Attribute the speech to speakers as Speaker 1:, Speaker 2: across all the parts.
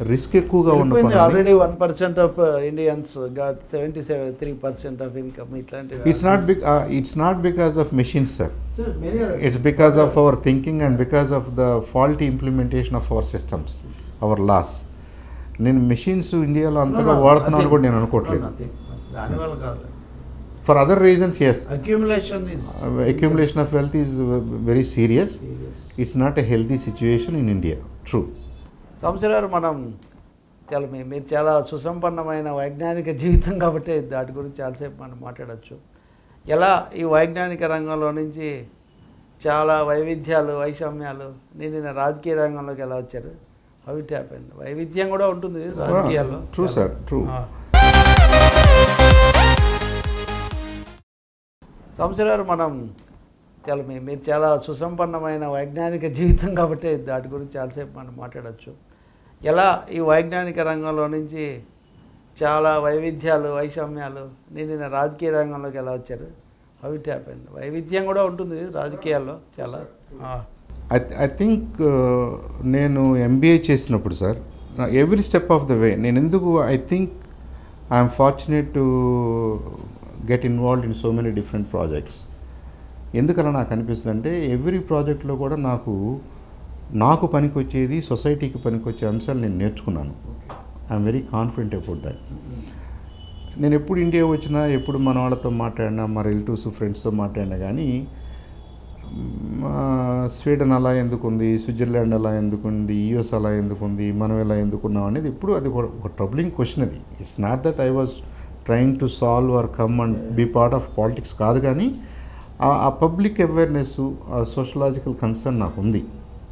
Speaker 1: Risk ఎక్కువగా ఉన్న పనులు
Speaker 2: already one percent of Indians got seventy seven three percent of income ఇట్లాంటివి
Speaker 1: it's not big it's not because of machines sir it's because of our thinking and because of the faulty implementation of our systems our laws నేను machines ఇండియాలో అంతగా వాడుతున్నాను కూడా నేను అనుకోవట్లేదు
Speaker 2: దానివల్ల కాదు
Speaker 1: for other reasons yes
Speaker 2: accumulation is
Speaker 1: accumulation of wealth is very serious it's not a healthy situation in India ట్రూ
Speaker 2: సంవత్సరాలు మనం చాలా మీ- మీరు చాలా సుసంపన్నమైన వైజ్ఞానిక జీవితం కాబట్టి దాటి గురించి చాలాసేపు మనం మాట్లాడచ్చు ఎలా ఈ వైజ్ఞానిక రంగంలో నుంచి చాలా వైవిధ్యాలు వైషమ్యాలు నిన్న రాజకీయ రంగంలోకి ఎలా వచ్చారు హౌ ఇట్ హ్యాపెన్ వైవిధ్యం కూడా ఉంటుంది రాజకీయాల్లో
Speaker 1: ట్రూ సార్ ట్రూ
Speaker 2: ఆ. సంవత్సరాలు మనం చాలా మీ- మీరు చాలా సుసంపన్నమైన వైజ్ఞానిక జీవితం కాబట్టి దాటి గురించి చాలాసేపు మనం మాట్లాడచ్చు ఎలా ఈ వైజ్ఞానిక రంగంలో నుంచి చాలా వైవిధ్యాలు వైషమ్యాలు నిన్న రాజకీయ రంగంలోకి ఎలా వచ్చారు హౌ ఇట్ హ్యాపెన్ వైవిధ్యం కూడా ఉంటుంది రాజకీయాల్లో చాలా ఆ.
Speaker 1: ఐ ఐ థింక్ నేను ఎంబీఏ చేసినప్పుడు sir every step of the way నేను ఎందుకు I think I'm fortunate to get involved in so many different projects ఎందుకలా నాకు అనిపిస్తుంది అంటే ఎవ్రీ ప్రాజెక్ట్లో కూడా నాకు నాకు పనికి వచ్చేది సొసైటీకి పనికి వచ్చే అంశాలు నేను నేర్చుకున్నాను I'm very confident about that నేను ఎప్పుడు ఇండియా వచ్చినా ఎప్పుడు మన వాళ్ళతో మాట్లాడినా మా రిలేటివ్స్ ఫ్రెండ్స్తో మాట్లాడినా కానీ మా స్వీడన్ అలా ఎందుకుంది స్విట్జర్లాండ్ అలా ఎందుకుంది యూఎస్ అలా ఎందుకుంది మనం ఎలా ఎందుకున్నాం అనేది ఇప్పుడు అది ఒక- ఒక ట్రబ్లింగ్ క్వశ్చన్ అది it's not that I was trying to solve or come and be part of politics కాదు కానీ ఆ- ఆ పబ్లిక్ అవేర్నెస్ ఆ సోషలాజికల్ కన్సర్న్ నాకు ఉంది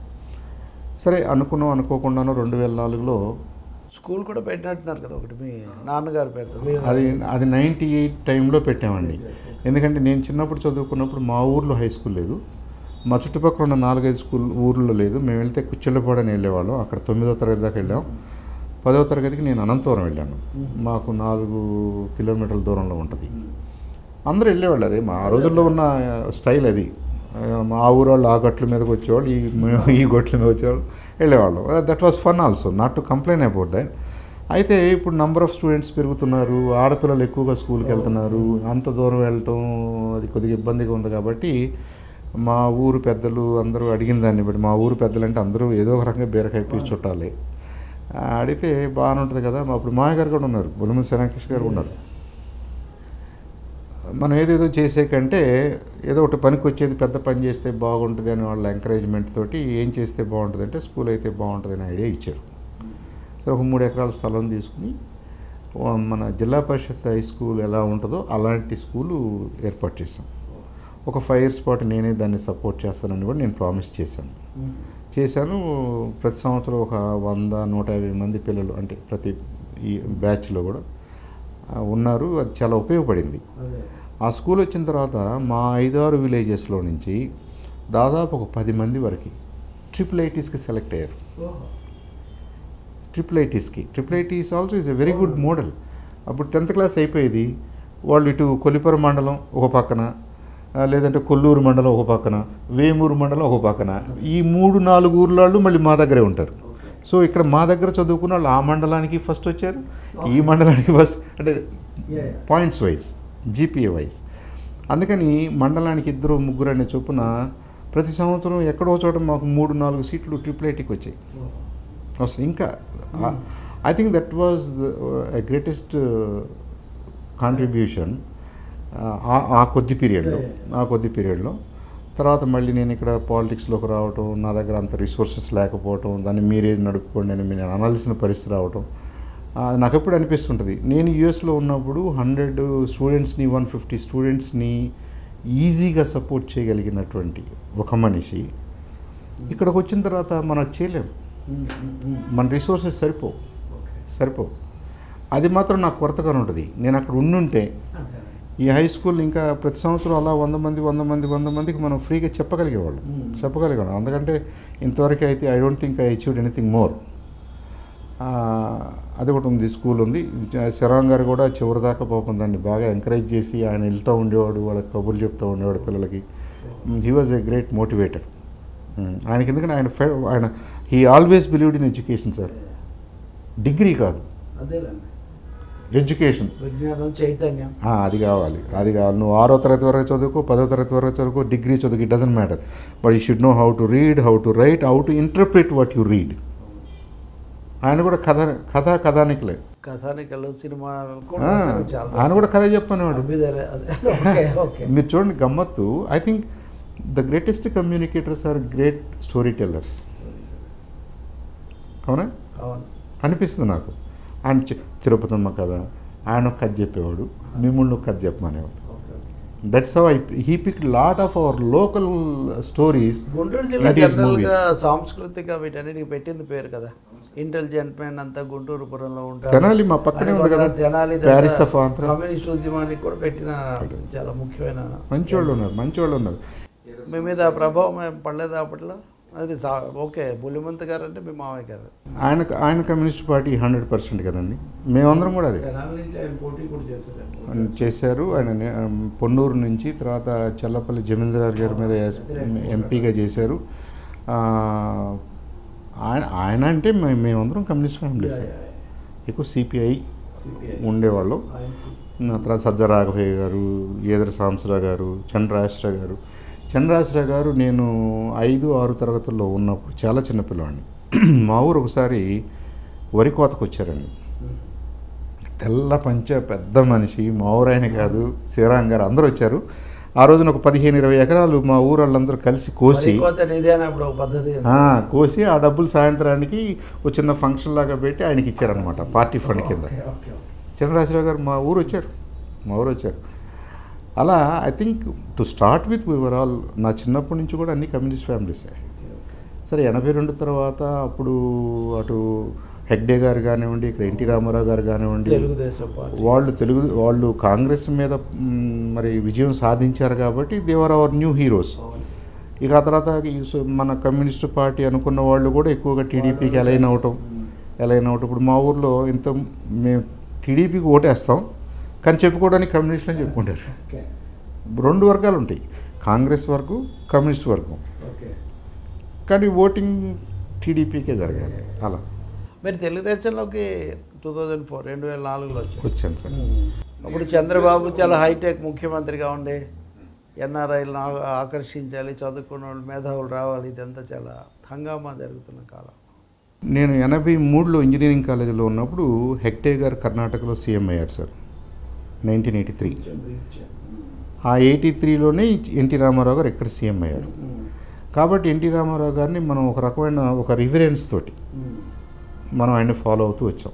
Speaker 1: సరే అనుకున్నాం అనుకోకుండానో రెండు వేల నాలుగులో
Speaker 2: స్కూల్ కూడా పెట్టినట్టున్నారు కదా ఒకటి మీ నాన్నగారు పెడతారు
Speaker 1: అది అది నైంటీ ఎయిట్ టైంలో పెట్టామండి ఎందుకంటే నేను చిన్నప్పుడు చదువుకున్నప్పుడు మా ఊర్లో హై స్కూల్ లేదు మా చుట్టుపక్కల ఉన్న నాలుగైదు స్కూల్ ఊర్లో లేదు మేము వెళ్తే కుచ్చెళ్ళపాడని వెళ్ళేవాళ్ళం అక్కడ తొమ్మిదో తరగతి దాకా వెళ్ళాం పదవ తరగతికి నేను అనంతపురం వెళ్ళాను మాకు నాలుగు కిలోమీటర్ల దూరంలో ఉంటుంది అందరూ వెళ్ళేవాళ్ళు అదే మా ఆ రోజుల్లో ఉన్న స్టైల్ అది ఆ, మా ఊరు వాళ్ళు ఆ గట్ల మీదకి వచ్చేవాళ్ళు ఈ ఈ గొట్ల మీద వచ్చేవాళ్ళు వెళ్ళేవాళ్ళు that was fun also not to complain about that అయితే ఇప్పుడు నంబర్ ఆఫ్ స్టూడెంట్స్ పెరుగుతున్నారు ఆడపిల్లలు ఎక్కువగా స్కూల్కి వెళ్తున్నారు అంత దూరం వెళ్ళటం అది కొద్దిగా ఇబ్బందిగా ఉంది కాబట్టి మా ఊరు పెద్దలు అందరూ అడిగిన దాన్ని బట్టి మా ఊరు పెద్దలు అంటే అందరూ ఏదో ఒక రకంగా బీరకాయ పీచు చుట్టాలి ఆ, అడిగితే బాగానే ఉంటుంది కదా మా అప్పుడు మాయ గారు కూడా ఉన్నారు బులమ శనాకృష్ణ గారు ఉన్నారు మనం ఏదేదో చేసే కంటే ఏదో ఒకటి పనికి వచ్చేది పెద్ద పని చేస్తే బాగుంటుంది అని వాళ్ళ ఎంకరేజ్మెంట్ తోటి ఏం చేస్తే బాగుంటుంది అంటే స్కూల్ అయితే బాగుంటుంది అనే ఐడియా ఇచ్చారు సరే ఒక మూడు ఎకరాల స్థలం తీసుకుని ఓ మన జిల్లా పరిషత్ హై స్కూల్ ఎలా ఉంటుందో అలాంటి స్కూలు ఏర్పాటు చేశాం ఒక ఫైవ్ ఇయర్స్ పాటు నేనే దాన్ని సపోర్ట్ చేస్తానని కూడా నేను ప్రామిస్ చేశాను చేశాను ప్రతి సంవత్సరం ఒక వంద నూట యాభై మంది పిల్లలు అంటే ప్రతి ఈ బ్యాచ్లో కూడా ఆ, ఉన్నారు అది చాలా ఉపయోగపడింది ఆ స్కూల్ వచ్చిన తర్వాత మా ఐదారు విలేజెస్లో నుంచి దాదాపు ఒక పది మంది వరకు ట్రిపుల్ ఐటీస్కి సెలెక్ట్ అయ్యారు ట్రిపుల్ ఐటీస్కి triple ITs also is a very good model అప్పుడు టెన్త్ క్లాస్ అయిపోయేది వాళ్ళు ఇటు కొల్లిపర మండలం ఒక పక్కన ఆ, లేదంటే కొల్లూరు మండలం ఒక పక్కన వేమూరు మండలం ఒక పక్కన ఈ మూడు నాలుగు ఊర్లాళ్ళు మళ్ళీ మా దగ్గరే ఉంటారు సో ఇక్కడ మా దగ్గర చదువుకున్న వాళ్ళు ఆ మండలానికి ఫస్ట్ వచ్చారు ఈ మండలానికి ఫస్ట్ అంటే పాయింట్స్ వైజ్ జీపీఏ వైజ్ అందుకని మండలానికి ఇద్దరు ముగ్గురు అనే చొప్పున ప్రతి సంవత్సరం ఎక్కడో చోట మాకు మూడు నాలుగు సీట్లు ట్రిపుల్ ఐటీకి వచ్చాయి అసలు ఇంకా I think that was greatest contribution ఆ కొద్ది పీరియడ్లో ఆ కొద్ది పీరియడ్లో తర్వాత మళ్ళీ నేను ఇక్కడ పాలిటిక్స్లోకి రావటం నా దగ్గర అంత రిసోర్సెస్ లేకపోవటం దాన్ని మీరే నడుపుకోండి అని నేను అనాల్సిన పరిస్థితి రావటం ఆ, నాకు ఎప్పుడు అనిపిస్తుంటుంది నేను యూఎస్లో ఉన్నప్పుడు హండ్రెడ్ స్టూడెంట్స్ని వన్ ఫిఫ్టీ స్టూడెంట్స్ని ఈజీగా సపోర్ట్ చేయగలిగినటువంటి ఒక మనిషి ఇక్కడికి వచ్చిన తర్వాత మనం చేయలేం మన రిసోర్సెస్ సరిపోవు సరిపోవు అది మాత్రం నాకు కొరతగా ఉంటుంది నేను అక్కడ ఉండుంటే ఈ హై స్కూల్ ఇంకా ప్రతి సంవత్సరం అలా వంద మంది వంద మంది వంద మందికి మనం ఫ్రీగా చెప్పగలిగేవాళ్ళం చెప్పగలిగేవాళ్ళం అందుకంటే ఇంతవరకు అయితే I don't think I achieved anything more అది ఒకటి ఉంది స్కూల్ ఉంది శరాం గారు కూడా చివరి దాకా పాపం దాన్ని బాగా ఎంకరేజ్ చేసి ఆయన వెళ్తూ ఉండేవాడు వాళ్ళకి కబుర్లు చెప్తూ ఉండేవాడు పిల్లలకి he was a great motivator ఆయనకి ఎందుకంటే ఆయన ఫె- ఆయన he always believed in education sir degree కాదు
Speaker 2: అదేలేండి
Speaker 1: ఎడ్యుకేషన్
Speaker 2: విజ్ఞానం చైతన్యం
Speaker 1: ఆ, అది కావాలి అది కావాలి నువ్వు ఆరో తరగతి వరకు చదువుకో పదో తరగతి వరకు చదువుకో డిగ్రీ చదువుకో it doesn't matter but you should know how to read how to write how to interpret what you read ఆయన కూడా కథ కథ కథానికలే
Speaker 2: కథానికలు సినిమాలు
Speaker 1: ఆ,
Speaker 2: కూడా చాలా
Speaker 1: ఆయన కూడా కథ చెప్పనేవాడు
Speaker 2: అభ్యుదయ అదే ఓకే ఓకే
Speaker 1: మీరు చూడండి గమ్మత్తు I think the greatest communicators are great story tellers అవునా
Speaker 2: అవును
Speaker 1: అనిపిస్తుంది నాకు ఆయన చి- తిరుపతమ్మ కథ ఆయన ఒక కథ చెప్పేవాడు మిమ్మల్ని ఒక కథ చెప్పమనేవాడు
Speaker 2: okay
Speaker 1: that's how I he pick lot of our local stories
Speaker 2: Guntur జిల్లా
Speaker 1: It is
Speaker 2: జనరల్గా
Speaker 1: movies.
Speaker 2: సాంస్కృతిక వీటన్నిటికి పెట్టింది పేరు కదా ఇంటెలిజెంట్ మ్యాన్ అంతా గుంటూరు పురంలో ఉంటారు
Speaker 1: తెనాలి మా పక్కనే ఉంది కదా
Speaker 2: Tenali
Speaker 1: Paris of Andhra
Speaker 2: communist ఉద్యమానికి కూడా పెట్టిన చాలా ముఖ్యమైన
Speaker 1: మంచి వాళ్ళు ఉన్నారు మంచి వాళ్ళు ఉన్నారు
Speaker 2: మీ మీద ఆ ప్రభావం ఏం పడలేదు అప్పట్లో అది సా- ఓకే బుల్లిమంత్ గారు అంటే మీ మామయ్య గారు
Speaker 1: ఆయన ఆయన కమ్యూనిస్ట్ పార్టీ హండ్రెడ్ పర్సెంట్ కదండి మేమందరం కూడా అదే
Speaker 2: తెనాలి నుంచి ఆయన పోటీ కూడా చేశారు
Speaker 1: ఆయన చేశారు ఆయన నే- పొన్నూరు నుంచి తర్వాత చల్లపల్లి జమీందార్ గారి మీద ఎస్- ఎంపీగా చేశారు ఆ, ఆయన ఆయన అంటే మే- మేమందరం కమ్యూనిస్ట్ ఫ్యామిలీస్ ఎక్కువ సిపిఐ ఉండేవాళ్ళం ఆ తర్వాత సజ్జ రాఘవయ్య గారు ఈదర సాంసరావు గారు చంద్రరాశ్ర గారు చంద్రరాశ్ర గారు నేను ఐదు ఆరు తరగతుల్లో ఉన్నప్పుడు చాలా చిన్నపిల్లవాడిని మా ఊరు ఒకసారి వరి కోతకు వచ్చారండి తెల్ల పంచ పెద్ద మనిషి మా ఊరాయన కాదు శ్రీరామ్ గారు అందరూ వచ్చారు ఆ రోజున ఒక పదిహేను ఇరవై ఎకరాలు మా ఊరు వాళ్ళందరూ కలిసి కోసి
Speaker 2: కోత నిధి అని అప్పుడు ఒక పద్ధతి
Speaker 1: ఆ, కోసి ఆ డబ్బులు సాయంత్రానికి ఒక చిన్న ఫంక్షన్ లాగా పెట్టి ఆయనకి ఇచ్చారనమాట పార్టీ ఫండ్ కింద
Speaker 2: ఓకే, ఓకే.
Speaker 1: చంద్రరాజరావు గారు మా ఊరు వచ్చారు మా ఊరు వచ్చారు అలా I think to start with వివర్ ఆల్ నా చిన్నప్పటి నుంచి కూడా అన్ని కమ్యూనిస్ట్ ఫ్యామిలీసే సరే ఎనభై రెండు తర్వాత అప్పుడు అటు హెగ్డే గారు కానివ్వండి ఇక్కడ ఎన్టీ రామారావు గారు కానివ్వండి
Speaker 2: తెలుగుదేశం పార్టీ
Speaker 1: వాళ్ళు తెలుగు వాళ్ళు కాంగ్రెస్ మీద మ్, మరి విజయం సాధించారు కాబట్టి దేవర్ అవర్ న్యూ హీరోస్
Speaker 2: అవును.
Speaker 1: ఇక ఆ తర్వాత ఈ సో- మన కమ్యూనిస్ట్ పార్టీ అనుకున్న వాళ్ళు కూడా ఎక్కువగా టీడీపీకి అలైన్ అవటం అలైన్ అవటం ఇప్పుడు మా ఊర్లో ఇంత మేము టీడీపీకి ఓటేస్తాం కానీ చెప్పుకోవడానికి కమ్యూనిస్ట్ అని చెప్పుకుంటారు
Speaker 2: ఓకే
Speaker 1: రెండు వర్గాలు ఉంటాయి కాంగ్రెస్ వర్గం కమ్యూనిస్ట్ వర్గం
Speaker 2: ఓకే
Speaker 1: కానీ ఓటింగ్ టీడీపీకే జరగాలి అలా
Speaker 2: మీరు తెలుగుదేశంలోకి టూ థౌజండ్ ఫోర్ రెండు వేల నాలుగులో వచ్చారు
Speaker 1: వచ్చాను సార్
Speaker 2: అప్పుడు చంద్రబాబు చాలా హైటెక్ ముఖ్యమంత్రిగా ఉండే ఎన్ఆర్ఐలను ఆకర్షించాలి చదువుకున్న వాళ్ళు మేధావులు రావాలి ఇదంతా చాలా హంగామా జరుగుతున్న కాలం
Speaker 1: నేను ఎనభై మూడులో ఇంజనీరింగ్ కాలేజీలో ఉన్నప్పుడు హెక్టే గారు కర్ణాటకలో సీఎం అయ్యారు సార్ నైన్టీన్ ఎయిటీ త్రీ ఆ ఎయిటీ త్రీలోనే ఎన్టీ రామారావు గారు ఇక్కడ సీఎం అయ్యారు కాబట్టి ఎన్టీ రామారావు గారిని మనం ఒక రకమైన ఒక రిఫరెన్స్ తోటి మనం ఆయన్ని ఫాలో అవుతూ వచ్చాం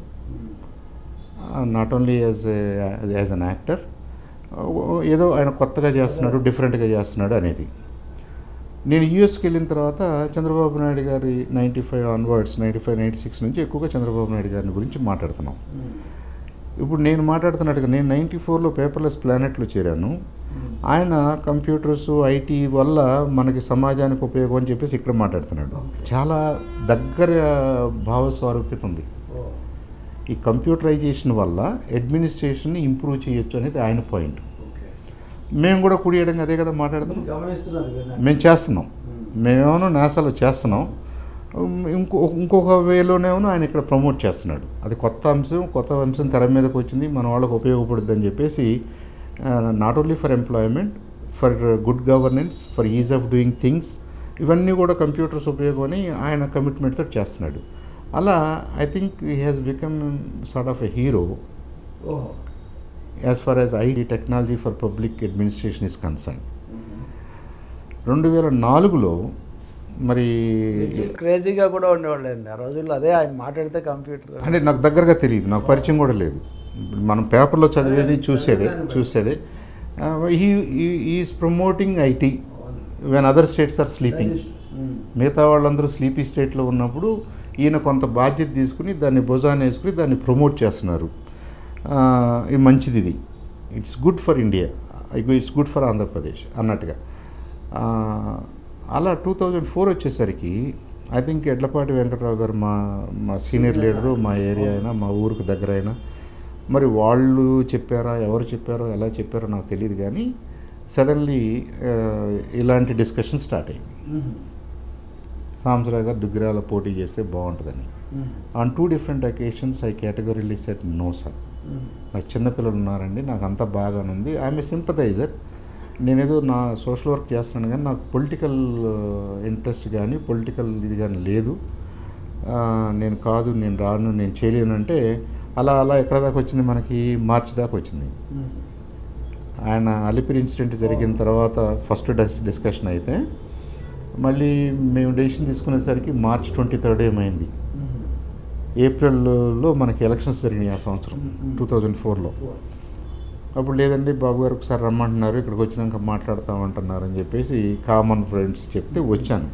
Speaker 1: not only as as an actor ఏదో ఆయన కొత్తగా చేస్తున్నాడు డిఫరెంట్గా చేస్తున్నాడు అనేది నేను యూఎస్కి వెళ్ళిన తర్వాత చంద్రబాబు నాయుడు గారి ninety five onwards ninety five ninety six నుంచి ఎక్కువగా చంద్రబాబు నాయుడు గారిని గురించి మాట్లాడుతున్నాం ఇప్పుడు నేను మాట్లాడుతున్నట్టుగా నేను నైంటీ ఫోర్లో పేపర్లెస్ ప్లానెట్లో చేరాను ఆయన కంప్యూటర్స్ ఐటీ వల్ల మనకి సమాజానికి ఉపయోగం అని చెప్పేసి ఇక్కడ మాట్లాడుతున్నాడు చాలా దగ్గర భావస్వారూప్యత ఉంది ఈ కంప్యూటరైజేషన్ వల్ల అడ్మినిస్ట్రేషన్ని ఇంప్రూవ్ చేయొచ్చు అనేది ఆయన పాయింట్ మేము కూడా కుడియడం అదే కదా మాట్లాడుతున్నాం
Speaker 2: గమనిస్తున్నారు
Speaker 1: మేము చేస్తున్నాం మేమేమో నాసాలో చేస్తున్నాం ఉమ్, ఇంకో ఇంకొక వేలోనేమో ఆయన ఇక్కడ ప్రమోట్ చేస్తున్నాడు అది కొత్త అంశం కొత్త అంశం తెర మీదకి వచ్చింది మన వాళ్ళకి ఉపయోగపడుద్ది అని చెప్పేసి not only for employment for good governance for ease of doing things ఇవన్నీ కూడా కంప్యూటర్స్ ఉపయోగం అని ఆయన కమిట్మెంట్తో చేస్తున్నాడు అలా I think he has become sort of a hero
Speaker 2: ఓహో
Speaker 1: as far as IT technology for public administration is concern రెండు వేల నాలుగులో మరి
Speaker 2: క్రేజీగా కూడా ఉండేవాళ్ళు అండి ఆ రోజుల్లో అదే ఆయన మాట్లాడితే కంప్యూటర్
Speaker 1: అంటే నాకు దగ్గరగా తెలియదు నాకు పరిచయం కూడా లేదు మనం పేపర్లో చదివేది చూసేదే చూసేదే he is promoting IT when other states are sleeping మిగతా వాళ్ళందరూ స్లీపీ స్టేట్లో ఉన్నప్పుడు ఈయన కొంత బాధ్యత తీసుకుని దాన్ని భుజాన్ని వేసుకుని దాన్ని ప్రమోట్ చేస్తున్నారు ఆ, ఇది మంచిది ఇది it's good for India it's good for Andhra Pradesh అన్నట్టుగా ఆ, అలా టూ థౌజండ్ ఫోర్ వచ్చేసరికి ఐ థింక్ ఎడ్లపాటి వెంకట్రావు గారు మా మా సీనియర్ లీడరు మా ఏరియా అయినా మా ఊరికి దగ్గర అయినా మరి వాళ్ళు చెప్పారా ఎవరు చెప్పారో ఎలా చెప్పారో నాకు తెలియదు కానీ సడన్లీ ఇలాంటి డిస్కషన్ స్టార్ట్ అయింది సాంసరావు గారు దుగ్గిరాల పోటీ చేస్తే బాగుంటుందని on two different occasions I categorically said no sir నాకు చిన్నపిల్లలు ఉన్నారండి నాకు అంతా బాగానుంది ఐఎమ్ ఏ సింపథైజర్ నేనేదో నా సోషల్ వర్క్ చేస్తున్నాను కానీ నాకు పొలిటికల్ ఇంట్రెస్ట్ కానీ పొలిటికల్ ఇది కానీ లేదు ఆ, నేను కాదు నేను రాను నేను చేయలేను అంటే అలా అలా ఎక్కడ దాకా వచ్చింది మనకి మార్చి దాకా వచ్చింది ఆయన అలిపిరి ఇన్సిడెంట్ జరిగిన తర్వాత ఫస్ట్ డిస్ డిస్కషన్ అయితే మళ్ళీ మేము డెసిషన్ తీసుకునేసరికి మార్చ్ ట్వంటీ థర్డ్ ఏమైంది ఏప్రిల్లో మనకి ఎలక్షన్స్ జరిగినాయి ఆ సంవత్సరం టూ థౌజండ్ ఫోర్లో అప్పుడు లేదండి బాబు గారు ఒకసారి రమ్మంటున్నారు ఇక్కడికి వచ్చినాక మాట్లాడతామంటున్నారు అని చెప్పేసి కామన్ ఫ్రెండ్స్ చెప్తే వచ్చాను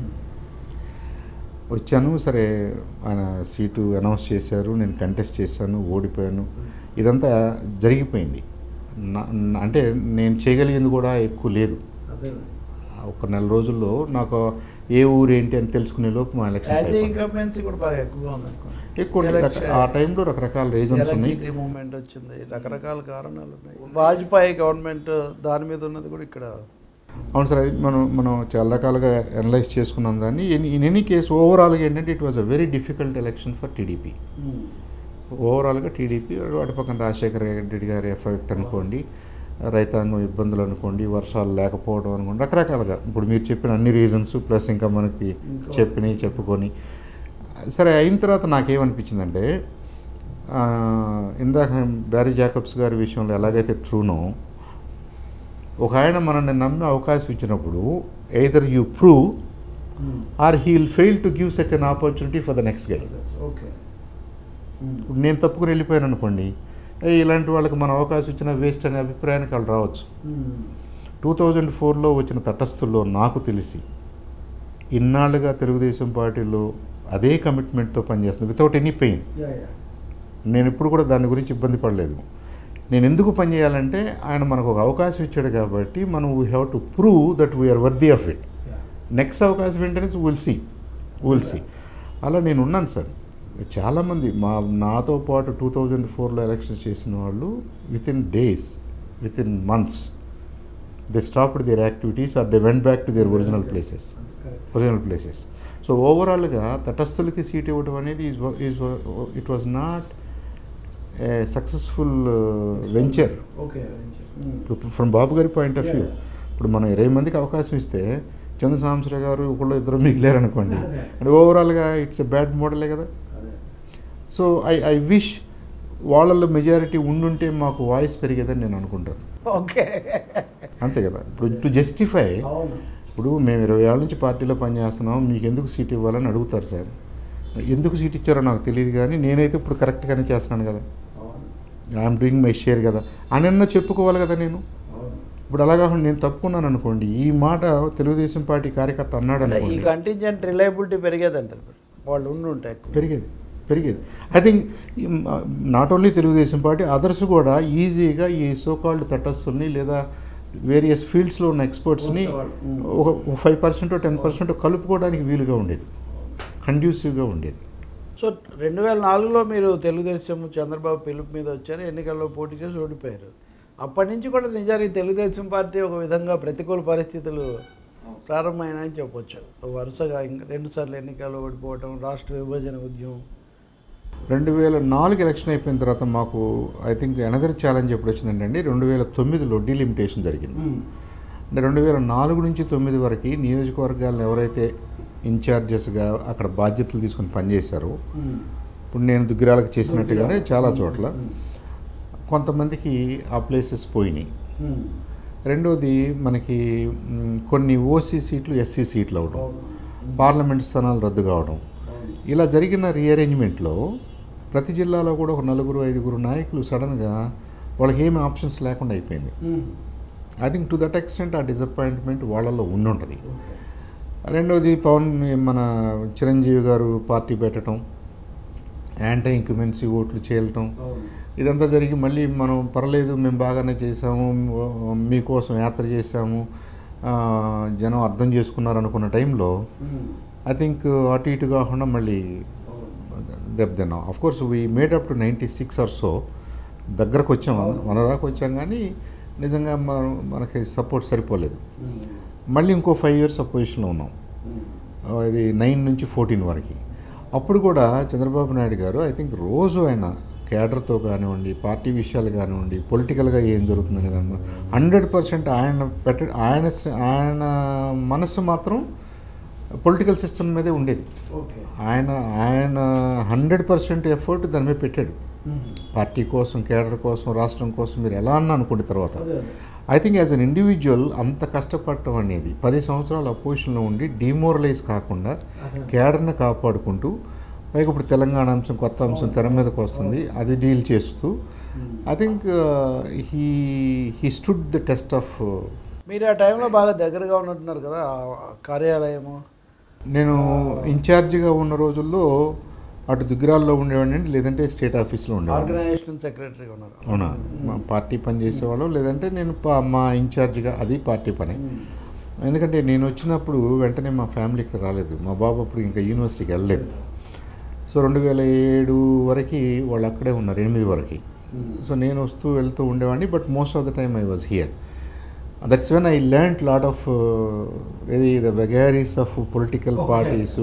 Speaker 1: వచ్చాను సరే ఆయన సీటు అనౌన్స్ చేశారు నేను కంటెస్ట్ చేశాను ఓడిపోయాను ఇదంతా జరిగిపోయింది నా- నా- అంటే నేను చేయగలిగింది కూడా ఎక్కువ లేదు
Speaker 2: అదే
Speaker 1: ఒక నెల రోజుల్లో నాకు ఏ ఊరు ఏంటి అని తెలుసుకునే లోపు మా ఎలక్షన్స్
Speaker 2: యాంటీ
Speaker 1: అయిపోయాయి
Speaker 2: ఇన్కంబెన్సీ కూడా బాగా ఎక్కువగా ఉంది అనుకోండి
Speaker 1: ఎక్కువ ఉన్నాయి. రక- ఆ టైంలో రకరకాల రీజన్స్ ఉన్నాయి
Speaker 2: ఎలక్ట్రిసిటీ మూవ్మెంట్ వచ్చింది రకరకాల కారణాలు ఉన్నాయి వాజ్పేయి గవర్నమెంట్ దాని మీద ఉన్నది కూడా ఇక్కడ
Speaker 1: అవును సార్ అది మనం మనం చాలా రకాలుగా అనలైజ్ చేసుకున్నాం దాన్ని ఇన్ ఎనీ కేసు ఓవరాల్గా ఏంటంటే it was a very difficult election for TDP ఓవరాల్గా టీడీపీ అటు పక్కన రాజశేఖర రెడ్డి గారి ఎఫెక్ట్ అనుకోండి రైతాంగం ఇబ్బందులు అనుకోండి వర్షాలు లేకపోవడం అనుకోండి రకరకాలుగా ఇప్పుడు మీరు చెప్పిన అన్ని రీజన్స్ ప్లస్ ఇంకా మనకి
Speaker 2: ఇంకా-
Speaker 1: చెప్పినవి చెప్పుకొని సరే అయిన తర్వాత నాకేమనిపించిందంటే ఆ, ఇందాక బ్యారీ జాకబ్స్ గారి విషయంలో ఎలాగైతే ట్రూనో ఒక ఆయన మనల్ని నమ్మి అవకాశం ఇచ్చినప్పుడు either you prove or he'll fail to give such an opportunity for the next guy
Speaker 2: okay
Speaker 1: ఇప్పుడు నేను తప్పుకుని వెళ్ళిపోయాను అనుకోండి ఏ ఇలాంటి వాళ్ళకి మనం అవకాశం ఇచ్చిన వేస్ట్ అనే అభిప్రాయానికి వాళ్ళు రావచ్చు టూ థౌజండ్ ఫోర్లో వచ్చిన తటస్థుల్లో నాకు తెలిసి ఇన్నాళ్ళుగా తెలుగుదేశం పార్టీలో అదే కమిట్మెంట్తో పనిచేస్తుంది వితౌట్ ఎనీ పెయిన్ నేను ఎప్పుడు కూడా దాని గురించి ఇబ్బంది పడలేదు నేను ఎందుకు పనిచేయాలంటే ఆయన మనకు ఒక అవకాశం ఇచ్చాడు కాబట్టి మనం we have to prove that we are worthy of it next అవకాశం ఏంటనే విల్ సీ విల్ సీ అలా నేను ఉన్నాను సార్ చాలామంది మా నాతో పాటు టూ థౌజండ్ ఫోర్లో ఎలక్షన్స్ చేసిన వాళ్ళు within days within months they stopped their activities or they went back to their original places original places so ఓవరాల్గా తటస్థులకి సీట్ ఇవ్వడం అనేది is it was not a successful venture
Speaker 2: okay
Speaker 1: ఇప్పుడు from Babu గారి point of view ఇప్పుడు మనం ఇరవై మందికి అవకాశం ఇస్తే చంద్ర సాంబశ్వర గారు ఒకళ్ళు ఇద్దరు మిగిలారు అనుకోండి
Speaker 2: అదే.
Speaker 1: అంటే ఓవరాల్గా ఇట్స్ ఎ బ్యాడ్ మోడలే కదా సో ఐ ఐ విష్ వాళ్ళలో మెజారిటీ ఉండుంటే మాకు వాయిస్ పెరిగేదని నేను అనుకుంటాను
Speaker 2: ఓకే
Speaker 1: అంతే కదా ఇప్పుడు టు జస్టిఫై
Speaker 2: అవును
Speaker 1: ఇప్పుడు మేము ఇరవై ఏళ్ళ నుంచి పార్టీలో పనిచేస్తున్నాం మీకు ఎందుకు సీట్ ఇవ్వాలని అడుగుతారు సార్ ఎందుకు సీట్ ఇచ్చారో నాకు తెలియదు కానీ నేనైతే ఇప్పుడు కరెక్ట్గానే చేస్తున్నాను కదా
Speaker 2: అవును
Speaker 1: ఐఎమ్ డూయింగ్ మై షేర్ కదా అని అన్న చెప్పుకోవాలి కదా నేను
Speaker 2: అవును
Speaker 1: ఇప్పుడు అలా కాకుండా నేను తప్పుకున్నాను అనుకోండి ఈ మాట తెలుగుదేశం పార్టీ కార్యకర్త అన్నాడు
Speaker 2: అంటే ఈ
Speaker 1: అనుకోండి
Speaker 2: కంటింజెంట్ రిలయబిలిటీ పెరిగేది అంటారు వాళ్ళు ఉండి ఉంటాయి ఎక్కువ
Speaker 1: పెరిగేది పెరిగేది I think not only Telugu Desam party others కూడా ఈజీగా ఈ సోకాల్డ్ తటస్థుల్ని లేదా వేరియస్ ఫీల్డ్స్లో ఉన్న ఎక్స్పర్ట్స్ని ఒక ఫైవ్ పర్సెంట్ టెన్ పర్సెంట్ కలుపుకోవడానికి వీలుగా ఉండేది కండ్యూసివ్గా ఉండేది
Speaker 2: సో రెండు వేల నాలుగులో మీరు తెలుగుదేశం చంద్రబాబు పిలుపు మీద వచ్చారు ఎన్నికల్లో పోటీ చేసి ఓడిపోయారు అప్పటి నుంచి కూడా నిజానికి తెలుగుదేశం పార్టీ ఒక విధంగా ప్రతికూల పరిస్థితులు ప్రారంభమైనాయని చెప్పొచ్చు వరుసగా ఇంక రెండుసార్లు ఎన్నికల్లో ఓడిపోవటం రాష్ట్ర విభజన ఉద్యమం
Speaker 1: రెండు వేల నాలుగు ఎలక్షన్ అయిపోయిన తర్వాత మాకు ఐ థింక్ అనదర్ ఛాలెంజ్ ఎప్పుడు వచ్చిందంటే రెండు వేల తొమ్మిదిలో డీలిమిటేషన్ జరిగింది అంటే రెండు వేల నాలుగు నుంచి తొమ్మిది వరకు నియోజకవర్గాలను ఎవరైతే ఇన్ఛార్జెస్గా అక్కడ బాధ్యతలు తీసుకొని పనిచేశారో ఇప్పుడు నేను దుగ్గిరాలకు చేసినట్టుగానే చాలా చోట్ల కొంతమందికి ఆ ప్లేసెస్ పోయినాయి రెండోది మనకి మ్, కొన్ని ఓసీ సీట్లు ఎస్సీ సీట్లు అవడం పార్లమెంట్ స్థానాలు రద్దు కావడం ఇలా జరిగిన రీఅరేంజ్మెంట్లో ప్రతి జిల్లాలో కూడా ఒక నలుగురు ఐదుగురు నాయకులు సడన్గా వాళ్ళకి ఏమి ఆప్షన్స్ లేకుండా అయిపోయింది I think to that extent uh disappointment వాళ్ళలో ఉండుంటుంది రెండోది పవన్ మన చిరంజీవి గారు పార్టీ పెట్టడం యాంటీ ఇంక్యుమెన్సీ ఓట్లు చేయటం ఇదంతా జరిగి మళ్ళీ మనం పర్లేదు మేము బాగానే చేసాము మీకోసం యాత్ర చేసాము ఆ, జనం అర్థం చేసుకున్నారు అనుకున్న టైంలో ఐ థింక్ అటు ఇటు కాకుండా మళ్ళీ దెబ్బతిన్నాం of course we made up to ninety six or so దగ్గరకు వచ్చాం మన దాకా వచ్చాం కానీ నిజంగా మన మనకి సపోర్ట్ సరిపోలేదు మళ్ళీ ఇంకో ఫైవ్ ఇయర్స్ అపోజిషన్లో ఉన్నాం ఇది నైన్ నుంచి ఫోర్టీన్ వరకు అప్పుడు కూడా చంద్రబాబు నాయుడు గారు ఐ థింక్ రోజు ఆయన కేడర్తో కానివ్వండి పార్టీ విషయాలు కానివ్వండి పొలిటికల్గా ఏం జరుగుతుందనే దాని హండ్రెడ్ పర్సెంట్ ఆయన పెట్ట ఆయన ఆయన మనసు మాత్రం పొలిటికల్ సిస్టమ్ మీదే ఉండేది
Speaker 2: ఓకే
Speaker 1: ఆయన ఆయన హండ్రెడ్ పర్సెంట్ ఎఫర్ట్ దాని మీద పెట్టాడు పార్టీ కోసం కేడర్ కోసం రాష్ట్రం కోసం మీరు ఎలా అన్నా అనుకుంటే తర్వాత
Speaker 2: అదే అదే
Speaker 1: I think as an individual అంత కష్టపడటం అనేది పది సంవత్సరాలు అపోజిషన్లో ఉండి డిమోరలైజ్ కాకుండా కేడర్ని కాపాడుకుంటూ పైగా ఇప్పుడు తెలంగాణ అంశం కొత్త అంశం తెర మీదకి వస్తుంది అది డీల్ చేస్తూ I think he he stood the test of
Speaker 2: మీరు ఆ టైంలో బాగా దగ్గరగా ఉన్నట్టున్నారు కదా ఆ కార్యాలయము
Speaker 1: నేను ఇన్ఛార్జిగా ఉన్న రోజుల్లో అటు దుగ్గిరాల్లో ఉండేవాడిని లేదంటే స్టేట్ ఆఫీస్లో ఉండేవాడిని
Speaker 2: ఆర్గనైజేషన్ సెక్రటరీగా ఉన్నారు
Speaker 1: అవునా మా పార్టీ పని చేసేవాళ్ళం లేదంటే నేను పా- మా ఇన్ఛార్జిగా అది పార్టీ పని ఎందుకంటే నేను వచ్చినప్పుడు వెంటనే మా ఫ్యామిలీ ఇక్కడ రాలేదు మా బాబు అప్పుడు ఇంకా యూనివర్సిటీకి వెళ్ళలేదు సో రెండు వేల ఏడు వరకు వాళ్ళు అక్కడే ఉన్నారు ఎనిమిది వరకు సో నేను వస్తూ వెళ్తూ ఉండేవాడిని but most of the time I was here that's when I learn lot of ఇది the vagaries of political
Speaker 2: Okay.
Speaker 1: Parties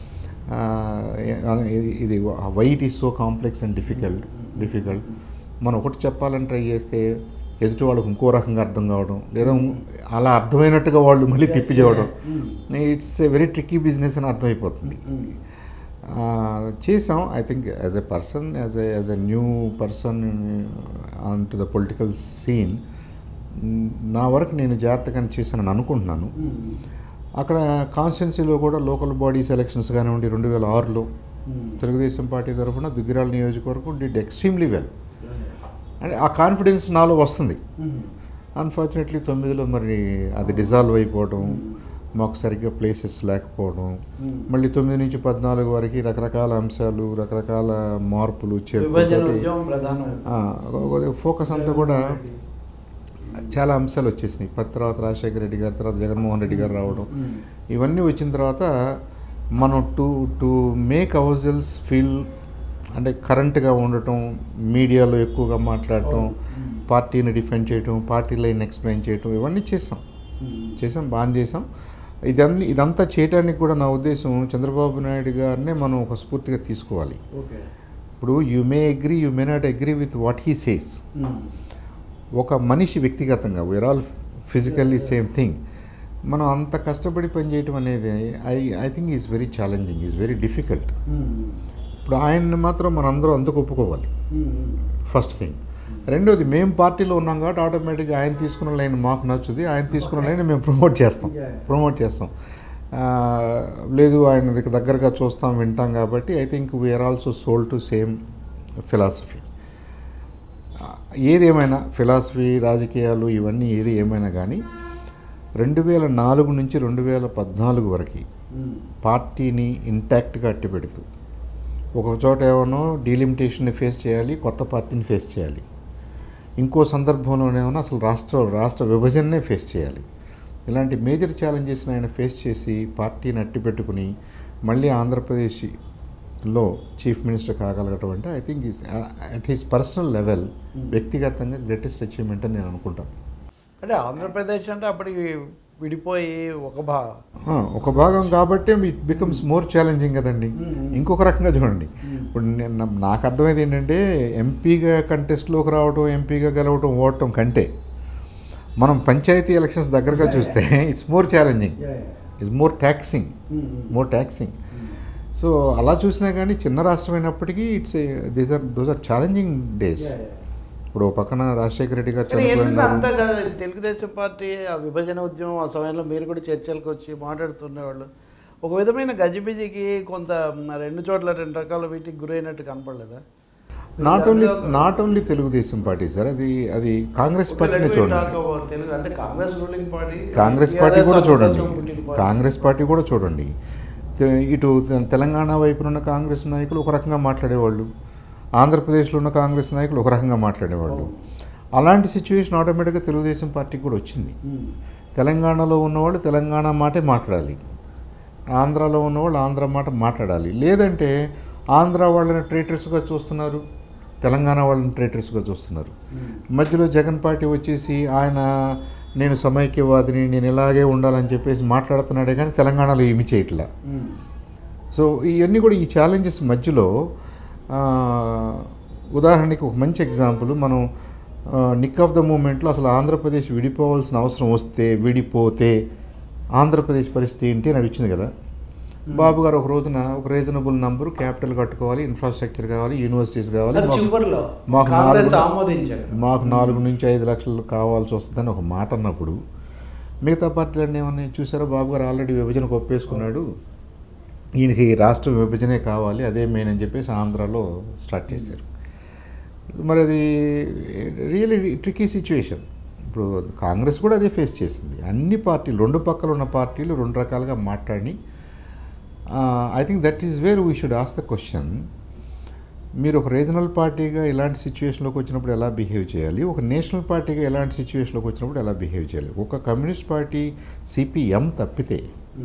Speaker 1: ఇది white is so complex and difficult difficult మనం ఒకటి చెప్పాలని ట్రై చేస్తే ఎదుటి వాళ్ళకి ఇంకో రకంగా అర్థం కావడం లేదా అలా అర్థమైనట్టుగా వాళ్ళు మళ్ళీ తిప్పి చూడడం it's a very tricky business అని అర్థమైపోతుంది ఆ, చేసాం I think as a person as a as a new person on to the political scene నా వరకు నేను జాగ్రత్తగానే చేశానని అనుకుంటున్నాను అక్కడ కాన్స్టిట్యున్సీలో కూడా లోకల్ బాడీస్ ఎలక్షన్స్ కానివ్వండి రెండు వేల ఆరులో తెలుగుదేశం పార్టీ తరఫున దుగ్గిరాల నియోజకవర్గం డిడ్ ఎక్స్ట్రీమ్లీ వెల్ అంటే ఆ కాన్ఫిడెన్స్ నాలో వస్తుంది అన్ఫార్చునేట్లీ తొమ్మిదిలో మరి అది డిజాల్వ్ అయిపోవడం మాకు సరిగ్గా ప్లేసెస్ లేకపోవడం మళ్ళీ తొమ్మిది నుంచి పద్నాలుగు వరకు రకరకాల అంశాలు రకరకాల మార్పులు
Speaker 2: విభజన
Speaker 1: చేర్పులు
Speaker 2: ఉద్యమం ప్రధానం
Speaker 1: ఫోకస్ అంతా కూడా చాలా అంశాలు వచ్చేసినాయి పది తర్వాత రాజశేఖర రెడ్డి గారి తర్వాత జగన్మోహన్ రెడ్డి గారు రావడం ఇవన్నీ వచ్చిన తర్వాత మనం to to make ourselves feel అంటే కరెంట్గా ఉండటం మీడియాలో ఎక్కువగా మాట్లాడటం పార్టీని డిఫెండ్ చేయటం పార్టీ లైన్ ఎక్స్ప్లెయిన్ చేయటం ఇవన్నీ చేసాం చేసాం బాగా చేసాం ఇదన్నీ ఇదంతా చేయడానికి కూడా నా ఉద్దేశం చంద్రబాబు నాయుడు గారినే మనం ఒక స్ఫూర్తిగా తీసుకోవాలి
Speaker 2: ఓకే
Speaker 1: ఇప్పుడు you may agree you may not agree with what he says ఒక మనిషి వ్యక్తిగతంగా we are all physically same thing మనం అంత కష్టపడి పనిచేయటం అనేది I I think is very challenging is very difficult ఇప్పుడు ఆయన్ని మాత్రం మనం అందరూ అందుకు ఒప్పుకోవాలి ఫస్ట్ థింగ్ రెండోది మేము పార్టీలో ఉన్నాం కాబట్టి ఆటోమేటిక్గా ఆయన తీసుకున్న లైన్ మాకు నచ్చుది ఆయన తీసుకున్న లైన్ మేము ప్రమోట్ చేస్తాం
Speaker 2: Yeah.
Speaker 1: ప్రమోట్ చేస్తాం ఆ, లేదు ఆయన దగ్గర- దగ్గరగా చూస్తాం వింటాం కాబట్టి I think we are also sold to same philosophy ఏదేమైనా ఫిలాసఫీ రాజకీయాలు ఇవన్నీ ఏది ఏమైనా కానీ రెండు వేల నాలుగు నుంచి రెండు వేల పద్నాలుగు వరకు పార్టీని ఇంటాక్ట్గా అట్టి పెడుతూ ఒక చోట ఏమో డీలిమిటేషన్ని ఫేస్ చేయాలి కొత్త పార్టీని ఫేస్ చేయాలి ఇంకో సందర్భంలోనేమో అసలు రాష్ట్ర రాష్ట్ర విభజననే ఫేస్ చేయాలి ఇలాంటి మేజర్ ఛాలెంజెస్ని ఆయన ఫేస్ చేసి పార్టీని అట్టి పెట్టుకుని మళ్ళీ ఆంధ్రప్రదేశ్లో చీఫ్ మినిస్టర్ కాగలగటం అంటే I think is at his personal level వ్యక్తిగతంగా గ్రేటెస్ట్ అచీవ్మెంట్ అని నేను అనుకుంటాను
Speaker 2: అంటే ఆంధ్రప్రదేశ్ అంటే అప్పటికి విడిపోయి ఒక భా
Speaker 1: ఆ, ఒక భాగం కాబట్టి ఇట్ బికమ్స్ మోర్ ఛాలెంజింగ్ కదండి ఇంకొక రకంగా చూడండి ఇప్పుడు నేను నా- నాకు అర్థమైంది ఏంటంటే ఎంపీగా కంటెస్ట్లోకి రావడం ఎంపీగా గెలవడం ఓడటం కంటే మనం పంచాయతీ ఎలక్షన్స్ దగ్గరగా చూస్తే it's more challenging it's more taxing more taxing so అలా చూసినా కానీ చిన్న రాష్ట్రం అయినప్పటికీ it's these are those are challenging days ఇప్పుడు ఓ పక్కన రాజశేఖర రెడ్డి గారు
Speaker 2: కానీ ఎందుకు
Speaker 1: చనిపోయినారు
Speaker 2: అంతా కాదు తెలుగుదేశం పార్టీ ఆ విభజన ఉద్యమం ఆ సమయంలో మీరు కూడా చర్చలకు వచ్చి మాట్లాడుతుండేవాళ్ళు ఒక విధమైన గజిబిజికి కొంత మ్, రెండు చోట్ల రెండు రకాల వీటికి గురైనట్టు కనపడలేదా
Speaker 1: not only not only Telugu Desam party sir అది అది కాంగ్రెస్ పార్టీనే చూడండి
Speaker 2: తెలుగు అంటే Congress ruling party
Speaker 1: Congress party కూడా
Speaker 2: TRS
Speaker 1: చూడండి
Speaker 2: అవకాశం పుట్టిన పార్టీ.
Speaker 1: కాంగ్రెస్ పార్టీ కూడా చూడండి తె- ఇటు తె- తెలంగాణ వైపున ఉన్న కాంగ్రెస్ నాయకులు ఒక రకంగా మాట్లాడేవాళ్ళు ఆంధ్రప్రదేశ్లో ఉన్న కాంగ్రెస్ నాయకులు ఒక రకంగా మాట్లాడేవాళ్ళు అలాంటి సిచ్యువేషన్ ఆటోమేటిక్గా తెలుగుదేశం పార్టీకి కూడా వచ్చింది
Speaker 2: మ్,
Speaker 1: తెలంగాణలో ఉన్నవాళ్ళు తెలంగాణ మాటే మాట్లాడాలి ఆంధ్రాలో ఉన్నవాళ్ళు ఆంధ్ర మాట మాట్లాడాలి లేదంటే ఆంధ్ర వాళ్ళని ట్రేటర్స్గా చూస్తున్నారు తెలంగాణ వాళ్ళని ట్రేటర్స్గా చూస్తున్నారు మధ్యలో జగన్ పార్టీ వచ్చేసి ఆయన నేను సమైక్యవాదిని నేను ఇలాగే ఉండాలని చెప్పేసి మాట్లాడుతున్నాడే కానీ తెలంగాణలో ఏమి చేయట్లా సో ఇవన్నీ కూడా ఈ ఛాలెంజెస్ మధ్యలో ఆ, ఉదాహరణకి ఒక మంచి ఎగ్జాంపుల్ మనం నిక్ ఆఫ్ ద మూమెంట్లో అసలు ఆంధ్రప్రదేశ్ విడిపోవాల్సిన అవసరం వస్తే విడిపోతే ఆంధ్రప్రదేశ్ పరిస్థితి ఏంటి అని అడిగింది కదా బాబు గారు ఒక రోజున ఒక రీజనబుల్ నంబర్ క్యాపిటల్ కట్టుకోవాలి ఇన్ఫ్రాస్ట్రక్చర్ కావాలి యూనివర్సిటీస్ కావాలి
Speaker 2: అది
Speaker 1: మాకు-
Speaker 2: చివరిలో
Speaker 1: మాకు
Speaker 2: కాంగ్రెస్
Speaker 1: నాలుగు-
Speaker 2: ఆమోదించారు
Speaker 1: మాకు నాలుగు నుంచి ఐదు లక్షలు కావాల్సి వస్తుందని ఒక మాట అన్నప్పుడు మిగతా పార్టీలన్నీ ఏమన్నా చూసారో బాబు గారు ఆల్రెడీ విభజనకు ఒప్పేసుకున్నాడు ఈయనకి ఈ రాష్ట్ర విభజనే కావాలి అదే మెయిన్ అని చెప్పేసి ఆంధ్రాలో స్టార్ట్ చేశారు మరి అది రియల్లీ ట్రికీ సిచ్యువేషన్ ఇప్పుడు కాంగ్రెస్ కూడా అదే ఫేస్ చేసింది అన్ని పార్టీలు రెండు పక్కల ఉన్న పార్టీలు రెండు రకాలుగా మాట్లాడి I think that is where we should ask the question మీరు ఒక రీజనల్ పార్టీగా ఇలాంటి సిచ్యువేషన్లోకి వచ్చినప్పుడు ఎలా బిహేవ్ చేయాలి ఒక నేషనల్ పార్టీగా ఎలాంటి సిచ్యువేషన్లోకి వచ్చినప్పుడు ఎలా బిహేవ్ చేయాలి ఒక కమ్యూనిస్ట్ పార్టీ సిపిఎం తప్పితే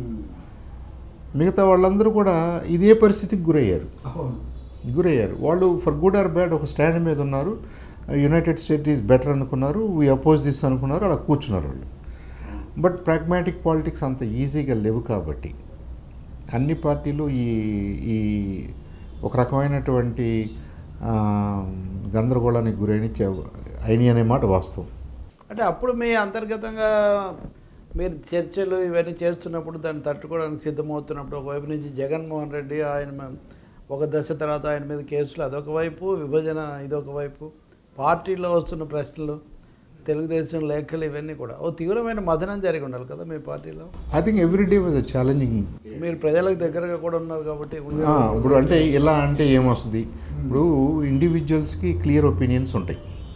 Speaker 1: మిగతా వాళ్ళందరూ కూడా ఇదే పరిస్థితికి గురయ్యారు
Speaker 2: అవును
Speaker 1: గురయ్యారు వాళ్ళు ఫర్ గుడ్ ఆర్ బ్యాడ్ ఒక స్టాండ్ మీద ఉన్నారు యునైటెడ్ స్టేట్ ఈజ్ బెటర్ అనుకున్నారు వీ అపోజ్ దిస్ అనుకున్నారు అలా కూర్చున్నారు వాళ్ళు బట్ ప్రాగ్మాటిక్ పాలిటిక్స్ అంత ఈజీగా లేవు కాబట్టి అన్ని పార్టీలు ఈ ఈ ఒక రకమైనటువంటి ఆ, గందరగోళానికి గురైన అయినాయి అనే మాట వాస్తవం
Speaker 2: అంటే అప్పుడు మీ అంతర్గతంగా మీరు చర్చలు ఇవన్నీ చేస్తున్నప్పుడు దాన్ని తట్టుకోవడానికి సిద్ధమవుతున్నప్పుడు ఒకవైపు నుంచి జగన్మోహన్ రెడ్డి ఆయన మ- ఒక దశ తర్వాత ఆయన మీద కేసులు అదొక వైపు విభజన ఇదొక వైపు పార్టీలో వస్తున్న ప్రశ్నలు తెలుగుదేశం లేఖలు ఇవన్నీ కూడా ఓ తీవ్రమైన మదనం జరిగి ఉండాలి కదా మీ పార్టీలో
Speaker 1: I think every day was a challenging
Speaker 2: మీరు ప్రజలకు దగ్గరగా కూడా ఉన్నారు కాబట్టి ఉండే-
Speaker 1: ఆ, ఇప్పుడు అంటే ఎలా అంటే ఏమొస్తుంది ఇప్పుడు ఇండివిజువల్స్కి క్లియర్ ఒపీనియన్స్ ఉంటాయి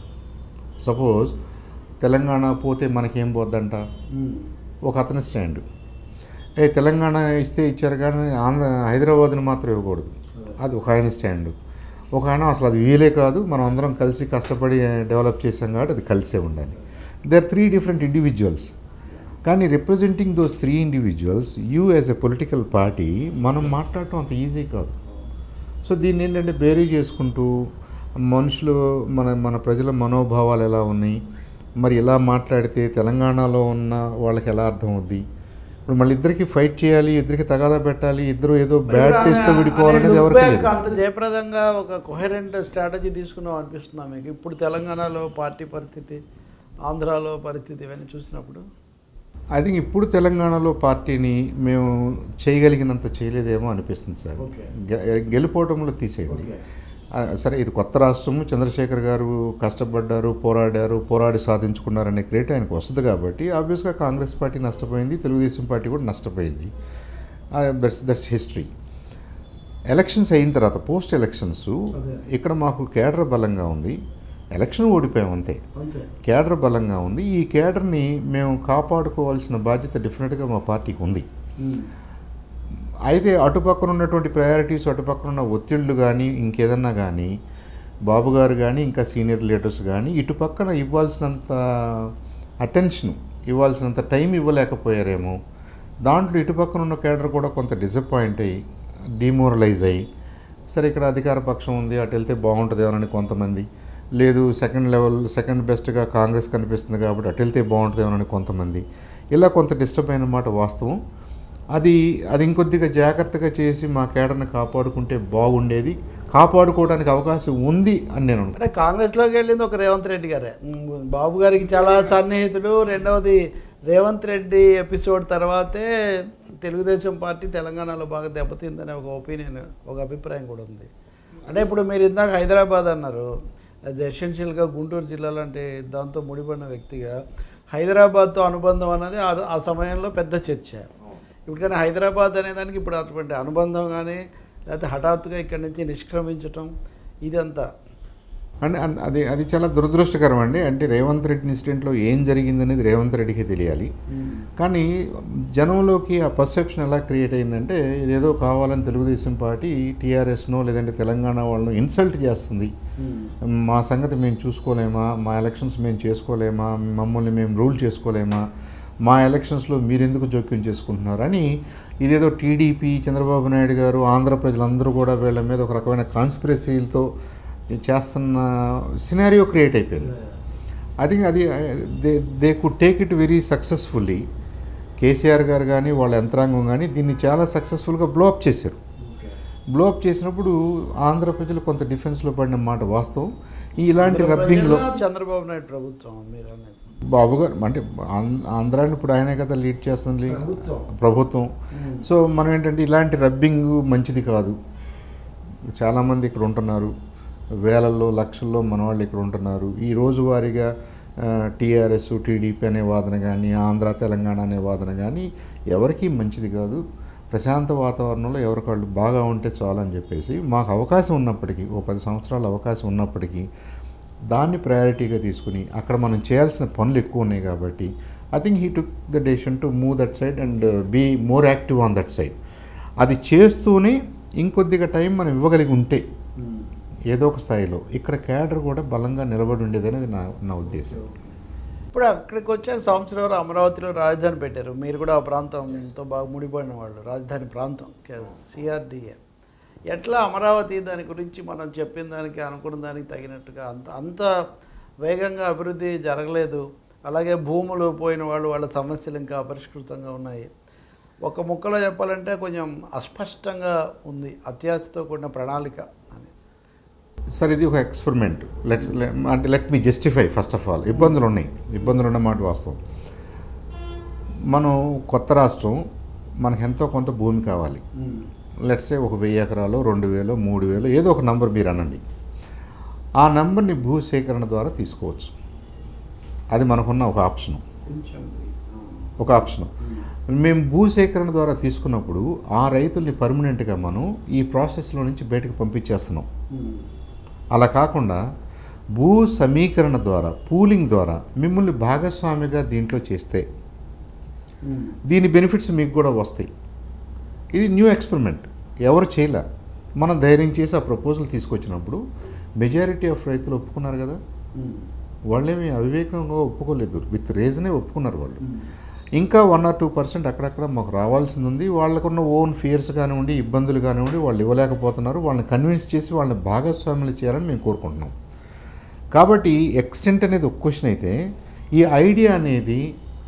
Speaker 1: సపోజ్ తెలంగాణ పోతే మనకేం పోద్దంట
Speaker 2: ఉమ్.
Speaker 1: ఒక అతని స్టాండ్ ఏ తెలంగాణ ఇస్తే ఇచ్చారు కానీ ఆంధ్ర హైదరాబాద్ని మాత్రం ఇవ్వకూడదు అది ఒక ఆయన స్టాండ్ ఒక ఆయన అసలు అది వీలే కాదు మనం అందరం కలిసి కష్టపడి డెవలప్ చేసాం కాబట్టి అది కలిసే ఉండాలి they are three different individuals కానీ representing those three individuals you as a political party మనం మాట్లాడటం అంత ఈజీ కాదు సో దీన్ని ఏంటంటే బేరీ చేసుకుంటూ మనుషులు మన మన ప్రజల మనోభావాలు ఎలా ఉన్నాయి మరి ఇలా మాట్లాడితే తెలంగాణలో ఉన్న వాళ్ళకి ఎలా అర్థం అవుద్ది ఇప్పుడు మళ్ళీ ఇద్దరికి ఫైట్ చేయాలి ఇద్దరికి తగాదా పెట్టాలి ఇద్దరు ఏదో బ్యాడ్
Speaker 2: ఇప్పుడు
Speaker 1: టేస్ట్తో
Speaker 2: ఆయన-
Speaker 1: విడిపోవాలనేది
Speaker 2: ఆయన
Speaker 1: ఎవరికి
Speaker 2: look
Speaker 1: లేదు
Speaker 2: back అంత జయప్రదంగా ఒక కొహరెంట్ స్ట్రాటజీ తీసుకున్నాం అనిపిస్తుందా మీకు ఇప్పుడు తెలంగాణలో పార్టీ పరిస్థితి ఆంధ్రాలో పరిస్థితి ఇవన్నీ చూసినప్పుడు
Speaker 1: ఐ థింక్ ఇప్పుడు తెలంగాణలో పార్టీని మేము చేయగలిగినంత చేయలేదేమో అనిపిస్తుంది సార్
Speaker 2: Okay.
Speaker 1: గె- గెలుపోవటంలో తీసేయండి ఆ, సరే ఇది కొత్త రాష్ట్రము చంద్రశేఖర్ గారు కష్టపడ్డారు పోరాడారు పోరాడి సాధించుకున్నారనే క్రియేట్ ఆయనకు వస్తుంది కాబట్టి ఆబ్వియస్గా కాంగ్రెస్ పార్టీ నష్టపోయింది తెలుగుదేశం పార్టీ కూడా నష్టపోయింది దట్స్ దట్స్ హిస్టరీ ఎలక్షన్స్ అయిన తర్వాత పోస్ట్ ఎలక్షన్స్
Speaker 2: అదే.
Speaker 1: ఇక్కడ మాకు కేడర్ బలంగా ఉంది ఎలక్షన్ ఓడిపోయాం అంతే
Speaker 2: అంతే
Speaker 1: కేడర్ బలంగా ఉంది ఈ కేడర్ని మేము కాపాడుకోవాల్సిన బాధ్యత డెఫినెట్గా మా పార్టీకి ఉంది అయితే అటుపక్కన ఉన్నటువంటి ప్రయారిటీస్ అటుపక్కన ఉన్న ఒత్తిళ్ళు కానీ ఇంకేదన్నా కానీ బాబు గారు కానీ ఇంకా సీనియర్ లీడర్స్ కానీ ఇటు పక్కన ఇవ్వాల్సినంత అటెన్షన్ ఇవ్వాల్సినంత టైం ఇవ్వలేకపోయారేమో దాంట్లో ఇటు పక్కన ఉన్న కేడర్ కూడా కొంత డిసప్పాయింట్ అయ్యి డిమోరలైజ్ అయ్యి సరే ఇక్కడ అధికార పక్షం ఉంది అటు వెళ్తే బాగుంటుందేమోనని కొంతమంది లేదు సెకండ్ లెవెల్ సెకండ్ బెస్ట్గా కాంగ్రెస్ కనిపిస్తుంది కాబట్టి అటు వెళ్తే బాగుంటుందేమోనని కొంతమంది ఇలా కొంత డిస్టర్బ్ అయిన మాట వాస్తవం అది అది ఇంకొద్దిగా జాగ్రత్తగా చేసి మా కేడర్ని కాపాడుకుంటే బాగుండేది కాపాడుకోవడానికి అవకాశం ఉంది అని నేను అనుకుంటున్నాను.
Speaker 2: అంటే కాంగ్రెస్లోకి వెళ్ళింది ఒక రేవంత్ రెడ్డి గారే ఉమ్, బాబు గారికి చాలా సన్నిహితుడు రెండవది రేవంత్ రెడ్డి ఎపిసోడ్ తర్వాతే తెలుగుదేశం పార్టీ తెలంగాణలో బాగా దెబ్బతిందనే ఒక ఒపీనియన్ ఒక అభిప్రాయం కూడా ఉంది అంటే ఇప్పుడు మీరు ఇందాక హైదరాబాద్ అన్నారు అది ఎసెన్షియల్గా గుంటూరు జిల్లాలో అంటే దాంతో ముడిపడిన వ్యక్తిగా హైదరాబాద్తో అనుబంధం అన్నది ఆ- ఆ సమయంలో పెద్ద చర్చ ఇప్పుడు కానీ హైదరాబాద్ అనే దానికి ఇప్పుడు అటువంటి అనుబంధం కానీ లేకపోతే హఠాత్తుగా ఇక్కడి నుంచి నిష్క్రమించటం ఇదంతా
Speaker 1: అంటే అన్- అది అది చాలా దురదృష్టకరం అండి అంటే రేవంత్ రెడ్డి ఇన్సిడెంట్లో ఏం జరిగిందనేది రేవంత్ రెడ్డికి తెలియాలి కానీ జనంలోకి ఆ పర్సెప్షన్ ఎలా క్రియేట్ అయిందంటే ఇదేదో కావాలని తెలుగుదేశం పార్టీ టీఆర్ఎస్నో లేదంటే తెలంగాణ వాళ్ళను ఇన్సల్ట్ చేస్తుంది మా సంగతి మేము చూసుకోలేమా మా ఎలక్షన్స్ మేము చేసుకోలేమా మమ్మల్ని మేము రూల్ చేసుకోలేమా మా ఎలక్షన్స్లో మీరెందుకు జోక్యం చేసుకుంటున్నారు అని ఇదేదో టీడీపీ చంద్రబాబు నాయుడు గారు ఆంధ్ర ప్రజలందరూ కూడా వీళ్ళ మీద ఒక రకమైన కాన్స్పిరసీలతో చేస్తున్న సినారియో క్రియేట్ అయిపోయింది ఐ థింక్ అది they they could take it very successfully KCR గారు కానీ వాళ్ళ యంత్రాంగం కానీ దీన్ని చాలా సక్సెస్ఫుల్గా బ్లోఅప్ చేశారు బ్లోఅప్ చేసినప్పుడు ఆంధ్ర ప్రజలు కొంత డిఫెన్స్లో పడిన మాట వాస్తవం ఈ ఇలాంటి రబ్బింగ్లో
Speaker 2: ప్రజల చంద్రబాబు నాయుడు ప్రభుత్వం మీరు అనేది
Speaker 1: బాబు గారు అంటే ఆం- ఆంధ్రాని ఇప్పుడు ఆయనే కదా లీడ్ చేస్తుంది
Speaker 2: ప్రభుత్వం.
Speaker 1: ప్రభుత్వం సో మనం ఏంటంటే ఇలాంటి రబ్బింగ్ మంచిది కాదు చాలామంది ఇక్కడ ఉంటున్నారు వేలల్లో లక్షల్లో మన వాళ్ళు ఇక్కడ ఉంటున్నారు ఈ రోజువారీగా టీఆర్ఎస్ టీడీపీ అనే వాదన కానీ ఆంధ్ర తెలంగాణ అనే వాదన కానీ ఎవరికీ మంచిది కాదు ప్రశాంత వాతావరణంలో ఎవరికాళ్ళు బాగా ఉంటే చాలని చెప్పేసి మాకు అవకాశం ఉన్నప్పటికీ ఓ పది సంవత్సరాల అవకాశం ఉన్నప్పటికీ దాన్ని ప్రయారిటీగా తీసుకుని అక్కడ మనం చేయాల్సిన పనులు ఎక్కువ ఉన్నాయి కాబట్టి I think he took the decision to move that side and be more active on that side అది చేస్తూనే ఇంకొద్దిగా టైం మనం ఇవ్వగలిగి ఉంటే ఏదో ఒక స్థాయిలో ఇక్కడ క్యాడర్ కూడా బలంగా నిలబడి ఉండేది అనేది నా నా ఉద్దేశం
Speaker 2: ఇప్పుడు అక్కడికి వచ్చాక సంవత్సరంలో అమరావతిలో రాజధాని పెట్టారు మీరు కూడా ఆ ప్రాంతంతో బాగా ముడిపడిన వాళ్ళు రాజధాని ప్రాంతం సిఆర్డిఏ ఎట్లా అమరావతి దాని గురించి మనం చెప్పిన దానికి అనుకున్న దానికి తగినట్టుగా అంత అంత వేగంగా అభివృద్ధి జరగలేదు అలాగే భూములు పోయిన వాళ్ళు వాళ్ళ సమస్యలు ఇంకా అపరిష్కృతంగా ఉన్నాయి ఒక ముక్కలో చెప్పాలంటే కొంచెం అస్పష్టంగా ఉంది అత్యాశతో కూడిన ప్రణాళిక అని
Speaker 1: సార్ ఇది ఒక ఎక్స్పెరిమెంట్ లెట్స్ అంటే let me justify first of all ఇబ్బందులు ఉన్నాయి ఇబ్బందులు ఉన్నమాట వాస్తవం మనం కొత్త రాష్ట్రం మనకు ఎంతో కొంత భూమి కావాలి లెట్సే ఒక వెయ్యి ఎకరాలు రెండు వేలు మూడు వేలు ఏదో ఒక నంబర్ మీరు అనండి ఆ నంబర్ని భూసేకరణ ద్వారా తీసుకోవచ్చు అది మనకున్న ఒక ఆప్షన్ ఒక ఆప్షన్ మేము భూసేకరణ ద్వారా తీసుకున్నప్పుడు ఆ రైతుల్ని పర్మనెంట్గా మనం ఈ ప్రాసెస్లో నుంచి బయటకు పంపించేస్తున్నాం అలా కాకుండా భూ సమీకరణ ద్వారా పూలింగ్ ద్వారా మిమ్మల్ని భాగస్వామిగా దీంట్లో చేస్తే దీని బెనిఫిట్స్ మీకు కూడా వస్తాయి ఇది న్యూ ఎక్స్పెరిమెంట్ ఎవరు చేయలే మనం ధైర్యం చేసి ఆ ప్రపోజల్ తీసుకొచ్చినప్పుడు మెజారిటీ ఆఫ్ రైతులు ఒప్పుకున్నారు కదా వాళ్ళేమి అవివేకంగా ఒప్పుకోలేదు విత్ రీజనే ఒప్పుకున్నారు వాళ్ళు ఇంకా వన్ ఆర్ టూ పర్సెంట్ అక్కడక్కడ మాకు రావాల్సింది ఉంది వాళ్ళకున్న ఓన్ ఫియర్స్ కానివ్వండి ఇబ్బందులు కానివ్వండి వాళ్ళు ఇవ్వలేకపోతున్నారు వాళ్ళని కన్విన్స్ చేసి వాళ్ళని భాగస్వాములు చేయాలని మేము కోరుకుంటున్నాం కాబట్టి ఎక్స్టెంట్ అనేది ఒక క్వశ్చన్ అయితే ఈ ఐడియా అనేది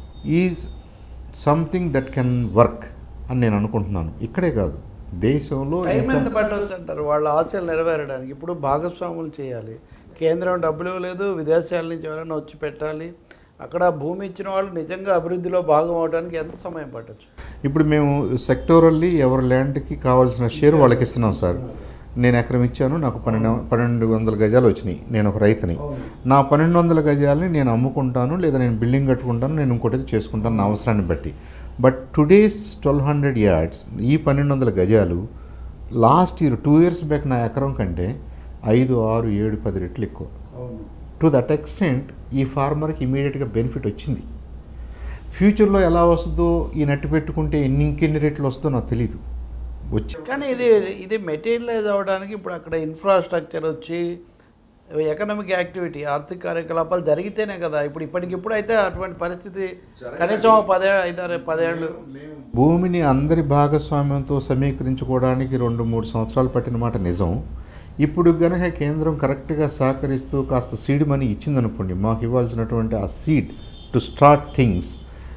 Speaker 1: is something that can work అని నేను అనుకుంటున్నాను ఇక్కడే కాదు దేశంలో
Speaker 2: టైం
Speaker 1: ఎంత-
Speaker 2: ఎంత పట్టవచ్చు అంటారు వాళ్ళ ఆశలు నెరవేరడానికి ఇప్పుడు భాగస్వాములు చేయాలి కేంద్రం డబ్బులు ఇవ్వలేదు విదేశాల నుంచి ఎవరైనా వచ్చి పెట్టాలి అక్కడ భూమి ఇచ్చిన వాళ్ళు నిజంగా అభివృద్ధిలో భాగం అవడానికి ఎంత సమయం పట్టొచ్చు
Speaker 1: ఇప్పుడు మేము సెక్టోరల్లీ ఎవరి ల్యాండ్కి కావాల్సిన షేర్ వాళ్ళకి ఇస్తున్నాం సార్ నేను ఎకరం ఇచ్చాను నాకు పన్నెండు పన్నెండు వందల గజాలు వచ్చినాయి నేను ఒక రైతుని నా పన్నెండు వందల గజాలని నేను అమ్ముకుంటాను లేదా నేను బిల్డింగ్ కట్టుకుంటాను నేను ఇంకోటి చేసుకుంటాను నా అవసరాన్ని బట్టి but today's twelve hundred yards ఈ పన్నెండు వందల గజాలు last year two years back నా ఎకరం కంటే ఐదు ఆరు ఏడు పది రెట్లు ఎక్కువ టు దట్ ఎక్స్టెంట్ ఈ ఫార్మర్కి ఇమీడియట్గా బెనిఫిట్ వచ్చింది ఫ్యూచర్లో ఎలా వస్తుందో ఈ నట్టు పెట్టుకుంటే ఎన్ని ఇంకెన్ని రేట్లు వస్తుందో నాకు తెలియదు వచ్చి
Speaker 2: కానీ ఇది ఇది మెటీరియలైజ్ అవ్వడానికి ఇప్పుడు అక్కడ ఇన్ఫ్రాస్ట్రక్చర్ వచ్చి ఎకనామిక్ యాక్టివిటీ ఆర్థిక కార్యకలాపాలు జరిగితేనే కదా ఇప్పుడు ఇప్పటికిప్పుడు అయితే అటువంటి పరిస్థితి కనీసం ఒక పదే ఐదారు పదేళ్ళు
Speaker 1: భూమిని అందరి భాగస్వామ్యంతో సమీకరించుకోవడానికి రెండు మూడు సంవత్సరాలు పట్టిన మాట నిజం ఇప్పుడు గనక కేంద్రం కరెక్ట్గా సహకరిస్తూ కాస్త సీడ్ మనీ ఇచ్చిందనుకోండి మాకు ఇవ్వాల్సినటువంటి ఆ సీడ్ టు స్టార్ట్ థింగ్స్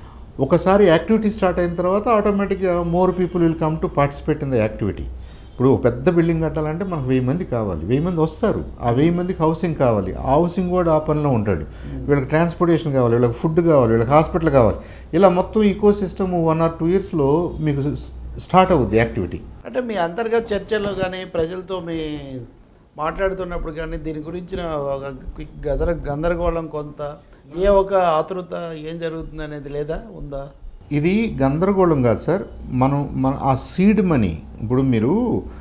Speaker 1: ఒకసారి యాక్టివిటీ స్టార్ట్ అయిన తర్వాత ఆటోమేటిక్గా more people will come to participate in the activity ఇప్పుడు ఒక పెద్ద బిల్డింగ్ కట్టాలంటే మనకు వెయ్యి మంది కావాలి వెయ్యి మంది వస్తారు ఆ వెయ్యి మందికి హౌసింగ్ కావాలి ఆ హౌసింగ్ కూడా ఆ పనిలో ఉంటాడు వీళ్ళకి ట్రాన్స్పోర్టేషన్ కావాలి వీళ్ళకి ఫుడ్ కావాలి వీళ్ళకి హాస్పిటల్ కావాలి ఇలా మొత్తం ecosystem one or two ఇయర్స్లో మీకు స్టార్ట్ అవుద్ది యాక్టివిటీ
Speaker 2: అంటే మీ అంతర్గత చర్చల్లో కానీ ప్రజలతో మీ మాట్లాడుతున్నప్పుడు కానీ దీని గురించిన ఒక గదర గందరగోళం కొంత ఏ ఒక ఆతృత ఏం జరుగుతుంది అనేది లేదా ఉందా
Speaker 1: ఇది గందరగోళం కాదు సార్ మనం మన ఆ సీడ్ మనీ ఇప్పుడు మీరు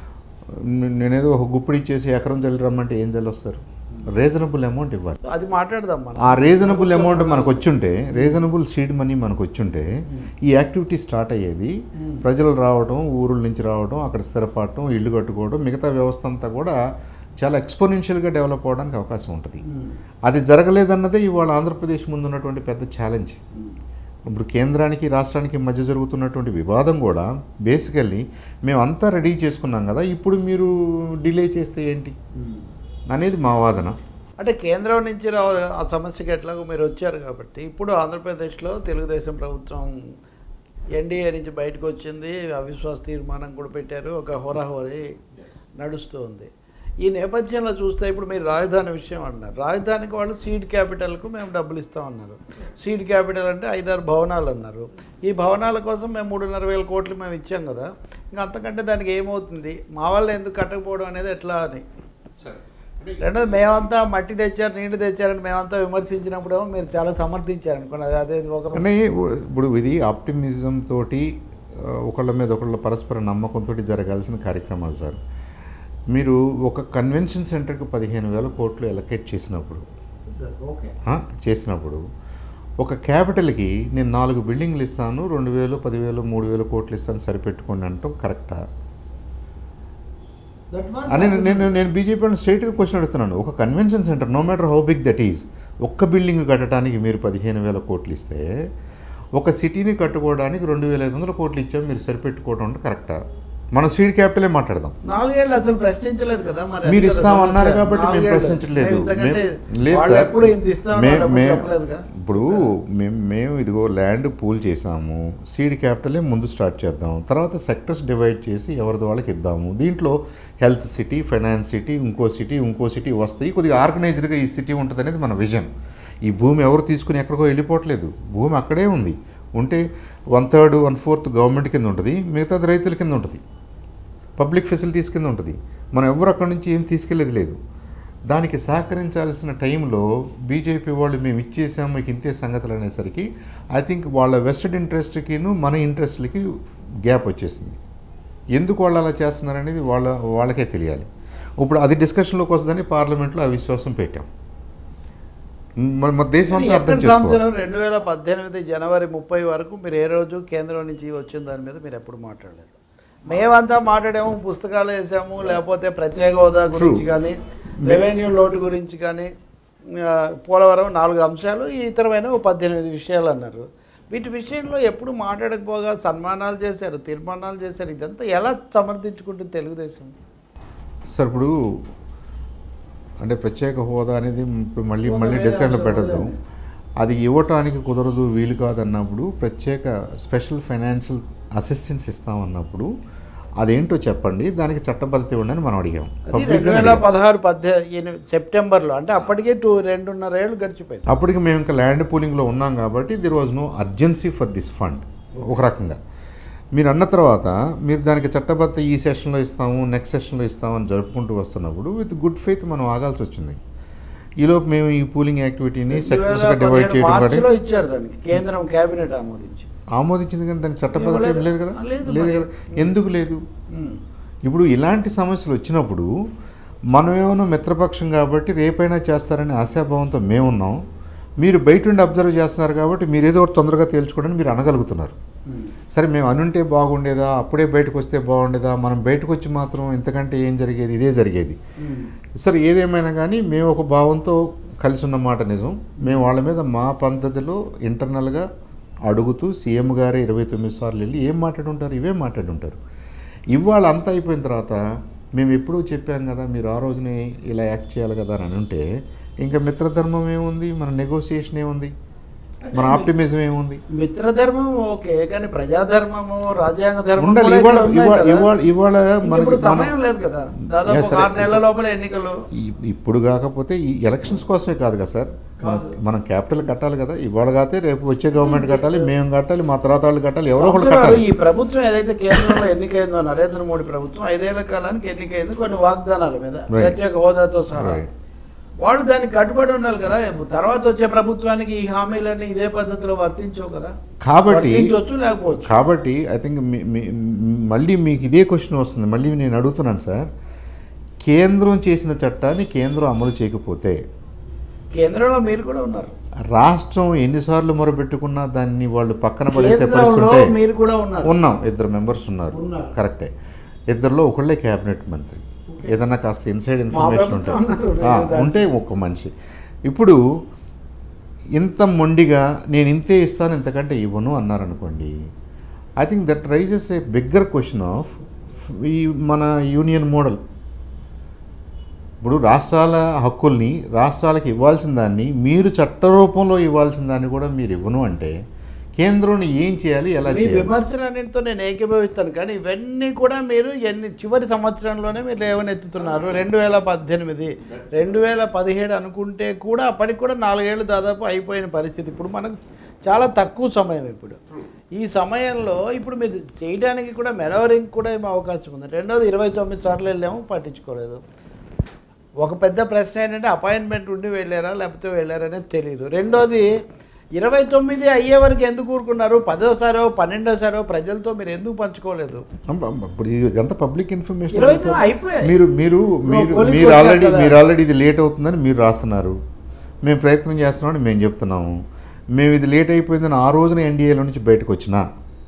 Speaker 1: నేనేదో ఒక గుప్పిడి ఇచ్చేసి ఎకరం జల్లి రమ్మంటే ఏం జల్లి వస్తారు రీజనబుల్ అమౌంట్ ఇవ్వాలి
Speaker 2: అది మాట్లాడదాం మనం
Speaker 1: ఆ రీజనబుల్ అమౌంట్ మనకు వచ్చుంటే రీజనబుల్ సీడ్ మనీ మనకు వచ్చుంటే ఈ యాక్టివిటీ స్టార్ట్ అయ్యేది ప్రజలు రావడం ఊరుల నుంచి రావడం అక్కడ స్థిరపడటం ఇల్లు కట్టుకోవడం మిగతా వ్యవస్థ అంతా కూడా చాలా ఎక్స్పోనెన్షియల్గా డెవలప్ అవడానికి అవకాశం ఉంటుంది అది జరగలేదన్నదే ఇవాళ ఆంధ్రప్రదేశ్ ముందు ఉన్నటువంటి పెద్ద ఛాలెంజ్ ఇప్పుడు కేంద్రానికి రాష్ట్రానికి మధ్య జరుగుతున్నటువంటి వివాదం కూడా బేసికల్లీ మేమంతా రెడీ చేసుకున్నాం కదా ఇప్పుడు మీరు డిలే చేస్తే ఏంటి అనేది మా వాదన
Speaker 2: అంటే కేంద్రం నుంచి రా- ఆ సమస్యకి ఎట్లాగో మీరు వచ్చారు కాబట్టి ఇప్పుడు ఆంధ్రప్రదేశ్లో తెలుగుదేశం ప్రభుత్వం ఎన్డీఏ నుంచి బయటకు వచ్చింది అవిశ్వాస తీర్మానం కూడా పెట్టారు ఒక హోరాహోరీ నడుస్తూ ఉంది ఈ నేపథ్యంలో చూస్తే ఇప్పుడు మీరు రాజధాని విషయం అన్నారు రాజధానికి వాళ్ళు సీడ్ క్యాపిటల్కు మేము డబ్బులు ఇస్తామన్నారు సీడ్ క్యాపిటల్ అంటే ఐదారు భవనాలు అన్నారు ఈ భవనాల కోసం మేము మూడున్నర వేల కోట్లు మేము ఇచ్చాం కదా ఇంకా అంతకంటే దానికి ఏమవుతుంది మా వాళ్ళు ఎందుకు కట్టకపోవడం అనేది ఎట్లా అని రెండోది మేమంతా మట్టి తెచ్చారు నీళ్లు తెచ్చారని మేమంతా విమర్శించినప్పుడు మీరు చాలా సమర్థించారు అనుకోండి అదే అదే ఒక
Speaker 1: అంటే ఇప్పుడు ఇది ఆప్టిమిజం తోటి ఆ, ఒకళ్ళ మీద ఒకళ్ళ పరస్పర నమ్మకంతో జరగాల్సిన కార్యక్రమాలు సార్ మీరు ఒక కన్వెన్షన్ సెంటర్కి పదిహేను వేల కోట్లు ఎలకేట్ చేసినప్పుడు
Speaker 2: ఓకే
Speaker 1: ఆ, చేసినప్పుడు ఒక క్యాపిటల్కి నేను నాలుగు బిల్డింగ్లు ఇస్తాను రెండు వేలు పదివేలు మూడు వేలు కోట్లు ఇస్తాను సరిపెట్టుకోండి అంటాం కరెక్టా అని నేను- నేను నేను బీజేపీ వాళ్ళని స్ట్రైట్గా క్వశ్చన్ అడుగుతున్నాను ఒక convention centre no matter how big that is ఒక్క బిల్డింగ్ కట్టడానికి మీరు పదిహేను వేల కోట్లు ఇస్తే ఒక సిటీని కట్టుకోవడానికి రెండు వేల ఐదు వందల కోట్లు ఇచ్చాం మీరు సరిపెట్టుకోవడం అంటే కరెక్టా మనం స్వీట్ క్యాపిటలే మాట్లాడదాం
Speaker 2: నాలుగేళ్ళు అసలు ప్రశ్నించలేదు కదా మరి
Speaker 1: మీరు
Speaker 2: అది కదా
Speaker 1: ఇస్తామన్నారు
Speaker 2: సమస్య.
Speaker 1: కాబట్టి మేము
Speaker 2: నాలుగేళ్ళు.
Speaker 1: ప్రశ్నించలేదు
Speaker 2: మేము ఇంతకంటే
Speaker 1: మేము- లేదు
Speaker 2: వాళ్ళు
Speaker 1: సార్
Speaker 2: ఎప్పుడు ఇంత ఇస్తామని
Speaker 1: మే-
Speaker 2: వాళ్ళు ఎప్పుడు
Speaker 1: మే-
Speaker 2: చెప్పలేదుగా.
Speaker 1: ఇప్పుడు మేము మేము ఇదిగో ల్యాండ్ పూల్ చేసాము సీడ్ క్యాపిటలే ముందు స్టార్ట్ చేద్దాం తర్వాత సెక్టర్స్ డివైడ్ చేసి ఎవరిది వాళ్ళకి ఇద్దాము దీంట్లో హెల్త్ సిటీ ఫైనాన్స్ సిటీ ఇంకో సిటీ ఇంకో సిటీ వస్తాయి కొద్దిగా ఆర్గనైజ్డ్గా ఈ సిటీ ఉంటుంది అనేది మన విజన్ ఈ భూమి ఎవరు తీసుకుని ఎక్కడికో వెళ్ళిపోవట్లేదు భూమి అక్కడే ఉంది ఉంటే one third one fourth government కింద ఉంటుంది మిగతాది రైతుల కింద ఉంటుంది పబ్లిక్ ఫెసిలిటీస్ కింద ఉంటుంది మనం ఎవరు అక్కడి నుంచి ఏం తీసుకెళ్ళేది లేదు దానికి సహకరించాల్సిన టైంలో బీజేపీ వాళ్ళు మేము ఇచ్చేసాము మీకు ఇంతే సంగతులు అనేసరికి ఐ థింక్ వాళ్ళ వెస్టెడ్ ఇంట్రెస్ట్కిను మన ఇంట్రెస్ట్లకి గ్యాప్ వచ్చేసింది ఎందుకు వాళ్ళు అలా చేస్తున్నారనేది వాళ్ళ వాళ్ళకే తెలియాలి ఇప్పుడు అది డిస్కషన్లోకి వస్తుందని పార్లమెంట్లో అవిశ్వాసం పెట్టాం మన మన దేశం అంతా అర్థం
Speaker 2: ఎక్కడ
Speaker 1: చేసుకోవాలి
Speaker 2: సంవత్సరం రెండు వేల పద్దెనిమిది జనవరి ముప్పై వరకు మీరు ఏ రోజు కేంద్రం నుంచి వచ్చిన దాని మీద మీరు ఎప్పుడు మాట్లాడలేదు మేమంతా మాట్లాడాము పుస్తకాలు వేసాము లేకపోతే ప్రత్యేక హోదా గురించి కానీ రెవెన్యూ లోటు గురించి కానీ ఆ, పోలవరం నాలుగు అంశాలు ఈ ఇతరమైన ఓ పద్దెనిమిది విషయాలు అన్నారు వీటి విషయంలో ఎప్పుడు మాట్లాడకపోగా సన్మానాలు చేశారు తీర్మానాలు చేశారు ఇదంతా ఎలా సమర్థించుకుంటుంది తెలుగుదేశం
Speaker 1: సార్ ఇప్పుడు అంటే ప్రత్యేక హోదా అనేది ఇప్పుడు మళ్ళీ
Speaker 2: హోదా
Speaker 1: మళ్ళీ
Speaker 2: వేరే
Speaker 1: డిస్కషన్లో
Speaker 2: అంశం
Speaker 1: పెట్టద్దు
Speaker 2: వదిలేండి.
Speaker 1: అది ఇవ్వటానికి కుదరదు వీలు కాదన్నప్పుడు ప్రత్యేక స్పెషల్ ఫైనాన్షియల్ అసిస్టెన్స్ ఇస్తామన్నప్పుడు అదేంటో చెప్పండి దానికి చట్టబద్ధత ఇవ్వండి అని మనం అడిగాం
Speaker 2: అది
Speaker 1: Public
Speaker 2: రెండు
Speaker 1: గా
Speaker 2: వేల
Speaker 1: అడిగాం.
Speaker 2: పదహారు పద్దె ఎనిమిది సెప్టెంబర్లో అంటే అప్పటికే టూ రెండున్నర ఏళ్ళు గడిచిపోయింది
Speaker 1: అప్పటికి మేము ఇంకా ల్యాండ్ పూలింగ్లో ఉన్నాం కాబట్టి there was no urgency for this fund ఒక రకంగా మీరు అన్న తర్వాత మీరు దానికి చట్టబద్ధ ఈ సెషన్లో ఇస్తాము నెక్స్ట్ సెషన్లో ఇస్తాము అని జరుపుకుంటూ వస్తున్నప్పుడు విత్ గుడ్ ఫెయిత్ మనం ఆగాల్సి వచ్చింది ఈలోపు మేము ఈ పూలింగ్ యాక్టివిటీని సెక్టర్స్గా డివైడ్ చేయడం
Speaker 2: మార్చిలో
Speaker 1: కానీ
Speaker 2: ఇచ్చారు దానికి కేంద్రం కేబినెట్ ఆమోదించి
Speaker 1: ఆమోదించింది కానీ దానికి చట్టబద్ధత ఏం లేదు కదా
Speaker 2: లేదు
Speaker 1: లేదు
Speaker 2: మరి.
Speaker 1: కదా ఎందుకు లేదు
Speaker 2: ఉమ్.
Speaker 1: ఇప్పుడు ఇలాంటి సమస్యలు వచ్చినప్పుడు మనం ఏమైనా మిత్రపక్షం కాబట్టి రేపైనా చేస్తారనే ఆశాభావంతో మేమున్నాం మీరు బయట ఉండి అబ్జర్వ్ చేస్తున్నారు కాబట్టి మీరు ఏదో ఒకటి తొందరగా తేల్చుకోవడానికి మీరు అనగలుగుతున్నారు
Speaker 2: ఉమ్.
Speaker 1: సరే మేము అనుంటే బాగుండేదా అప్పుడే బయటకు వస్తే బాగుండేదా మనం బయటకు వచ్చి మాత్రం ఇంతకంటే ఏం జరిగేది ఇదే జరిగేది
Speaker 2: ఉమ్.
Speaker 1: సరే ఏదేమైనా కానీ మేము ఒక భావంతో కలిసి ఉన్న మాట నిజం మేము వాళ్ళ మీద మా పద్ధతిలో ఇంటర్నల్గా అడుగుతూ సీఎం గారే ఇరవై తొమ్మిది సార్లు వెళ్ళి ఏం మాట్లాడుంటారు ఇవే మాట్లాడుంటారు ఇవాళ అంతా అయిపోయిన తర్వాత మేము ఎప్పుడూ చెప్పాం కదా మీరు ఆ రోజునే ఇలా యాక్ట్ చేయాలి కదా అని ఉంటే ఇంకా మిత్రధర్మం ఏముంది మన నెగోసియేషన్ ఏముంది మన ఆప్టిమిజం ఏముంది
Speaker 2: మిత్రధర్మం ఓకే కానీ ప్రజాధర్మము రాజ్యాంగ ధర్మం
Speaker 1: ఉండాలి
Speaker 2: కూడా
Speaker 1: ఇవాళ
Speaker 2: ఇక్కడ ఉన్నాయి
Speaker 1: ఇవాళ
Speaker 2: కదా.
Speaker 1: ఇవాళ ఇవాళ
Speaker 2: ఇంక
Speaker 1: మనకి
Speaker 2: ఇప్పుడు
Speaker 1: మనం
Speaker 2: సమయం లేదు కదా దాదాపు
Speaker 1: Yes,
Speaker 2: ఒక
Speaker 1: sir.
Speaker 2: ఆరు నెలల లోపల ఎన్నికలు
Speaker 1: ఈ- ఇప్పుడు కాకపోతే ఈ ఎలక్షన్స్ కోసమే కాదు కదా సార్ మనం- మనం క్యాపిటల్ కట్టాలి కదా ఇవాళ కాతే రేపు వచ్చే గవర్నమెంట్ కట్టాలి మేము కట్టాలి మా తర్వాత వాళ్ళు కట్టాలి ఎవరో ఒకళ్ళు
Speaker 2: సంవత్సరాలు
Speaker 1: కట్టాలి
Speaker 2: ఈ ప్రభుత్వం ఏదైతే కేంద్రంలో ఎన్నికైందో నరేంద్ర మోడీ ప్రభుత్వం ఐదేళ్ల కాలానికి ఎన్నికైంది కొన్ని వాగ్దానాల మీద
Speaker 1: Right.
Speaker 2: ప్రత్యేక హోదాతో సహా
Speaker 1: Right.
Speaker 2: వాళ్ళు దానికి కట్టుబడి ఉండాలి కదా తర్వాత వచ్చే ప్రభుత్వానికి ఈ హామీలన్నీ ఇదే పద్ధతిలో వర్తించవు కదా
Speaker 1: కాబట్టి
Speaker 2: వర్తించవచ్చు లేకపోవచ్చు
Speaker 1: కాబట్టి ఐ థింక్ మళ్ళీ మీకు ఇదే క్వశ్చన్ వస్తుంది మళ్ళీ నేను అడుగుతున్నాను సార్ కేంద్రం చేసిన చట్టాన్ని కేంద్రం అమలు చేయకపోతే
Speaker 2: కేంద్రంలో మీరు కూడా ఉన్నారు
Speaker 1: రాష్ట్రం ఎన్నిసార్లు మొరబెట్టుకున్నా దాన్ని వాళ్ళు పక్కన పడేసే పరిస్థితి
Speaker 2: కేంద్రంలో
Speaker 1: ఉంటే
Speaker 2: మీరు కూడా ఉన్నారు
Speaker 1: ఉన్నాం ఇద్దరు మెంబర్స్ ఉన్నారు
Speaker 2: ఉన్నారు.
Speaker 1: కరెక్టే ఇద్దరిలో ఒకళ్ళే క్యాబినెట్ మంత్రి ఏదన్నా కాస్త ఇన్సైడ్
Speaker 2: మా
Speaker 1: ఇన్ఫర్మేషన్ ఉంటే
Speaker 2: ప్రభుత్వం ఉన్నారు,
Speaker 1: ఆ,
Speaker 2: లేదు దాంట్లో.
Speaker 1: ఉంటే ఒక్క మనిషి ఇప్పుడు ఇంత మొండిగా నేను ఇంతే ఇస్తాను ఇంతకంటే ఇవ్వను అన్నారనుకోండి I think that raises a bigger question of ఈ మన యూనియన్ మోడల్ ఇప్పుడు రాష్ట్రాల హక్కుల్ని రాష్ట్రాలకు ఇవ్వాల్సిన దాన్ని మీరు చట్ట రూపంలో ఇవ్వాల్సిన దాన్ని కూడా మీరు ఇవ్వను అంటే కేంద్రం ఏం చేయాలి ఎలా
Speaker 2: మీ
Speaker 1: చేయాలి
Speaker 2: విమర్శలన్నింటితో నేను ఏకీభవిస్తాను కానీ ఇవన్నీ కూడా మీరు ఎన్ని చివరి సంవత్సరంలోనే మీరు లేవనెత్తుతున్నారు రెండు వేల పద్దెనిమిది రెండు వేల పదిహేడు అనుకుంటే కూడా అప్పటికి కూడా నాలుగేళ్ళు దాదాపు అయిపోయిన పరిస్థితి ఇప్పుడు మనకు చాలా తక్కువ సమయం ఇప్పుడు ఈ సమయంలో ఇప్పుడు మీరు చేయడానికి కూడా మెరవరింగ్ కూడా ఏమో అవకాశం ఉంది రెండోది ఇరవై తొమ్మిది సార్లు వెళ్ళాము పట్టించుకోలేదు ఒక పెద్ద ప్రశ్న ఏంటంటే అపాయింట్మెంట్ ఉండి వెళ్ళారా లేకపోతే వెళ్ళారా అనేది తెలియదు రెండోది ఇరవై తొమ్మిది అయ్యే వరకు ఎందుకు ఊరుకున్నారు పదోసారో పన్నెండోసారో ప్రజలతో మీరు ఎందుకు పంచుకోలేదు
Speaker 1: అమ్మ, అమ్మ, ఇప్పుడు ఇది ఎంత పబ్లిక్ ఇన్ఫర్మేషన్
Speaker 2: ఇరవై తొమ్మిది అయిపోయాయి.
Speaker 1: మీరు మీరు మీరు
Speaker 2: పోలీస్
Speaker 1: మీరు
Speaker 2: వచ్చారు
Speaker 1: ఆల్రెడీ
Speaker 2: కదా.
Speaker 1: మీరు ఆల్రెడీ ఇది లేట్ అవుతుందని మీరు రాస్తున్నారు మేము ప్రయత్నం చేస్తున్నామని మేము చెప్తున్నాము మేము ఇది లేట్ అయిపోయిందని ఆ రోజున ఎన్డీఏలో నుంచి బయటకు వచ్చినా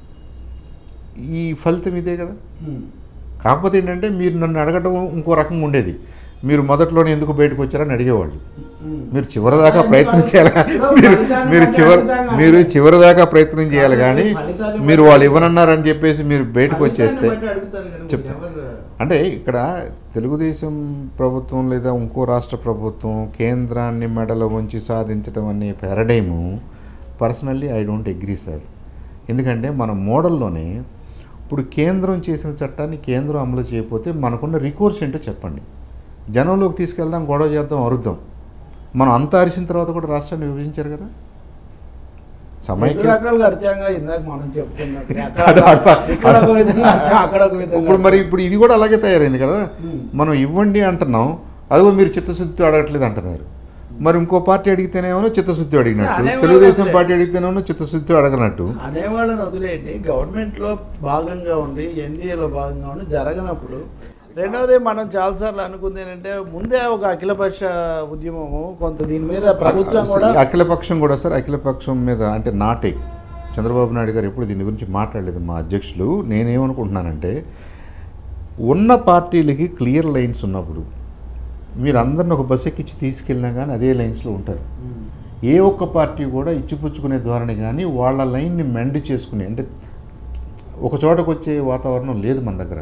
Speaker 1: ఈ ఫలితం ఇదే కదా కాకపోతే ఏంటంటే మీరు నన్ను అడగడం ఇంకో రకంగా ఉండేది మీరు మొదట్లోనే ఎందుకు బయటకు వచ్చారని అడిగేవాళ్ళు మీరు చివరి దాకా ప్రయత్నం చేయాలి మీరు మీరు చివరి మీరు చివరి దాకా ప్రయత్నం చేయాలి కానీ మీరు వాళ్ళు ఇవ్వనన్నారని చెప్పేసి మీరు బయటకు వచ్చేస్తే చెప్తా. అంటే ఇక్కడ తెలుగుదేశం ప్రభుత్వం లేదా ఇంకో రాష్ట్ర ప్రభుత్వం కేంద్రాన్ని మెడలో ఉంచి సాధించడం అనే paradigm personally I don't agree sir ఎందుకంటే మన మోడల్లోనే ఇప్పుడు కేంద్రం చేసిన చట్టాన్ని కేంద్రం అమలు చేయకపోతే మనకున్న రికోర్స్ ఏంటో చెప్పండి జనంలోకి తీసుకెళ్దాం గొడవ చేద్దాం అరుద్దాం మనం అంత అరిసిన తర్వాత కూడా రాష్ట్రాన్ని విభజించారు కదా
Speaker 2: రెండు
Speaker 1: సమైక్య
Speaker 2: రకాలుగా అర్థంగా ఇందాక మనం చెప్తున్నాం
Speaker 1: అక్కడ- అక్కడ-
Speaker 2: ఇక్కడ ఒక విధంగా అర్థం, అక్కడ ఒక విధంగా
Speaker 1: ఇప్పుడు మరి ఇప్పుడు ఇది కూడా అలాగే తయారైంది కదా
Speaker 2: Hmm.
Speaker 1: మనం ఇవ్వండి అంటున్నాం అదిగో మీరు చిత్తశుద్ధితో అడగట్లేదు అంటున్నారు మరి ఇంకో పార్టీ అడిగితేనేమో చిత్తశుద్ధి అడిగినట్టు
Speaker 2: అనేవాళ్ళు
Speaker 1: తెలుగుదేశం
Speaker 2: అసలే.
Speaker 1: పార్టీ అడిగితేనేమో చిత్తశుద్ధితో అడగనట్టు
Speaker 2: అనేవాళ్ళని వదిలేయండి గవర్నమెంట్లో భాగంగా ఉండి ఎన్డీఏలో భాగంగా ఉండి జరగనప్పుడు రెండవది మనం చాలాసార్లు అనుకుంది ఏంటంటే ముందే ఒక అఖిలపక్ష ఉద్యమము కొంత దీని మీద ప్రభుత్వం కూడా
Speaker 1: అఖిలపక్షం కూడా సార్ అఖిలపక్షం మీద అంటే నా టేక్ చంద్రబాబు నాయుడు గారు ఎప్పుడు దీని గురించి మాట్లాడలేదు మా అధ్యక్షులు నేనేమనుకుంటున్నానంటే ఉన్న పార్టీలకి క్లియర్ లైన్స్ ఉన్నప్పుడు మీరు అందరిని ఒక బస్ ఎక్కించి తీసుకెళ్ళినా కానీ అదే లైన్స్లో ఉంటారు ఏ ఒక్క పార్టీ కూడా ఇచ్చిపుచ్చుకునే ధోరణి కానీ వాళ్ళ లైన్ని మెండ్ చేసుకునే అంటే ఒక చోటకు వచ్చే వాతావరణం లేదు మన దగ్గర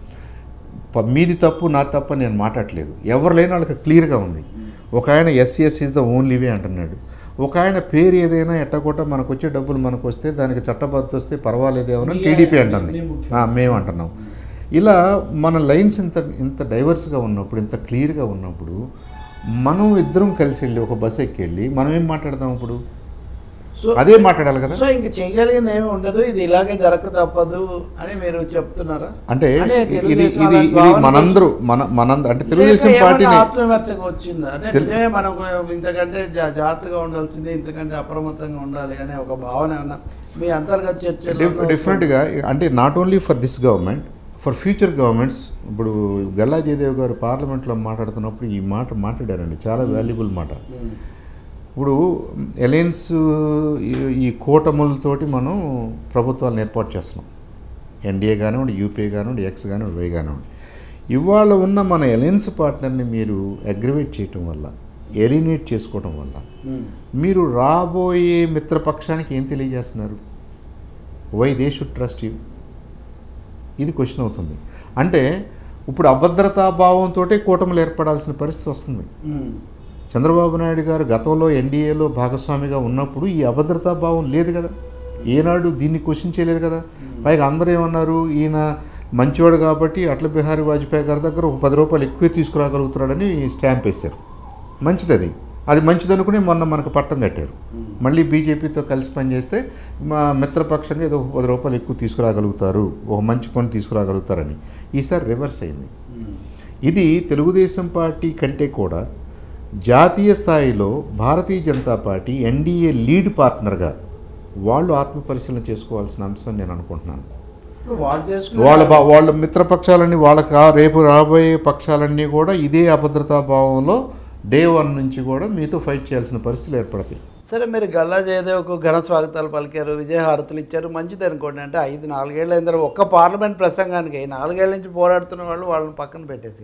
Speaker 1: ప- మీది తప్పు నా తప్పు అని నేను మాట్లాడట్లేదు ఎవరు లేని వాళ్ళకి క్లియర్గా ఉంది ఒక ఆయన SCS is the only way అంటున్నాడు ఒక ఆయన పేరు ఏదైనా ఎట్టకొట్ట మనకు వచ్చే డబ్బులు మనకు వస్తే దానికి చట్టబద్ధ వస్తే పర్వాలేదేమో అని టీడీపీ అంటుంది ఆ, మేము అంటున్నాం ఇలా మన లైన్స్ ఇంత ఇంత డైవర్స్గా ఉన్నప్పుడు ఇంత క్లియర్గా ఉన్నప్పుడు మనం ఇద్దరం కలిసి వెళ్ళి ఒక బస్ ఎక్కి వెళ్ళి మనం ఏం మాట్లాడదాం ఇప్పుడు
Speaker 2: సో
Speaker 1: అదే మాట్లాడాలి కదా
Speaker 2: సో ఇంక చేయగలిగింది ఏమి ఉండదు ఇది ఇలాగే జరగ తప్పదు అని మీరు చెప్తున్నారా
Speaker 1: అంటే
Speaker 2: అంటే
Speaker 1: ఇది
Speaker 2: తెలుగుదేశం
Speaker 1: ఇది
Speaker 2: అలాంటి
Speaker 1: ఇది
Speaker 2: భావన
Speaker 1: మనందరూ మన మనందరూ అంటే తెలుగుదేశం
Speaker 2: లేక ఏమన్నా
Speaker 1: పార్టీని
Speaker 2: ఆత్మవిమర్శకు వచ్చిందా అంటే
Speaker 1: తెలు-
Speaker 2: నిజమే మనం ఇంతకంటే జా- జాగ్రత్తగా ఉండాల్సింది ఇంతకంటే అప్రమత్తంగా ఉండాలి అనే ఒక భావన ఏమన్నా మీ అంతర్గత చర్చలు
Speaker 1: డెఫినెట్గా అంటే not only for this government for future governments ఇప్పుడు గల్లా జయదేవ్ గారు పార్లమెంట్లో మాట్లాడుతున్నప్పుడు ఈ మాట మాట్లాడారండి చాలా వాల్యుబుల్ మాట ఇప్పుడు ఎలయన్స్ ఈ- ఈ కూటములతోటి మనం ప్రభుత్వాలను ఏర్పాటు చేస్తున్నాం ఎన్డీఏ కానివ్వండి యూపీఏ కానివ్వండి ఎక్స్ కానివ్వండి వై కానివ్వండి ఇవాళ ఉన్న మన ఎలయన్స్ పార్ట్నర్ని మీరు అగ్రివేట్ చేయటం వల్ల ఎలినేట్ చేసుకోవటం వల్ల మీరు రాబోయే మిత్రపక్షానికి ఏం తెలియజేస్తున్నారు why they should trust you ఇది క్వశ్చన్ అవుతుంది అంటే ఇప్పుడు అభద్రతా భావంతో కూటములు ఏర్పడాల్సిన పరిస్థితి వస్తుంది చంద్రబాబు నాయుడు గారు గతంలో ఎన్డీఏలో భాగస్వామిగా ఉన్నప్పుడు ఈ అభద్రతా భావం లేదు కదా ఏనాడు దీన్ని క్వశ్చన్ చేయలేదు కదా పైగా అందరూ ఏమన్నారు ఈయన మంచివాడు కాబట్టి అటల్ బిహారీ వాజ్పేయి గారి దగ్గర ఒక పది రూపాయలు ఎక్కువ తీసుకురాగలుగుతున్నాడని స్టాంప్ వేశారు మంచిది అది అది మంచిదనుకుని మొన్న మనకు పట్టం కట్టారు మళ్ళీ బీజేపీతో కలిసి పనిచేస్తే మా మిత్రపక్షంగా ఏదో ఒక పది రూపాయలు ఎక్కువ తీసుకురాగలుగుతారు ఒక మంచి పని తీసుకురాగలుగుతారని ఈసారి రివర్స్ అయింది ఇది తెలుగుదేశం పార్టీ కంటే కూడా జాతీయ స్థాయిలో Bharatiya Janata party NDA lead పార్ట్నర్గా వాళ్ళు ఆత్మపరిశీలన చేసుకోవాల్సిన అంశం నేను అనుకుంటున్నాను
Speaker 2: వాళ్ళు చేసుకునే
Speaker 1: వాళ్ళ బా- వాళ్ళ మిత్రపక్షాలన్నీ వాళ్ళకి ఆ రేపు రాబోయే పక్షాలన్నీ కూడా ఇదే అభద్రతా భావంలో డే వన్ నుంచి కూడా మీతో ఫైట్ చేయాల్సిన పరిస్థితులు ఏర్పడతాయి
Speaker 2: సరే మీరు గల్లా జయదేవ్కు ఘన స్వాగతాలు పలికారు విజయహారతులు ఇచ్చారు మంచిది అనుకోండి అంటే ఐదు నాలుగేళ్ళు అయిన తర్వాత ఒక్క పార్లమెంట్ ప్రసంగానికి నాలుగేళ్ల నుంచి పోరాడుతున్న వాళ్ళు వాళ్ళని పక్కన పెట్టేసి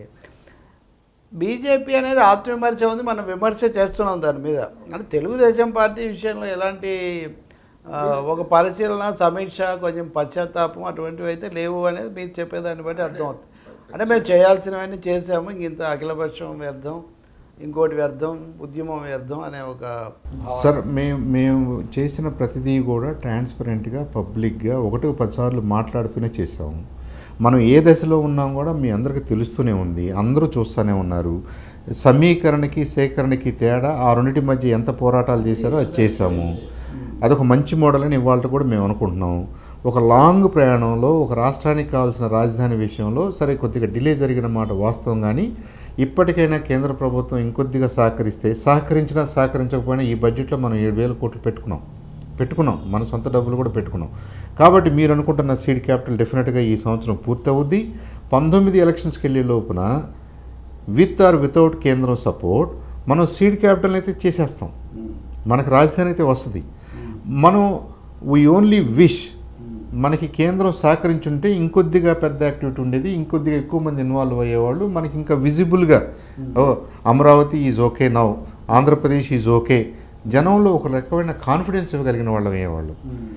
Speaker 2: బీజేపీ అనేది ఆత్మవిమర్శ ఉంది మనం విమర్శ చేస్తున్నాం దాని మీద అంటే తెలుగుదేశం పార్టీ విషయంలో ఎలాంటి ఆ, ఒక పరిశీలన సమీక్ష కొంచెం పశ్చాత్తాపం అటువంటివి అయితే లేవు అనేది మీరు చెప్పేదాన్ని బట్టి అర్థమవుతుంది అంటే మేము చేయాల్సినవన్నీ చేసాము ఇంక ఇంత అఖిలపక్షం వ్యర్థం ఇంకోటి వ్యర్థం ఉద్యమం వ్యర్థం అనే ఒక భావన.
Speaker 1: సార్ మేము మేము చేసిన ప్రతిదీ కూడా ట్రాన్స్పరెంట్గా పబ్లిక్గా ఒకటి పదిసార్లు మాట్లాడుతూనే చేసాము మనం ఏ దశలో ఉన్నాం కూడా మీ అందరికీ తెలుస్తూనే ఉంది అందరూ చూస్తూనే ఉన్నారు సమీకరణకి సేకరణకి తేడా ఆ రెండింటి మధ్య ఎంత పోరాటాలు చేశారో అది చేశాము అదొక మంచి మోడల్ అని ఇవాళ కూడా మేము అనుకుంటున్నాం ఒక లాంగ్ ప్రయాణంలో ఒక రాష్ట్రానికి కావాల్సిన రాజధాని విషయంలో సరే కొద్దిగా డిలే జరిగిన మాట వాస్తవం కానీ ఇప్పటికైనా కేంద్ర ప్రభుత్వం ఇంకొద్దిగా సహకరిస్తే సహకరించినా సహకరించకపోయినా ఈ బడ్జెట్లో మనం ఏడు వేల కోట్లు పెట్టుకున్నాం పెట్టుకున్నాం మన సొంత డబ్బులు కూడా పెట్టుకున్నాం కాబట్టి మీరు అనుకుంటున్న సీడ్ క్యాపిటల్ డెఫినెట్గా ఈ సంవత్సరం పూర్తవుద్ది పంతొమ్మిది ఎలక్షన్స్కి వెళ్ళే లోపున విత్ ఆర్ వితౌట్ కేంద్రం సపోర్ట్ మనం సీడ్ క్యాపిటల్ అయితే చేసేస్తాం మనకు రాజధాని అయితే వస్తుంది మనం వీ ఓన్లీ విష్ మనకి కేంద్రం సహకరించుంటే ఇంకొద్దిగా పెద్ద యాక్టివిటీ ఉండేది ఇంకొద్దిగా ఎక్కువ మంది ఇన్వాల్వ్ అయ్యేవాళ్ళు మనకి ఇంకా విజిబుల్గా ఓ Amaravati is okay now Andhra Pradesh is okay జనంలో ఒక రకమైన కాన్ఫిడెన్స్ ఇవ్వగలిగిన వాళ్ళం అయ్యేవాళ్ళు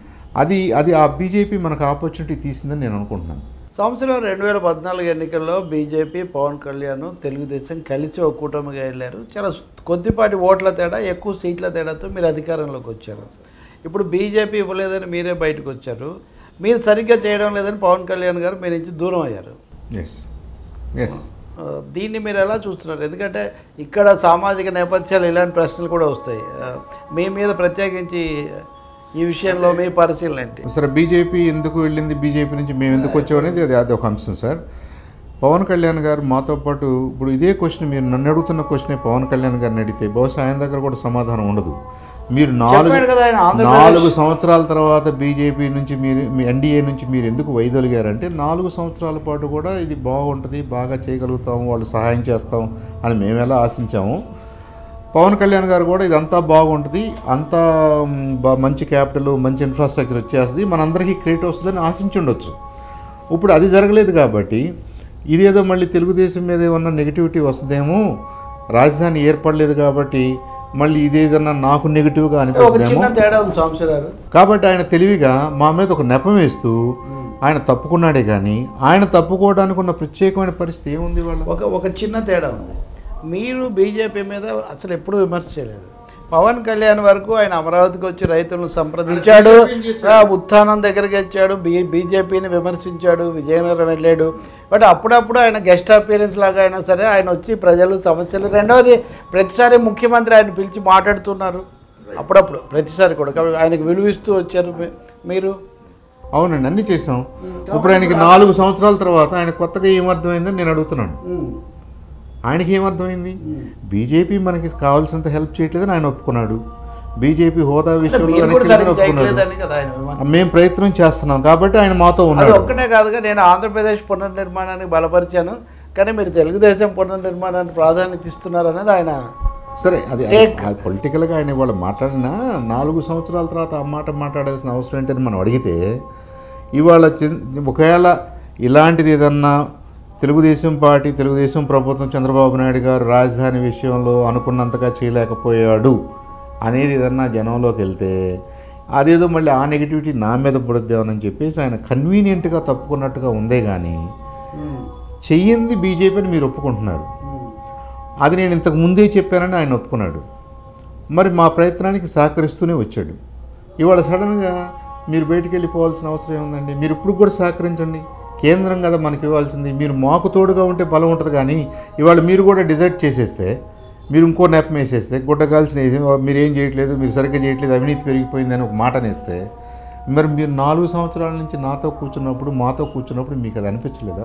Speaker 1: అది అది ఆ బీజేపీ మనకు ఆపర్చునిటీ తీసిందని నేను అనుకుంటున్నాను
Speaker 2: సంవత్సరం రెండు వేల పద్నాలుగు ఎన్నికల్లో బీజేపీ పవన్ కళ్యాణ్ తెలుగుదేశం కలిసి ఒక కూటమిగా వెళ్ళారు చాలా కొద్దిపాటి ఓట్ల తేడా ఎక్కువ సీట్ల తేడాతో మీరు అధికారంలోకి వచ్చారు ఇప్పుడు బీజేపీ ఇవ్వలేదని మీరే బయటకు వచ్చారు మీరు సరిగ్గా చేయడం లేదని పవన్ కళ్యాణ్ గారు మీ నుంచి దూరం అయ్యారు
Speaker 1: ఎస్ ఎస్
Speaker 2: ఆ, దీన్ని మీరు ఎలా చూస్తున్నారు ఎందుకంటే ఇక్కడ సామాజిక నేపథ్యాలు ఇలాంటి ప్రశ్నలు కూడా వస్తాయి ఆ, మీ మీద ప్రత్యేకించి ఈ విషయంలో మీ పరిశీలన ఏంటి
Speaker 1: సరే బీజేపీ ఎందుకు వెళ్ళింది బీజేపీ నుంచి మేము ఎందుకు వచ్చాం అనేది అది అది ఒక అంశం సార్ పవన్ కళ్యాణ్ గారు మాతో పాటు ఇప్పుడు ఇదే క్వశ్చన్ మీరు నన్ను అడుగుతున్న క్వశ్చనే పవన్ కళ్యాణ్ గారిని అడిగితే బహుశా ఆయన దగ్గర కూడా సమాధానం ఉండదు మీరు నాలుగు
Speaker 2: చెప్పాడు కదా ఆయన ఆంధ్రప్రదేశ్-
Speaker 1: నాలుగు సంవత్సరాల తర్వాత బీజేపీ నుంచి మీరు మీ ఎన్డీఏ నుంచి మీరు ఎందుకు వైదొలిగారంటే నాలుగు సంవత్సరాల పాటు కూడా ఇది బాగుంటుంది బాగా చేయగలుగుతాము వాళ్ళు సహాయం చేస్తాం అని మేము ఎలా ఆశించాము పవన్ కళ్యాణ్ గారు కూడా ఇదంతా బాగుంటుంది అంతా మ్, బా- మంచి క్యాపిటల్ మంచి ఇన్ఫ్రాస్ట్రక్చర్ వచ్చేస్తుంది మనందరికీ క్రెడిట్ వస్తుందని ఆశించుండొచ్చు ఇప్పుడు అది జరగలేదు కాబట్టి ఇదేదో మళ్ళీ తెలుగుదేశం మీద ఏమన్నా నెగిటివిటీ వస్తుందేమో రాజధాని ఏర్పడలేదు కాబట్టి మళ్ళీ ఇదేదన్నా నాకు నెగిటివ్గా
Speaker 2: ఒక
Speaker 1: అనిపిస్తుందేమో
Speaker 2: చిన్న తేడా ఉంది సాంబశివ గారు
Speaker 1: కాబట్టి ఆయన తెలివిగా మా మీద ఒక నెపం వేస్తూ ఆయన తప్పుకున్నాడే కానీ ఆయన తప్పుకోవడానికి ఉన్న ప్రత్యేకమైన పరిస్థితి ఏముంది వాళ్ళ
Speaker 2: ఒక ఒక చిన్న తేడా ఉంది మీరు బీజేపీ మీద అసలు ఎప్పుడూ విమర్శ చేయలేదు పవన్ కళ్యాణ్ వరకు ఆయన అమరావతికి వచ్చి రైతులను సంప్రదించాడు ఆ, ఉత్థానం దగ్గరికి వచ్చాడు బీ బీజేపీని విమర్శించాడు విజయనగరం వెళ్ళాడు బట్ అప్పుడప్పుడు ఆయన గెస్ట్ అపీరెన్స్ లాగా అయినా సరే ఆయన వచ్చి ప్రజలు సమస్యలు రెండవది ప్రతిసారి ముఖ్యమంత్రి ఆయన పిలిచి మాట్లాడుతున్నారు అప్పుడప్పుడు ప్రతిసారి కూడా కాబట్టి ఆయనకు విలువ ఇస్తూ వచ్చారు మీ- మీరు
Speaker 1: అవునండి అన్నీ చేసాం ఇప్పుడు ఆయనకి నాలుగు సంవత్సరాల తర్వాత ఆయన కొత్తగా ఏమర్థమైందని నేను అడుగుతున్నాను ఆయనకి ఏమర్థమైంది బీజేపీ మనకి కావాల్సినంత హెల్ప్ చేయట్లేదని ఆయన ఒప్పుకున్నాడు బీజేపీ హోదా విషయంలో
Speaker 2: మీరు
Speaker 1: వెనక్కి
Speaker 2: కూడా
Speaker 1: వెళ్ళదని
Speaker 2: సరిగ్గా
Speaker 1: ఒప్పుకున్నాడు
Speaker 2: చేయట్లేదని కదా ఆయన విమర్శ.
Speaker 1: మేము ప్రయత్నం చేస్తున్నాం కాబట్టి ఆయన మాతో
Speaker 2: అది
Speaker 1: ఉన్నాడు
Speaker 2: ఒక్కటే కాదుగా నేను ఆంధ్రప్రదేశ్ పునర్నిర్మాణానికి బలపరిచాను కానీ మీరు తెలుగుదేశం పునర్నిర్మాణానికి ప్రాధాన్యత ఇస్తున్నారు అనేది ఆయన
Speaker 1: సరే అది
Speaker 2: Take.
Speaker 1: అది పొలిటికల్గా ఆయన ఇవాళ మాట్లాడినా నాలుగు సంవత్సరాల తర్వాత ఆ మాట మాట్లాడాల్సిన అవసరం ఏంటని మనం అడిగితే ఇవాళ చిన్- ఒకవేళ ఇలాంటిది ఏదన్నా తెలుగుదేశం పార్టీ తెలుగుదేశం ప్రభుత్వం చంద్రబాబు నాయుడు గారు రాజధాని విషయంలో అనుకున్నంతగా చేయలేకపోయాడు అనేది ఏదన్నా జనంలోకి వెళ్తే అదేదో మళ్ళీ ఆ నెగిటివిటీ నా మీద పడుద్దామని చెప్పేసి ఆయన కన్వీనియంట్గా తప్పుకున్నట్టుగా ఉందే కానీ చెయ్యింది బీజేపీ అని మీరు ఒప్పుకుంటున్నారు అది నేను ఇంతకు ముందే చెప్పానని ఆయన ఒప్పుకున్నాడు మరి మా ప్రయత్నానికి సహకరిస్తూనే వచ్చాడు ఇవాళ సడన్గా మీరు బయటికి వెళ్ళిపోవాల్సిన అవసరం ఏముందండి మీరు ఇప్పుడు కూడా సహకరించండి కేంద్రం కదా మనకి ఇవ్వాల్సింది మీరు మాకు తోడుగా ఉంటే బలం ఉంటుంది కానీ ఇవాళ మీరు కూడా డిజైడ్ చేసేస్తే మీరు ఇంకో నెపం వేసేస్తే గుడ్డగాల్సిన వేసి మీరు ఏం చేయట్లేదు మీరు సరిగ్గా చేయట్లేదు అవినీతి పెరిగిపోయిందని ఒక మాట అనేస్తే మరి మీరు నాలుగు సంవత్సరాల నుంచి నాతో కూర్చున్నప్పుడు మాతో కూర్చున్నప్పుడు మీకు అది అనిపించలేదా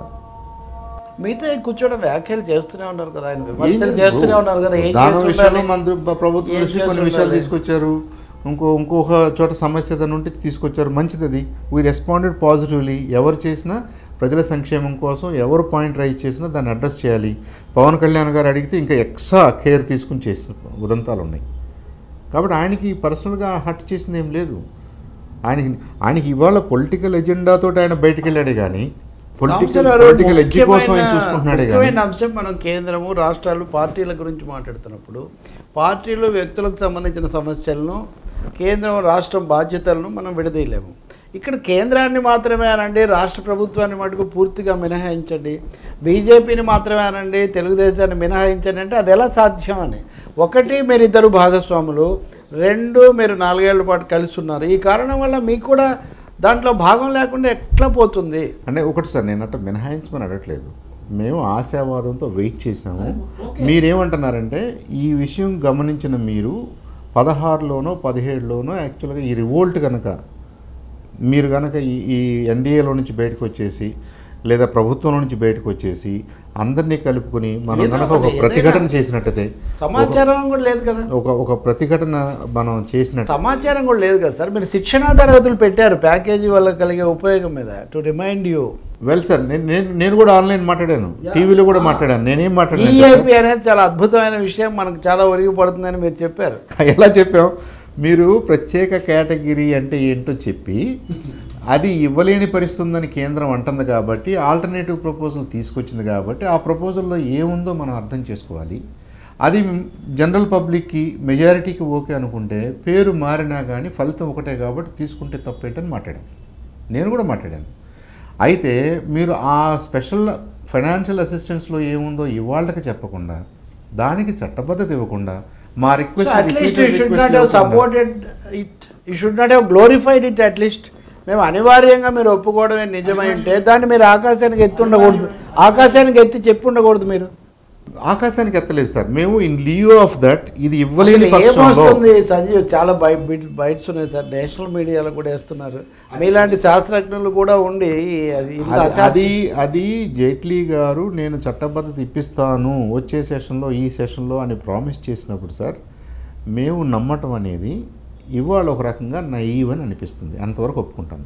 Speaker 2: మీతో కూర్చోవడం వ్యాఖ్యలు చేస్తూనే ఉన్నారు కదా ఆయన
Speaker 1: ఏం
Speaker 2: విమర్శలు
Speaker 1: లేదు.
Speaker 2: చేస్తూనే ఉన్నారు కదా ఏం
Speaker 1: దాని
Speaker 2: చేస్తుండాలి?
Speaker 1: విషయంలో మన ప్ర- ప్రభుత్వం
Speaker 2: ఏం
Speaker 1: దృష్టి కొన్ని
Speaker 2: చేస్తుండాలి?
Speaker 1: విషయాలు తీసుకొచ్చారు ఇంకో ఇంకొక చోట సమస్య ఏదైనా ఉంటే తీసుకొచ్చారు మంచిది అది వీ రెస్పాండెడ్ పాజిటివ్లీ ఎవరు చేసినా ప్రజల సంక్షేమం కోసం ఎవరు పాయింట్ రైజ్ చేసినా దాన్ని అడ్రస్ చేయాలి పవన్ కళ్యాణ్ గారు అడిగితే ఇంకా ఎక్స్ట్రా కేర్ తీసుకుని చేసిన ఉదంతాలు ఉన్నాయి కాబట్టి ఆయనకి పర్సనల్గా హట్ చేసింది ఏం లేదు ఆయనకి ఆయనకి ఇవాళ పొలిటికల్ ఎజెండాతో ఆయన బయటికి వెళ్ళాడే కానీ పొలిటికల్
Speaker 2: సంవత్సరాలు
Speaker 1: పొలిటికల్ ఎడ్జ్ కోసం ఆయన
Speaker 2: ముఖ్యమైన-
Speaker 1: చూసుకుంటున్నాడే కానీ
Speaker 2: ముఖ్యమైన అంశం మనం కేంద్రము రాష్ట్రాలు పార్టీల గురించి మాట్లాడుతున్నప్పుడు పార్టీలు వ్యక్తులకు సంబంధించిన సమస్యలను కేంద్రం రాష్ట్రం బాధ్యతలను మనం విడదీయలేము ఇక్కడ కేంద్రాన్ని మాత్రమే అనండి రాష్ట్ర ప్రభుత్వాన్ని మటుకు పూర్తిగా మినహాయించండి బీజేపీని మాత్రమే అనండి తెలుగుదేశాన్ని మినహాయించండి అంటే అది ఎలా సాధ్యం అని ఒకటి మీరు ఇద్దరు భాగస్వాములు రెండు మీరు నాలుగేళ్ల పాటు కలిసి ఉన్నారు ఈ కారణం వల్ల మీకు కూడా దాంట్లో భాగం లేకుండా ఎట్లా పోతుంది
Speaker 1: అంటే ఒకటి సార్ నేను అట్ట మినహాయించమని అడగట్లేదు మేము ఆశావాదంతో వెయిట్ చేసాము మీరేమంటున్నారంటే ఈ విషయం గమనించిన మీరు పదహారులోనో పదిహేడులోనో యాక్చువల్గా ఈ రివోల్ట్ కనుక మీరు కనుక ఈ ఈ ఎన్డీఏలో నుంచి బయటకు వచ్చేసి లేదా ప్రభుత్వంలో నుంచి బయటకు వచ్చేసి అందరినీ కలుపుకొని మనం
Speaker 2: ఏదో
Speaker 1: కనుక ఒక
Speaker 2: ఒకటి,
Speaker 1: ప్రతిఘటన
Speaker 2: ఏదైనా
Speaker 1: చేసినట్టయితే
Speaker 2: సమాచారం కూడా లేదు కదా
Speaker 1: ఒక ఒక ప్రతిఘటన మనం చేసినట్టు
Speaker 2: సమాచారం కూడా లేదు కదా సార్ మీరు శిక్షణా తరగతులు పెట్టారు ప్యాకేజీ వల్ల కలిగే ఉపయోగం మీద to remind you
Speaker 1: well sir నేను నేను నేను కూడా ఆన్లైన్ మాట్లాడాను టీవీలో కూడా మాట్లాడాను నేనేం మాట్లాడాను
Speaker 2: ఈఏపీ అనేది చాలా అద్భుతమైన విషయం మనకు చాలా ఒరిగిపడుతుందని మీరు చెప్పారు
Speaker 1: ఎలా చెప్పాం మీరు ప్రత్యేక కేటగిరీ అంటే ఏంటో చెప్పి అది ఇవ్వలేని పరిస్థితి ఉందని కేంద్రం అంటుంది కాబట్టి ఆల్టర్నేటివ్ ప్రపోజల్ తీసుకొచ్చింది కాబట్టి ఆ ప్రపోజల్లో ఏముందో మనం అర్థం చేసుకోవాలి అది జనరల్ పబ్లిక్కి మెజారిటీకి ఓకే అనుకుంటే పేరు మారినా కానీ ఫలితం ఒకటే కాబట్టి తీసుకుంటే తప్పేంటని మాట్లాడాను నేను కూడా మాట్లాడాను అయితే మీరు ఆ స్పెషల్ ఫైనాన్షియల్ అసిస్టెన్స్లో ఏముందో ఇవాళకి చెప్పకుండా దానికి చట్టబద్ధత ఇవ్వకుండా మా request
Speaker 2: at least you should not have supported it you should not have glorified it at least మేము అనివార్యంగా మీరు ఒప్పుకోవడమే నిజమై ఉంటే దాన్ని మీరు ఆకాశానికి ఎత్తి ఉండకూడదు ఆకాశానికి ఎత్తి చెప్పి ఉండకూడదు మీరు
Speaker 1: ఆకాశానికి ఎత్తలేదు సార్ మేము ఇన్ లియో ఆఫ్ దట్ ఇది ఇవ్వలేని
Speaker 2: అసలు
Speaker 1: పక్షంలో
Speaker 2: ఏమొస్తుంది సంజీవ్ చాలా బై బైట్స్ ఉన్నాయి సార్ నేషనల్ మీడియాలో కూడా వేస్తున్నారు మీలాంటి శాస్త్రజ్ఞులు కూడా ఉండి అది ఇంత
Speaker 1: అది-
Speaker 2: అశాస్త్ర-
Speaker 1: అది అది జైట్లీ గారు నేను చట్టబద్ధత ఇప్పిస్తాను వచ్చే సెషన్లో ఈ సెషన్లో అని ప్రామిస్ చేసినప్పుడు సార్ మేము నమ్మటం అనేది ఇవాళ ఒక రకంగా నైవ్ అని అనిపిస్తుంది అంతవరకు ఒప్పుకుంటాను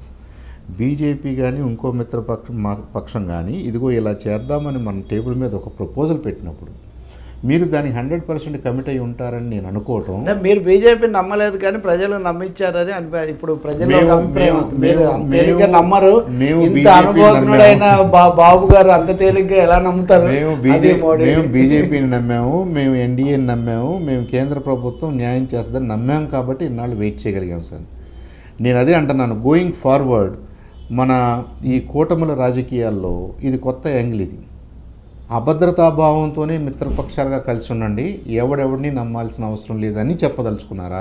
Speaker 1: బీజేపీ కానీ ఇంకో మిత్ర పక్షం మా పక్షం కానీ ఇదిగో ఇలా చేద్దామని మన టేబుల్ మీద ఒక ప్రపోజల్ పెట్టినప్పుడు మీరు దానికి హండ్రెడ్ పర్సెంట్ కమిట్ అయి ఉంటారని నేను అనుకోవటం
Speaker 2: అంటే మీరు బీజేపీ నమ్మలేదు కానీ ప్రజలు నమ్మించారని అనిపి ఇప్పుడు ప్రజలు
Speaker 1: మేము-
Speaker 2: ఒక అభిప్రాయం
Speaker 1: మేము-
Speaker 2: ఉంది. మీరు
Speaker 1: మేము-
Speaker 2: అంత తేలిగ్గా
Speaker 1: మేము-
Speaker 2: నమ్మరు
Speaker 1: మేము
Speaker 2: ఇంత
Speaker 1: BJP
Speaker 2: అనుభవజ్ఞుడైన బా- బాబు గారు అంత తేలిగ్గా ఎలా నమ్ముతారు
Speaker 1: మేము
Speaker 2: అదే
Speaker 1: బీజే
Speaker 2: మోడీ.
Speaker 1: మేము బీజేపీని నమ్మాము మేము ఎన్డీఏని నమ్మాము మేము కేంద్ర ప్రభుత్వం న్యాయం చేస్తుందని నమ్మాము కాబట్టి ఇన్నాళ్ళు వెయిట్ చేయగలిగాం సార్ నేను అదే అంటున్నాను గోయింగ్ ఫార్వర్డ్ మన ఈ కూటముల రాజకీయాల్లో ఇది కొత్త యాంగిల్ ఇది అభద్రతాభావంతోనే మిత్రపక్షాలుగా కలిసి ఉండండి ఎవడెవడిని నమ్మాల్సిన అవసరం లేదని చెప్పదలుచుకున్నారా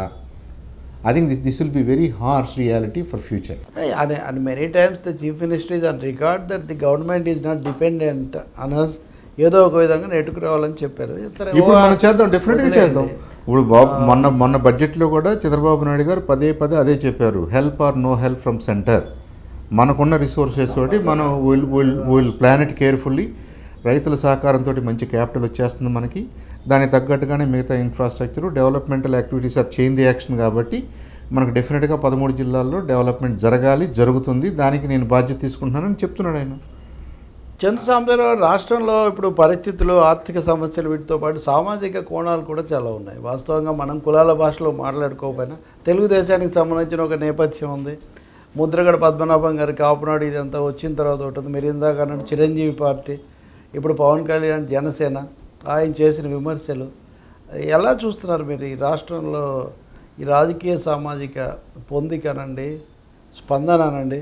Speaker 1: I think this this will be very harsh reality for future
Speaker 2: And, and many times the chief minister is on record that the government is not dependent on us ఏదో ఒక విధంగా నెట్టుకురావాలని చెప్పారు సరే,
Speaker 1: ఇప్పుడు
Speaker 2: ఓ-
Speaker 1: మనం చేద్దాం డెఫినెట్గా
Speaker 2: వదిలేయండి.
Speaker 1: చేద్దాం ఇప్పుడు బాబు మొన్న మొన్న బడ్జెట్లో కూడా చంద్రబాబు నాయుడు గారు పదే పదే అదే చెప్పారు help or no help from centre మనకున్న రిసోర్సెస్ తోటి మనం will will will plan it carefully రైతుల సహకారంతో మంచి క్యాపిటల్ వచ్చేస్తుంది మనకి దానికి తగ్గట్టుగానే మిగతా infrastructure developmental activities or chain reaction కాబట్టి మనకు డెఫినెట్గా పదమూడు జిల్లాల్లో డెవలప్మెంట్ జరగాలి జరుగుతుంది దానికి నేను బాధ్యత తీసుకుంటున్నానని చెప్తున్నాడు ఆయన
Speaker 2: చంద్రసాంబరావు రాష్ట్రంలో ఇప్పుడు పరిస్థితులు ఆర్థిక సమస్యలు వీటితో పాటు సామాజిక కోణాలు కూడా చాలా ఉన్నాయి వాస్తవంగా మనం కులాల భాషలో మాట్లాడుకోకపోయినా తెలుగుదేశానికి సంబంధించిన ఒక నేపథ్యం ఉంది ముద్రగడ పద్మనాభం గారి కాపునాడు ఇదంతా వచ్చిన తర్వాత ఉంటుంది మీరు ఇందాక అన్నట్టు చిరంజీవి పార్టీ ఇప్పుడు పవన్ కళ్యాణ్ జనసేన ఆయన చేసిన విమర్శలు ఎలా చూస్తున్నారు మీరు ఈ రాష్ట్రంలో ఈ రాజకీయ సామాజిక పొందికనండి స్పందన అనండి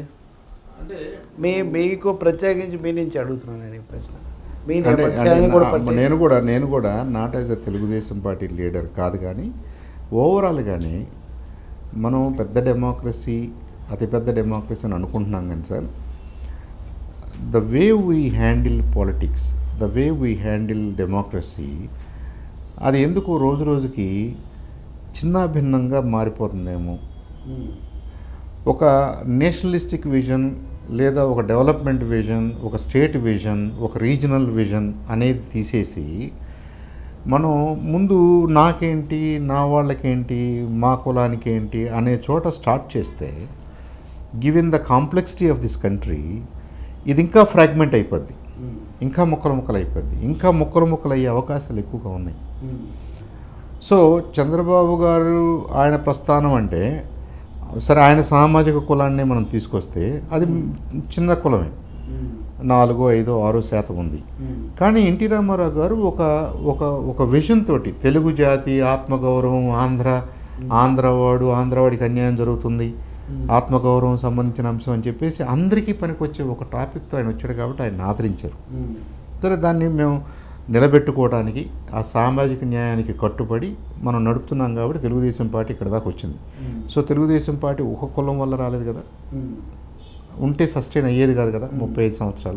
Speaker 2: మీ మీకు ప్రత్యేకించి మీ నుంచి అడుగుతున్నాను నేను ఈ ప్రశ్న మీ
Speaker 1: అంటే అంటే
Speaker 2: నేపథ్యాన్ని కూడా
Speaker 1: నా-
Speaker 2: పట్టి-
Speaker 1: నేను కూడా నేను కూడా not as a Telugu Desam party leader కాదు కానీ ఓవరాల్గానే మనం పెద్ద డెమోక్రసీ అతిపెద్ద డెమోక్రసీ అని అనుకుంటున్నాం కానీ sir the way we handle politics the way we handle democracy అది ఎందుకు రోజు రోజుకి చిన్న భిన్నంగా మారిపోతుందేమో
Speaker 2: ఉమ్.
Speaker 1: ఒక నేషనలిస్టిక్ విజన్ లేదా ఒక డెవలప్మెంట్ విజన్ ఒక స్టేట్ విజన్ ఒక రీజనల్ విజన్ అనేది తీసేసి మనం ముందు నాకేంటి నా వాళ్ళకేంటి మా కులానికి ఏంటి అనే చోట స్టార్ట్ చేస్తే given the complexity of this country ఇది ఇంకా ఫ్రాగ్మెంట్ అయిపోద్ది
Speaker 2: ఉమ్.
Speaker 1: ఇంకా ముక్కలు ముక్కలు అయిపోద్ది ఇంకా ముక్కలు ముక్కలు అయ్యే అవకాశాలు ఎక్కువగా ఉన్నాయి
Speaker 2: ఉమ్.
Speaker 1: సో చంద్రబాబు గారు ఆయన ప్రస్థానం అంటే సరే ఆయన సామాజిక కులాన్ని మనం తీసుకొస్తే అది చిన్న కులమే
Speaker 2: ఉమ్.
Speaker 1: నాలుగో ఐదో ఆరో శాతం ఉంది
Speaker 2: ఉమ్.
Speaker 1: కానీ ఎన్టీ రామారావు గారు ఒక ఒక ఒక విజన్ తోటి తెలుగు జాతి ఆత్మగౌరవం ఆంధ్ర ఆంధ్రవాడు ఆంధ్రవాడికి అన్యాయం జరుగుతుంది ఆత్మగౌరవం సంబంధించిన అంశం అని చెప్పేసి అందరికీ పనికొచ్చే ఒక టాపిక్తో ఆయన వచ్చాడు కాబట్టి ఆయన ఆదరించారు సరే దాన్ని మేము నిలబెట్టుకోవడానికి ఆ సామాజిక న్యాయానికి కట్టుబడి మనం నడుపుతున్నాం కాబట్టి తెలుగుదేశం పార్టీ ఇక్కడ దాకా వచ్చింది సో తెలుగుదేశం పార్టీ ఒక కులం వల్ల రాలేదు కదా ఉంటే సస్టైన్ అయ్యేది కాదు కదా ముప్పై ఐదు సంవత్సరాలు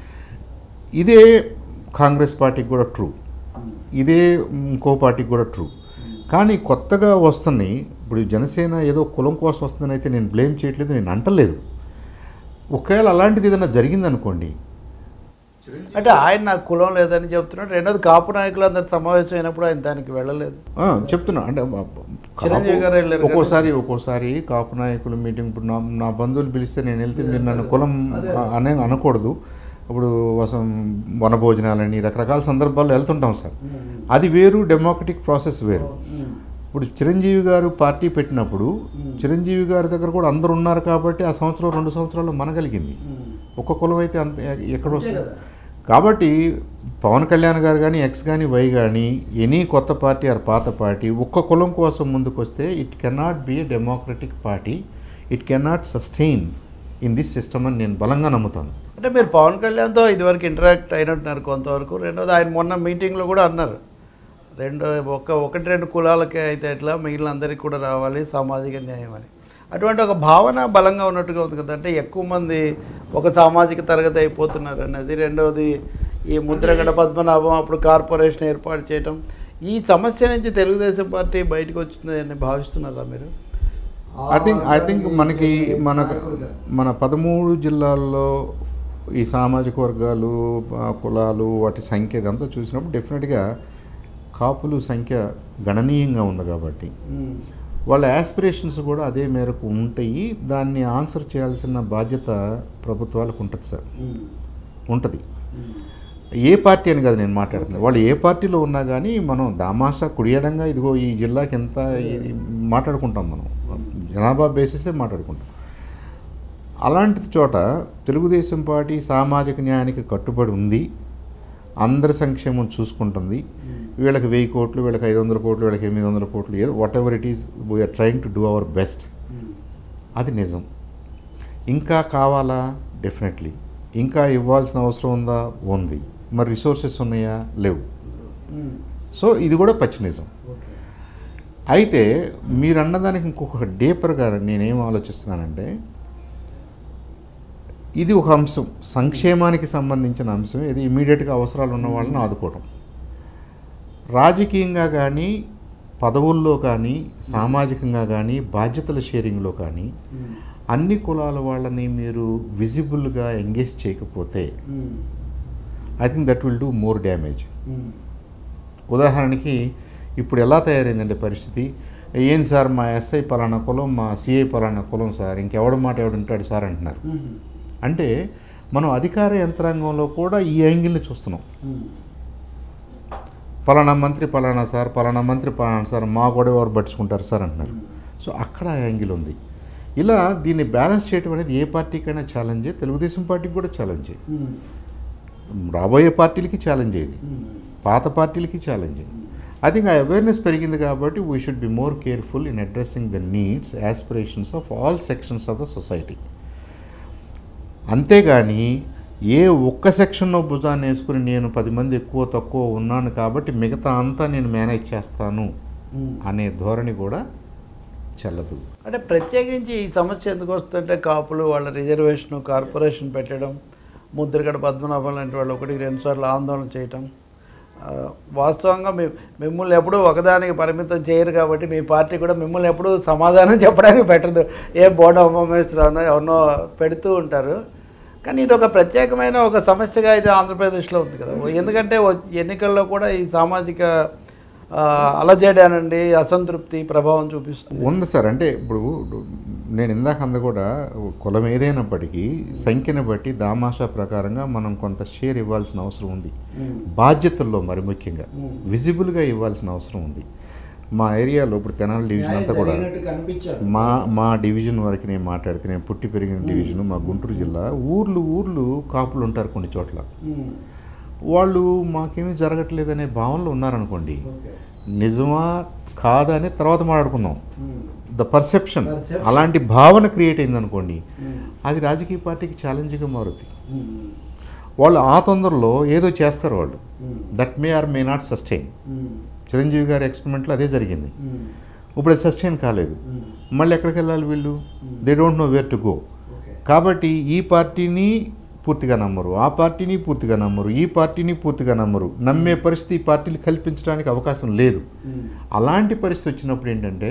Speaker 1: ఇదే కాంగ్రెస్ పార్టీకి కూడా ట్రూ ఇదే ఇంకో పార్టీకి కూడా ట్రూ కానీ కొత్తగా వస్తున్నాయి ఇప్పుడు ఈ జనసేన ఏదో కులం కోసం వస్తుందని అయితే నేను బ్లేమ్ చేయట్లేదు నేను అంటలేదు ఒకవేళ అలాంటిది ఏదైనా జరిగిందనుకోండి
Speaker 2: అంటే ఆయన నాకు కులం లేదని చెప్తున్నాడు రెండోది కాపు నాయకులు అందరు సమావేశం అయినప్పుడు ఆయన దానికి వెళ్ళలేదు
Speaker 1: ఆ, చెప్తున్నా అంటే మ-
Speaker 2: చిరంజీవి గారు వెళ్ళారు కదా.
Speaker 1: ఒక్కోసారి ఒక్కోసారి కాపు నాయకుల మీటింగ్ ఇప్పుడు నా నా బంధువులు పిలిస్తే నేను వెళ్తే మీరు నన్ను కులం అనే అనకూడదు ఇప్పుడు వసం వనభోజనాలని రకరకాల సందర్భాల్లో వెళ్తుంటాం సార్ అది వేరు డెమోక్రటిక్ ప్రాసెస్ వేరు ఇప్పుడు చిరంజీవి గారు పార్టీ పెట్టినప్పుడు చిరంజీవి గారి దగ్గర కూడా అందరు ఉన్నారు కాబట్టి ఆ సంవత్సరం రెండు సంవత్సరాల్లో మనగలిగింది ఒక్క కులం అయితే అంత ఎక్కడ వస్తుంది కాబట్టి పవన్ కళ్యాణ్ గారు కానీ ఎక్స్ కానీ వై కానీ ఎనీ కొత్త పార్టీ ఆర్ పాత పార్టీ ఒక్క కులం కోసం ముందుకు వస్తే it cannot be a democratic party it cannot sustain in this system అని నేను బలంగా నమ్ముతాను
Speaker 2: అంటే మీరు పవన్ కళ్యాణ్తో ఇదివరకు ఇంటరాక్ట్ అయినట్టున్నారు కొంతవరకు రెండోది ఆయన మొన్న మీటింగ్లో కూడా అన్నారు రెండు ఒక ఒకటి రెండు కులాలకే అయితే ఎట్లా మిగిలిన అందరికీ కూడా రావాలి సామాజిక న్యాయం అని అటువంటి ఒక భావన బలంగా ఉన్నట్టుగా ఉంది కదా అంటే ఎక్కువ మంది ఒక సామాజిక తరగతి అయిపోతున్నారు అనేది రెండవది ఈ ముద్రగడ పద్మనాభం అప్పుడు కార్పొరేషన్ ఏర్పాటు చేయటం ఈ సమస్య నుంచి తెలుగుదేశం పార్టీ బయటకు వచ్చింది అని భావిస్తున్నారా మీరు
Speaker 1: ఐ థింక్ ఐ థింక్ మనకి మన మన పదమూడు జిల్లాల్లో ఈ సామాజిక వర్గాలు ఆ, కులాలు వాటి సంఖ్య ఇదంతా చూసినప్పుడు డెఫినెట్గా కాపులు సంఖ్య గణనీయంగా ఉంది కాబట్టి వాళ్ళ యాస్పిరేషన్స్ కూడా అదే మేరకు ఉంటాయి దాన్ని ఆన్సర్ చేయాల్సిన బాధ్యత ప్రభుత్వాలకు ఉంటుంది సార్ ఉంటుంది ఏ పార్టీ అని కాదు నేను మాట్లాడుతుంది వాళ్ళు ఏ పార్టీలో ఉన్నా కానీ మనం దామాషా కుడియడంగా ఇదిగో ఈ జిల్లాకి ఎంత ఇది మాట్లాడుకుంటాం మనం జనాభా బేసిసే మాట్లాడుకుంటాం అలాంటి చోట తెలుగుదేశం పార్టీ సామాజిక న్యాయానికి కట్టుబడి ఉంది అందరి సంక్షేమం చూసుకుంటుంది వీళ్ళకి వెయ్యి కోట్లు వీళ్ళకి ఐదు వందల కోట్లు వీళ్ళకి ఎనిమిది వందల కోట్లు ఏదో whatever it is we are trying to do our best అది నిజం ఇంకా కావాలా డెఫినెట్లీ ఇంకా ఇవ్వాల్సిన అవసరం ఉందా ఉంది మరి రిసోర్సెస్ ఉన్నాయా లేవు సో ఇది కూడా పచ్చి నిజం అయితే మీరు అన్నదానికి ఇంకొక డీపర్గా నేనేం ఆలోచిస్తున్నానంటే ఇది ఒక అంశం సంక్షేమానికి సంబంధించిన అంశం ఇది ఇమీడియట్గా అవసరాలు ఉన్న వాళ్ళని ఆదుకోవడం రాజకీయంగా కానీ పదవుల్లో కానీ సామాజికంగా కానీ బాధ్యతల షేరింగ్లో కానీ అన్ని కులాల వాళ్ళని మీరు విజిబుల్గా ఎంగేజ్ చేయకపోతే I think that will do more damage ఉదాహరణకి ఇప్పుడు ఎలా తయారైందంటే పరిస్థితి ఏం సార్ మా ఎస్ఐ పలానా కులం మా సిఐ పలానా కులం సార్ ఇంకెవడ మాట ఎవడుంటాడు సార్ అంటున్నారు అంటే మనం అధికార యంత్రాంగంలో కూడా ఈ యాంగిల్ని చూస్తున్నాం పలానా మంత్రి పలానా సార్ పలానా మంత్రి పలానా సార్ మా కూడా ఎవరు పట్టించుకుంటారు సార్ అంటున్నారు సో అక్కడ ఆ యాంగిల్ ఉంది ఇలా దీన్ని బ్యాలెన్స్ చేయడం అనేది ఏ పార్టీకైనా ఛాలెంజే తెలుగుదేశం పార్టీకి కూడా ఛాలెంజే రాబోయే పార్టీలకి ఛాలెంజ్ ఇది పాత పార్టీలకి challenge I think uh awareness పెరిగింది కాబట్టి we should be more careful in addressing the needs aspirations of all sections of the society అంతేగాని ఏ ఒక్క సెక్షన్లో భుజాన్ని వేసుకుని నేను పది మంది ఎక్కువ తక్కువ ఉన్నాను కాబట్టి మిగతా అంతా నేను మేనేజ్ చేస్తాను అనే ధోరణి కూడా చెల్లదు
Speaker 2: అంటే ప్రత్యేకించి ఈ సమస్య ఎందుకు వస్తుంటే కాపులు వాళ్ళ రిజర్వేషన్ కార్పొరేషన్ పెట్టడం ముద్రగడ పద్మనాభం లాంటి వాళ్ళు ఒకటి రెండు సార్లు ఆందోళన చేయటం ఆ, వాస్తవంగా మీ మిమ్మల్ని ఎప్పుడూ ఒకదానికి పరిమితం చేయరు కాబట్టి మీ పార్టీ కూడా మిమ్మల్ని ఎప్పుడూ సమాధానం చెప్పడానికి పెట్టదు ఏ బోర్డు ఉమామేశ్వరనో ఎవరినో పెడుతూ ఉంటారు కానీ ఇది ఒక ప్రత్యేకమైన ఒక సమస్యగా ఇది ఆంధ్రప్రదేశ్లో ఉంది కదా ఎందుకంటే వ- ఎన్నికల్లో కూడా ఈ సామాజిక ఆ, అలజడానండి అసంతృప్తి ప్రభావం చూపిస్తుంది
Speaker 1: ఉంది సార్ అంటే ఇప్పుడు నేను ఇందాక అంద కూడా కులం ఏదైనప్పటికీ సంఖ్యను బట్టి దామాషా ప్రకారంగా మనం కొంత షేర్ ఇవ్వాల్సిన అవసరం ఉంది బాధ్యతల్లో మరి ముఖ్యంగా విజిబుల్గా ఇవ్వాల్సిన అవసరం ఉంది మా ఏరియాలో ఇప్పుడు తెనాలి డివిజన్ అంతా కూడా మా మా డివిజన్ వరకు నేను మాట్లాడితే నేను పుట్టి పెరిగిన డివిజన్ మా గుంటూరు జిల్లా ఊర్లు ఊర్లు కాపులు ఉంటారు కొన్ని చోట్ల వాళ్ళు మాకేమీ జరగట్లేదనే భావనలో ఉన్నారనుకోండి నిజమా కాదా అని తర్వాత మాట్లాడుకుందాం ద పర్సెప్షన్
Speaker 2: Perception.
Speaker 1: అలాంటి భావన క్రియేట్ అయింది అనుకోండి అది రాజకీయ పార్టీకి ఛాలెంజ్గా మారుతుంది వాళ్ళు ఆ తొందరలో ఏదో చేస్తారు వాళ్ళు that may or may not sustain Chiranjeevi గారి ఎక్స్పెరిమెంట్లో అదే జరిగింది ఇప్పుడు అది సస్టైన్ కాలేదు మళ్ళీ ఎక్కడికి వెళ్ళాలి వీళ్ళు they don't know where to go కాబట్టి ఈ పార్టీని పూర్తిగా నమ్మరు ఆ పార్టీని పూర్తిగా నమ్మరు ఈ పార్టీని పూర్తిగా నమ్మరు నమ్మే పరిస్థితి ఈ పార్టీలు కల్పించడానికి అవకాశం లేదు అలాంటి పరిస్థితి వచ్చినప్పుడు ఏంటంటే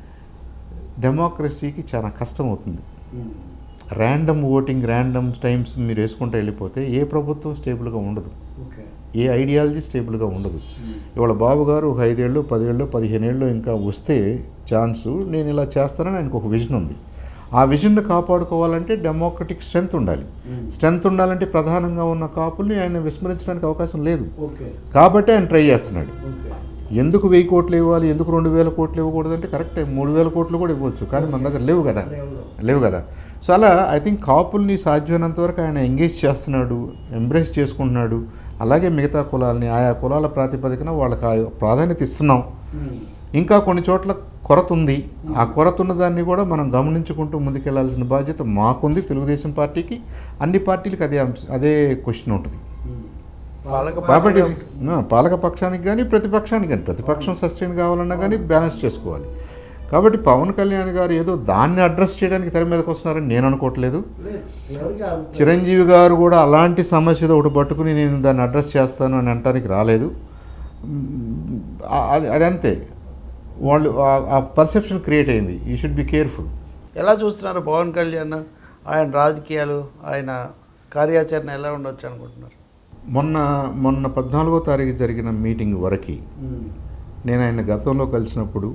Speaker 1: డెమోక్రసీకి చాలా కష్టం అవుతుంది ర్యాండమ్ ఓటింగ్ ర్యాండమ్ టైమ్స్ మీరు వేసుకుంటూ వెళ్ళిపోతే ఏ ప్రభుత్వం స్టేబుల్గా ఉండదు ఏ ఐడియాలజీ స్టేబుల్గా ఉండదు ఇవాళ బాబు గారు ఒక ఐదేళ్ళు పదేళ్ళు పదిహేనేళ్ళు ఇంకా వస్తే ఛాన్సు నేను ఇలా చేస్తానని ఆయనకు ఒక విజన్ ఉంది ఆ విజన్ను కాపాడుకోవాలంటే డెమోక్రటిక్ స్ట్రెంత్ ఉండాలి స్ట్రెంత్ ఉండాలంటే ప్రధానంగా ఉన్న కాపుల్ని ఆయన విస్మరించడానికి అవకాశం లేదు
Speaker 2: ఓకే
Speaker 1: కాబట్టి ఆయన ట్రై చేస్తున్నాడు
Speaker 2: ఓకే
Speaker 1: ఎందుకు వెయ్యి కోట్లు ఇవ్వాలి ఎందుకు రెండు వేల కోట్లు ఇవ్వకూడదు అంటే కరెక్టే మూడు వేల కోట్లు కూడా ఇవ్వచ్చు కానీ మన దగ్గర లేవు కదా లేవు కదా సో అలా ఐ థింక్ కాపుల్ని సాధ్యమైనంత వరకు ఆయన ఎంగేజ్ చేస్తున్నాడు ఎంబ్రేస్ చేసుకుంటున్నాడు అలాగే మిగతా కులాలని ఆయా కులాల ప్రాతిపదికన వాళ్ళకి ఆ ప్రాధాన్యత ఇస్తున్నాం ఇంకా కొన్ని చోట్ల కొరత ఉంది ఆ కొరత ఉన్న దాన్ని కూడా మనం గమనించుకుంటూ ముందుకెళ్లాల్సిన బాధ్యత మాకుంది తెలుగుదేశం పార్టీకి అన్ని పార్టీలకు అదే అంశ అదే క్వశ్చన్ ఉంటుంది
Speaker 2: పాలక
Speaker 1: కాబట్టి
Speaker 2: పార్టీగా
Speaker 1: ఇది ఆ, పాలక పక్షానికి కానీ ప్రతిపక్షానికి కానీ ప్రతిపక్షం సస్టైన్ కావాలన్నా కానీ బ్యాలెన్స్ చేసుకోవాలి కాబట్టి పవన్ కళ్యాణ్ గారు ఏదో దాన్ని అడ్రస్ చేయడానికి తెర మీదకి వస్తున్నారని నేను అనుకోవట్లేదు
Speaker 2: లేదు. ఎవరికి ఆ-
Speaker 1: చిరంజీవి గారు కూడా అలాంటి సమస్య ఏదో ఒకటి పట్టుకుని నేను దాన్ని అడ్రస్ చేస్తాను అని అనడానికి రాలేదు మ్, ఆ- అది అది అంతే వాళ్ళు ఆ- ఆ పర్సెప్షన్ క్రియేట్ అయింది యూ షుడ్ బి కేర్ఫుల్
Speaker 2: ఎలా చూస్తున్నారు పవన్ కళ్యాణ్ ఆయన రాజకీయాలు ఆయన కార్యాచరణ ఎలా ఉండొచ్చు అనుకుంటున్నారు
Speaker 1: మొన్న మొన్న పద్నాలుగో తారీఖు జరిగిన మీటింగ్ వరకు నేను ఆయన గతంలో కలిసినప్పుడు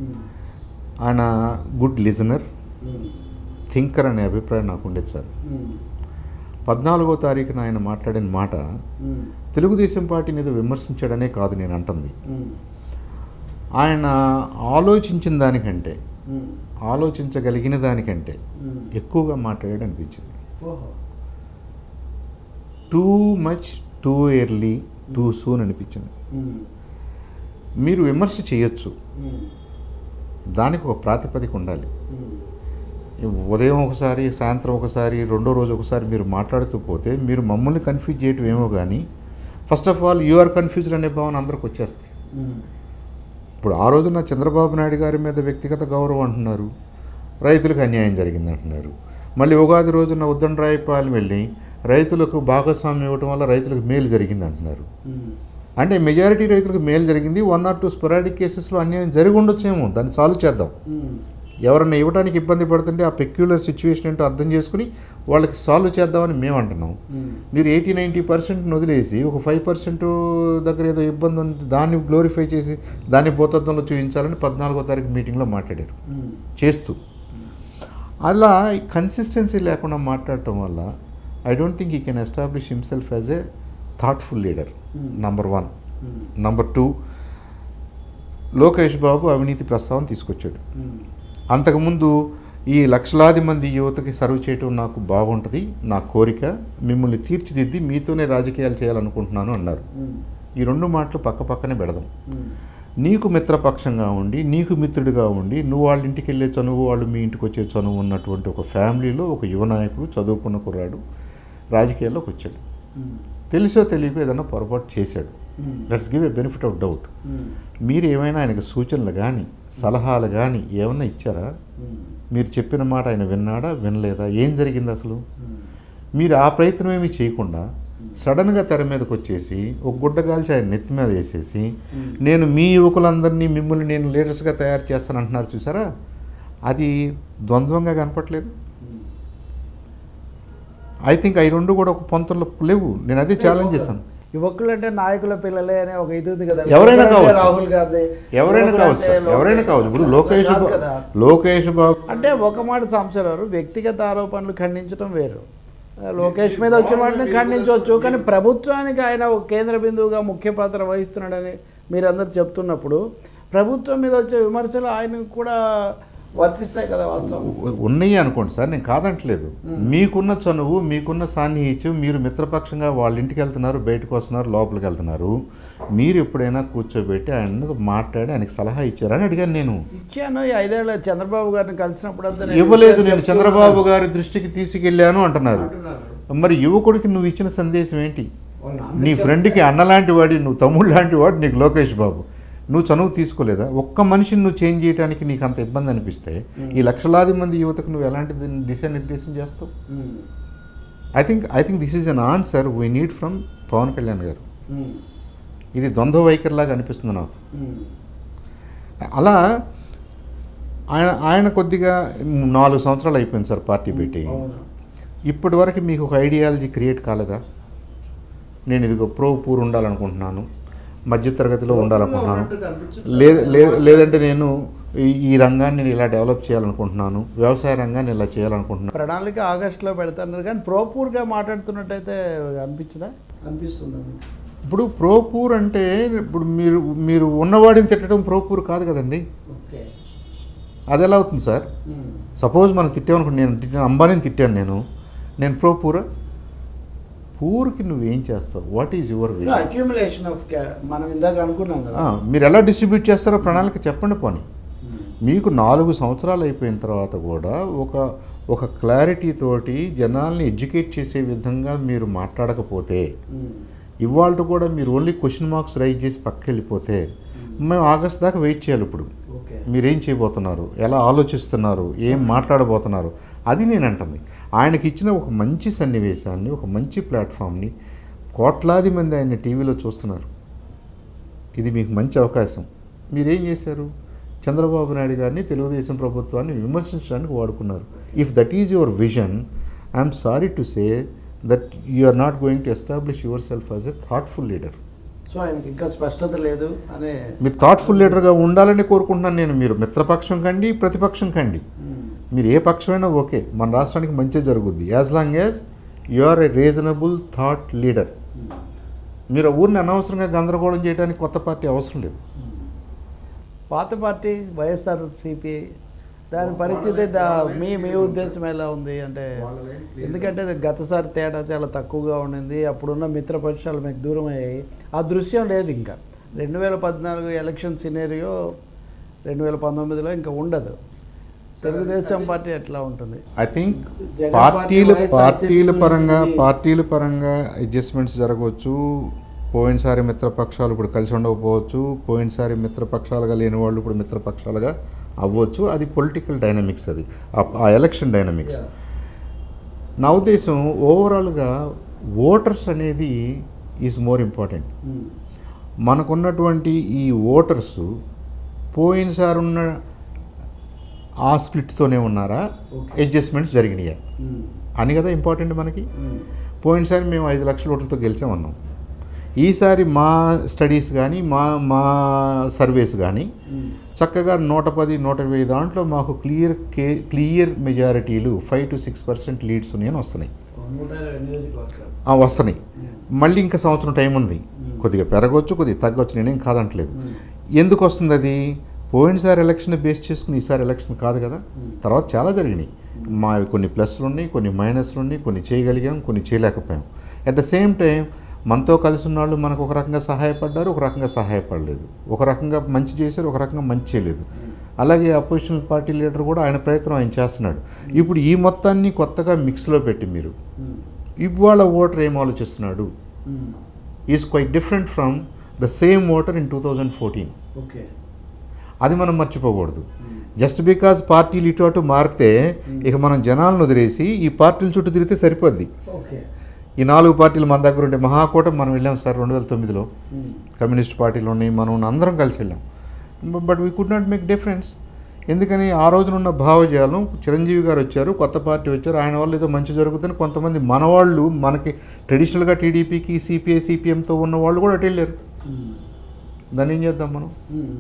Speaker 1: ఆయన గుడ్ లిజనర్ థింకర్ అనే అభిప్రాయం నాకు ఉండేది సార్ పద్నాలుగో తారీఖున ఆయన మాట్లాడిన మాట తెలుగుదేశం పార్టీని ఏదో విమర్శించాడనే కాదు నేను అంటుంది ఆయన ఆలోచించిన దానికంటే ఆలోచించగలిగిన దానికంటే ఎక్కువగా మాట్లాడాడు అనిపించింది too much too early too soon అనిపించింది మీరు విమర్శ చేయొచ్చు దానికి ఒక ప్రాతిపదిక ఉండాలి ఉదయం ఒకసారి సాయంత్రం ఒకసారి రెండో రోజు ఒకసారి మీరు మాట్లాడుతూ పోతే మీరు మమ్మల్ని కన్ఫ్యూజ్ చేయటం ఏమో కానీ first of all you are confused అనే భావన అందరికి వచ్చేస్తుంది ఇప్పుడు ఆ రోజున చంద్రబాబు నాయుడు గారి మీద వ్యక్తిగత గౌరవం అంటున్నారు రైతులకు అన్యాయం జరిగింది అంటున్నారు మళ్ళీ ఉగాది రోజున ఉద్దండరాయపాలెం వెళ్ళి రైతులకు భాగస్వామ్యం ఇవ్వటం వల్ల రైతులకు మేలు జరిగింది అంటున్నారు అంటే మెజారిటీ రైతులకు మేలు జరిగింది వన్ ఆర్ టూ స్పొరాడిక్ కేసెస్లో అన్యాయం జరిగి ఉండొచ్చేమో దాన్ని సాల్వ్ చేద్దాం ఎవరన్నా ఇవ్వడానికి ఇబ్బంది పడుతుంటే ఆ పెక్యులర్ సిచ్యువేషన్ ఏంటో అర్థం చేసుకుని వాళ్ళకి సాల్వ్ చేద్దామని మేము అంటున్నాం మీరు ఎయిటీ నైంటీ పర్సెంట్ని వదిలేసి ఒక ఫైవ్ పర్సెంట్ దగ్గర ఏదో ఇబ్బంది ఉంది దాన్ని గ్లోరిఫై చేసి దాన్ని భూతత్వంలో చూపించాలని పద్నాలుగో తారీఖు మీటింగ్లో మాట్లాడారు చేస్తూ అలా కన్సిస్టెన్సీ లేకుండా మాట్లాడటం వల్ల I don't think he can establish himself as a thoughtful leader number one number two Lokesh Babu అవినీతి ప్రస్తావన తీసుకొచ్చాడు అంతకుముందు ఈ లక్షలాది మంది యువతకి సర్వ్ చేయటం నాకు బాగుంటుంది నా కోరిక మిమ్మల్ని తీర్చిదిద్ది మీతోనే రాజకీయాలు చేయాలనుకుంటున్నాను అన్నారు ఈ రెండు మాటలు పక్క పక్కనే పెడదాం నీకు మిత్రపక్షంగా ఉండి నీకు మిత్రుడిగా ఉండి నువ్వు వాళ్ళ ఇంటికి వెళ్ళే చనువు వాళ్ళు మీ ఇంటికి వచ్చే చనువు ఉన్నటువంటి ఒక ఫ్యామిలీలో ఒక యువ నాయకుడు చదువుకున్న కుర్రాడు రాజకీయాల్లోకి వచ్చాడు తెలుసో తెలియకో ఏదైనా పొరపాటు చేశాడు let's give a benefit of doubt మీరు ఏమైనా ఆయనకు సూచనలు కానీ సలహాలు కానీ ఏమైనా ఇచ్చారా మీరు చెప్పిన మాట ఆయన విన్నాడా వినలేదా ఏం జరిగింది అసలు మీరు ఆ ప్రయత్నం ఏమీ చేయకుండా సడన్గా తెర మీదకి వచ్చేసి ఒక గుడ్డ కాల్చి ఆయన నెత్తి మీద వేసేసి నేను మీ యువకులందరినీ మిమ్మల్ని నేను లీడర్స్గా తయారు చేస్తాను అంటున్నారు చూసారా అది ద్వంద్వంగా కనపట్లేదు ఐ థింక్ అవి రెండు కూడా ఒక పొంతంలో లేవు నేను అదే ఛాలెంజ్ చేశాను
Speaker 2: యువకులు అంటే నాయకుల పిల్లలే అనే ఒక ఇది ఉంది కదా
Speaker 1: ఎవరైనా
Speaker 2: యువకులు అంటే
Speaker 1: కావచ్చు.
Speaker 2: రాహుల్ గాంధీ
Speaker 1: ఎవరైనా
Speaker 2: యువకులు
Speaker 1: కావచ్చు
Speaker 2: అంటే
Speaker 1: సార్, ఎవరైనా కావచ్చు ఇప్పుడు లోకేష్
Speaker 2: కాదు
Speaker 1: బా-
Speaker 2: కదా.
Speaker 1: లోకేష్ బాబు
Speaker 2: అంటే ఒక మాట సంశయాలు వ్యక్తిగత ఆరోపణలు ఖండించడం వేరు ఆ, లోకేష్ మీద వచ్చిన వాటిని ఖండించవచ్చు కానీ ప్రభుత్వానికి ఆయన ఒక కేంద్ర బిందువుగా ముఖ్య పాత్ర వహిస్తున్నాడని మీరందరూ చెప్తున్నప్పుడు ప్రభుత్వం మీద వచ్చే విమర్శలు ఆయనకు కూడా వర్తిస్తాయి కదా వాస్తవం
Speaker 1: ఉ- ఉన్నాయి అనుకోండి సార్ నేను కాదంటలేదు మీకున్న చనువు మీకున్న సాన్నిహిత్యం మీరు మిత్రపక్షంగా వాళ్ళ ఇంటికి వెళ్తున్నారు బయటకు వస్తున్నారు లోపలికి వెళ్తున్నారు మీరు ఎప్పుడైనా కూర్చోబెట్టి ఆయన మాట్లాడి ఆయనకి సలహా ఇచ్చారని అడిగాను నేను
Speaker 2: ఇచ్చాను ఈ ఐదేళ్ళ చంద్రబాబు గారిని కలిసినప్పుడు అంతా నేను
Speaker 1: ఇవ్వలేదు
Speaker 2: విషయాలు
Speaker 1: నేను
Speaker 2: చెప్తూ
Speaker 1: చంద్రబాబు
Speaker 2: ఉన్నాను.
Speaker 1: గారి దృష్టికి తీసుకెళ్ళాను అంటున్నారు
Speaker 2: అంటున్నారు.
Speaker 1: మరి యువకుడికి నువ్వు ఇచ్చిన సందేశం ఏంటి
Speaker 2: వాళ్ళ నాన్న
Speaker 1: నీ
Speaker 2: చెప్తే-
Speaker 1: ఫ్రెండ్కి అన్న లాంటి వాడి నువ్వు తమ్ముడు లాంటి వాడు నీకు లోకేష్ బాబు నువ్వు చనువు తీసుకోలేదా ఒక్క మనిషిని నువ్వు చేంజ్ చేయడానికి నీకు అంత ఇబ్బంది అనిపిస్తే ఈ లక్షలాది మంది యువతకు నువ్వు ఎలాంటి ది- దిశానిర్దేశం చేస్తావు
Speaker 2: um.
Speaker 1: I think I think this is an answer we need from Pavan Kalyan garu
Speaker 2: um.
Speaker 1: ఇది ద్వంద్వ వైఖరిలాగా అనిపిస్తుంది నాకు
Speaker 2: ఉమ్.
Speaker 1: అలా ఆయన ఆయన కొద్దిగా నాలుగు సంవత్సరాలు అయిపోయింది సార్ పార్టీ పెట్టి
Speaker 2: అవును.
Speaker 1: ఇప్పటి వరకు మీకు ఒక ఐడియాలజీ క్రియేట్ కాలేదా నేను ఇదిగో ప్రో పూర్ ఉండాలనుకుంటున్నాను మధ్యతరగతిలో ఉండాలనుకుంటున్నాను
Speaker 2: ఉన్నట్టు కనిపించట్లేదు.
Speaker 1: లేదు లే- లేదంటే నేను ఈ ఈ రంగాన్ని నేను ఇలా డెవలప్ చేయాలనుకుంటున్నాను వ్యవసాయ రంగాన్ని ఇలా చేయాలనుకుంటున్నాను
Speaker 2: ప్రణాళిక ఆగస్టులో పెడతాన్నారు కానీ ప్రోపూర్గా మాట్లాడుతున్నట్టయితే అనిపించదా అనిపిస్తుందా మీకు
Speaker 1: ఇప్పుడు ప్రో పూర్ అంటే ఇప్పుడు మీరు మీరు ఉన్నవాడిని తిట్టడం ప్రో పూర్ కాదు కదండి
Speaker 2: ఓకే
Speaker 1: అది ఎలా అవుతుంది సార్ సపోజ్ మనం తిట్టామనుకో నేను తిట్టాను అంబానీని తిట్టాను నేను నేను ప్రో పూరా పూర్కి నువ్వేం చేస్తావు what is your vision
Speaker 2: accumulation of మనం ఇందాక అనుకున్నాం కదా
Speaker 1: మీరు ఎలా డిస్ట్రిబ్యూట్ చేస్తారో ప్రణాళిక చెప్పండి పోనీ మీకు నాలుగు సంవత్సరాలు అయిపోయిన తర్వాత కూడా ఒక ఒక క్లారిటీ తోటి జనాల్ని ఎడ్యుకేట్ చేసే విధంగా మీరు మాట్లాడకపోతే ఇవాళ కూడా మీరు ఓన్లీ క్వశ్చన్ మార్క్స్ రైజ్ చేసి పక్కకి వెళ్ళిపోతే మేము ఆగస్ట్ దాకా వెయిట్ చేయాలి ఇప్పుడు
Speaker 2: ఓకే
Speaker 1: మీరేం చేయబోతున్నారు ఎలా ఆలోచిస్తున్నారు ఏం మాట్లాడబోతున్నారు అది నేను అంటుంది ఆయనకి ఇచ్చిన ఒక మంచి సన్నివేశాన్ని ఒక మంచి ప్లాట్ఫామ్ని కోట్లాది మంది ఆయన టీవీలో చూస్తున్నారు ఇది మీకు మంచి అవకాశం మీరేం చేశారు చంద్రబాబు నాయుడు గారిని తెలుగుదేశం ప్రభుత్వాన్ని విమర్శించడానికి వాడుకున్నారు if that is your vision I'm sorry to say that you are not going to establish yourself as a thoughtful leader
Speaker 2: so ఆయనకి ఇంకా స్పష్టత లేదు అనే
Speaker 1: మీరు థాట్ఫుల్ లీడర్గా ఉండాలని కోరుకుంటున్నాను నేను మీరు మిత్రపక్షం కండి ప్రతిపక్షం కండి మీరు ఏ పక్షమైనా ఓకే మన రాష్ట్రానికి మంచి జరుగుద్ది as long as you are a reasonable thought leader మీరు ఆ ఊరిని అనవసరంగా గందరగోళం చేయడానికి కొత్త పార్టీ అవసరం లేదు
Speaker 2: పాత పార్టీ వైఎస్ఆర్ సిపి దాని పరిస్థితి దా మీ మీ ఉద్దేశం ఎలా ఉంది అంటే ఎందుకంటే అది గతసారి తేడా చాలా తక్కువగా ఉండింది అప్పుడున్న మిత్రపక్షాలు మీకు దూరం అయ్యాయి ఆ దృశ్యం లేదు ఇంకా రెండు వేల పద్నాలుగు ఎలక్షన్ సినేరియో రెండు వేల పంతొమ్మిదిలో ఇంకా ఉండదు తెలుగుదేశం పార్టీ ఎట్లా ఉంటుంది
Speaker 1: ఐ థింక్
Speaker 2: జగన్
Speaker 1: పార్టీల
Speaker 2: పార్టీ,
Speaker 1: పార్టీల
Speaker 2: వైఎస్ఆర్సీపీ
Speaker 1: పరంగా
Speaker 2: గురించి-
Speaker 1: పార్టీల పరంగా అడ్జస్ట్మెంట్స్ జరగవచ్చు పోయినసారి మిత్రపక్షాలు ఇప్పుడు కలిసి ఉండకపోవచ్చు పోయినసారి మిత్రపక్షాలుగా లేని వాళ్ళు ఇప్పుడు మిత్రపక్షాలుగా అవ్వచ్చు అది పొలిటికల్ డైనమిక్స్ అది ఆ- ఆ ఎలక్షన్ డైనమిక్స్ నా ఉద్దేశం ఓవరాల్గా ఓటర్స్ అనేది ఈజ్ మోర్ ఇంపార్టెంట్ మనకున్నటువంటి ఈ ఓటర్స్ పోయినసారి ఉన్న ఆ స్ప్లిట్తోనే ఉన్నారా
Speaker 2: Okay.
Speaker 1: అడ్జస్ట్మెంట్స్ జరిగినాయా అని కదా ఇంపార్టెంట్ మనకి పోయినసారి మేము ఐదు లక్షల ఓట్లతో గెలిచామన్నాం ఈసారి మా స్టడీస్ కానీ మా మా సర్వేస్ కానీ చక్కగా నూట పది నూట ఇరవై దాంట్లో మాకు క్లియర్ కే క్లియర్ మెజారిటీలు five to six percent leads ఉన్నాయని వస్తున్నాయి ఆ, వస్తున్నాయి మళ్ళీ ఇంకా సంవత్సరం టైం ఉంది కొద్దిగా పెరగవచ్చు కొద్దిగా తగ్గొచ్చు నేనేం కాదంటలేదు ఎందుకు వస్తుంది అది పోయినసారి ఎలక్షన్ బేస్ చేసుకుని ఈసారి ఎలక్షన్ కాదు కదా తర్వాత చాలా జరిగినాయి మా కొన్ని ప్లస్లు ఉన్నాయి కొన్ని మైనస్లు ఉన్నాయి కొన్ని చేయగలిగాం కొన్ని చేయలేకపోయాం అట్ ద సేమ్ టైం మనతో కలిసి ఉన్న వాళ్ళు మనకు ఒక రకంగా సహాయపడ్డారు ఒక రకంగా సహాయపడలేదు ఒక రకంగా మంచి చేశారు ఒక రకంగా మంచి చేయలేదు అలాగే అపోజిషన్ పార్టీ లీడర్ కూడా ఆయన ప్రయత్నం ఆయన చేస్తున్నాడు ఇప్పుడు ఈ మొత్తాన్ని కొత్తగా మిక్స్లో పెట్టి మీరు ఇవాళ ఓటర్ ఏం ఆలోచిస్తున్నాడు is quite different from the same voter in two thousand fourteen
Speaker 2: okay
Speaker 1: అది మనం మర్చిపోకూడదు జస్ట్ బికాజ్ పార్టీలు ఇటు అటు మారితే ఇక మనం జనాలను వదిలేసి ఈ పార్టీల చుట్టూ తిరిగితే సరిపోద్ది
Speaker 2: ఓకే
Speaker 1: ఈ నాలుగు పార్టీలు మన దగ్గర ఉంటే మహాకూటమి మనం వెళ్ళాం సార్ రెండు వేల తొమ్మిదిలో కమ్యూనిస్ట్ పార్టీలు ఉన్నాయి మనం అందరం కలిసి వెళ్ళాం but we could not make difference ఎందుకని ఆ రోజున ఉన్న భావజాలం చిరంజీవి గారు వచ్చారు కొత్త పార్టీ వచ్చారు ఆయన వల్ల ఏదో మంచి జరుగుతుందని కొంతమంది మనవాళ్ళు మనకి ట్రెడిషనల్గా టీడీపీకి సిపిఐ సిపిఎంతో ఉన్న వాళ్ళు కూడా అటు వెళ్ళారు దాన్ని ఏం చేద్దాం మనం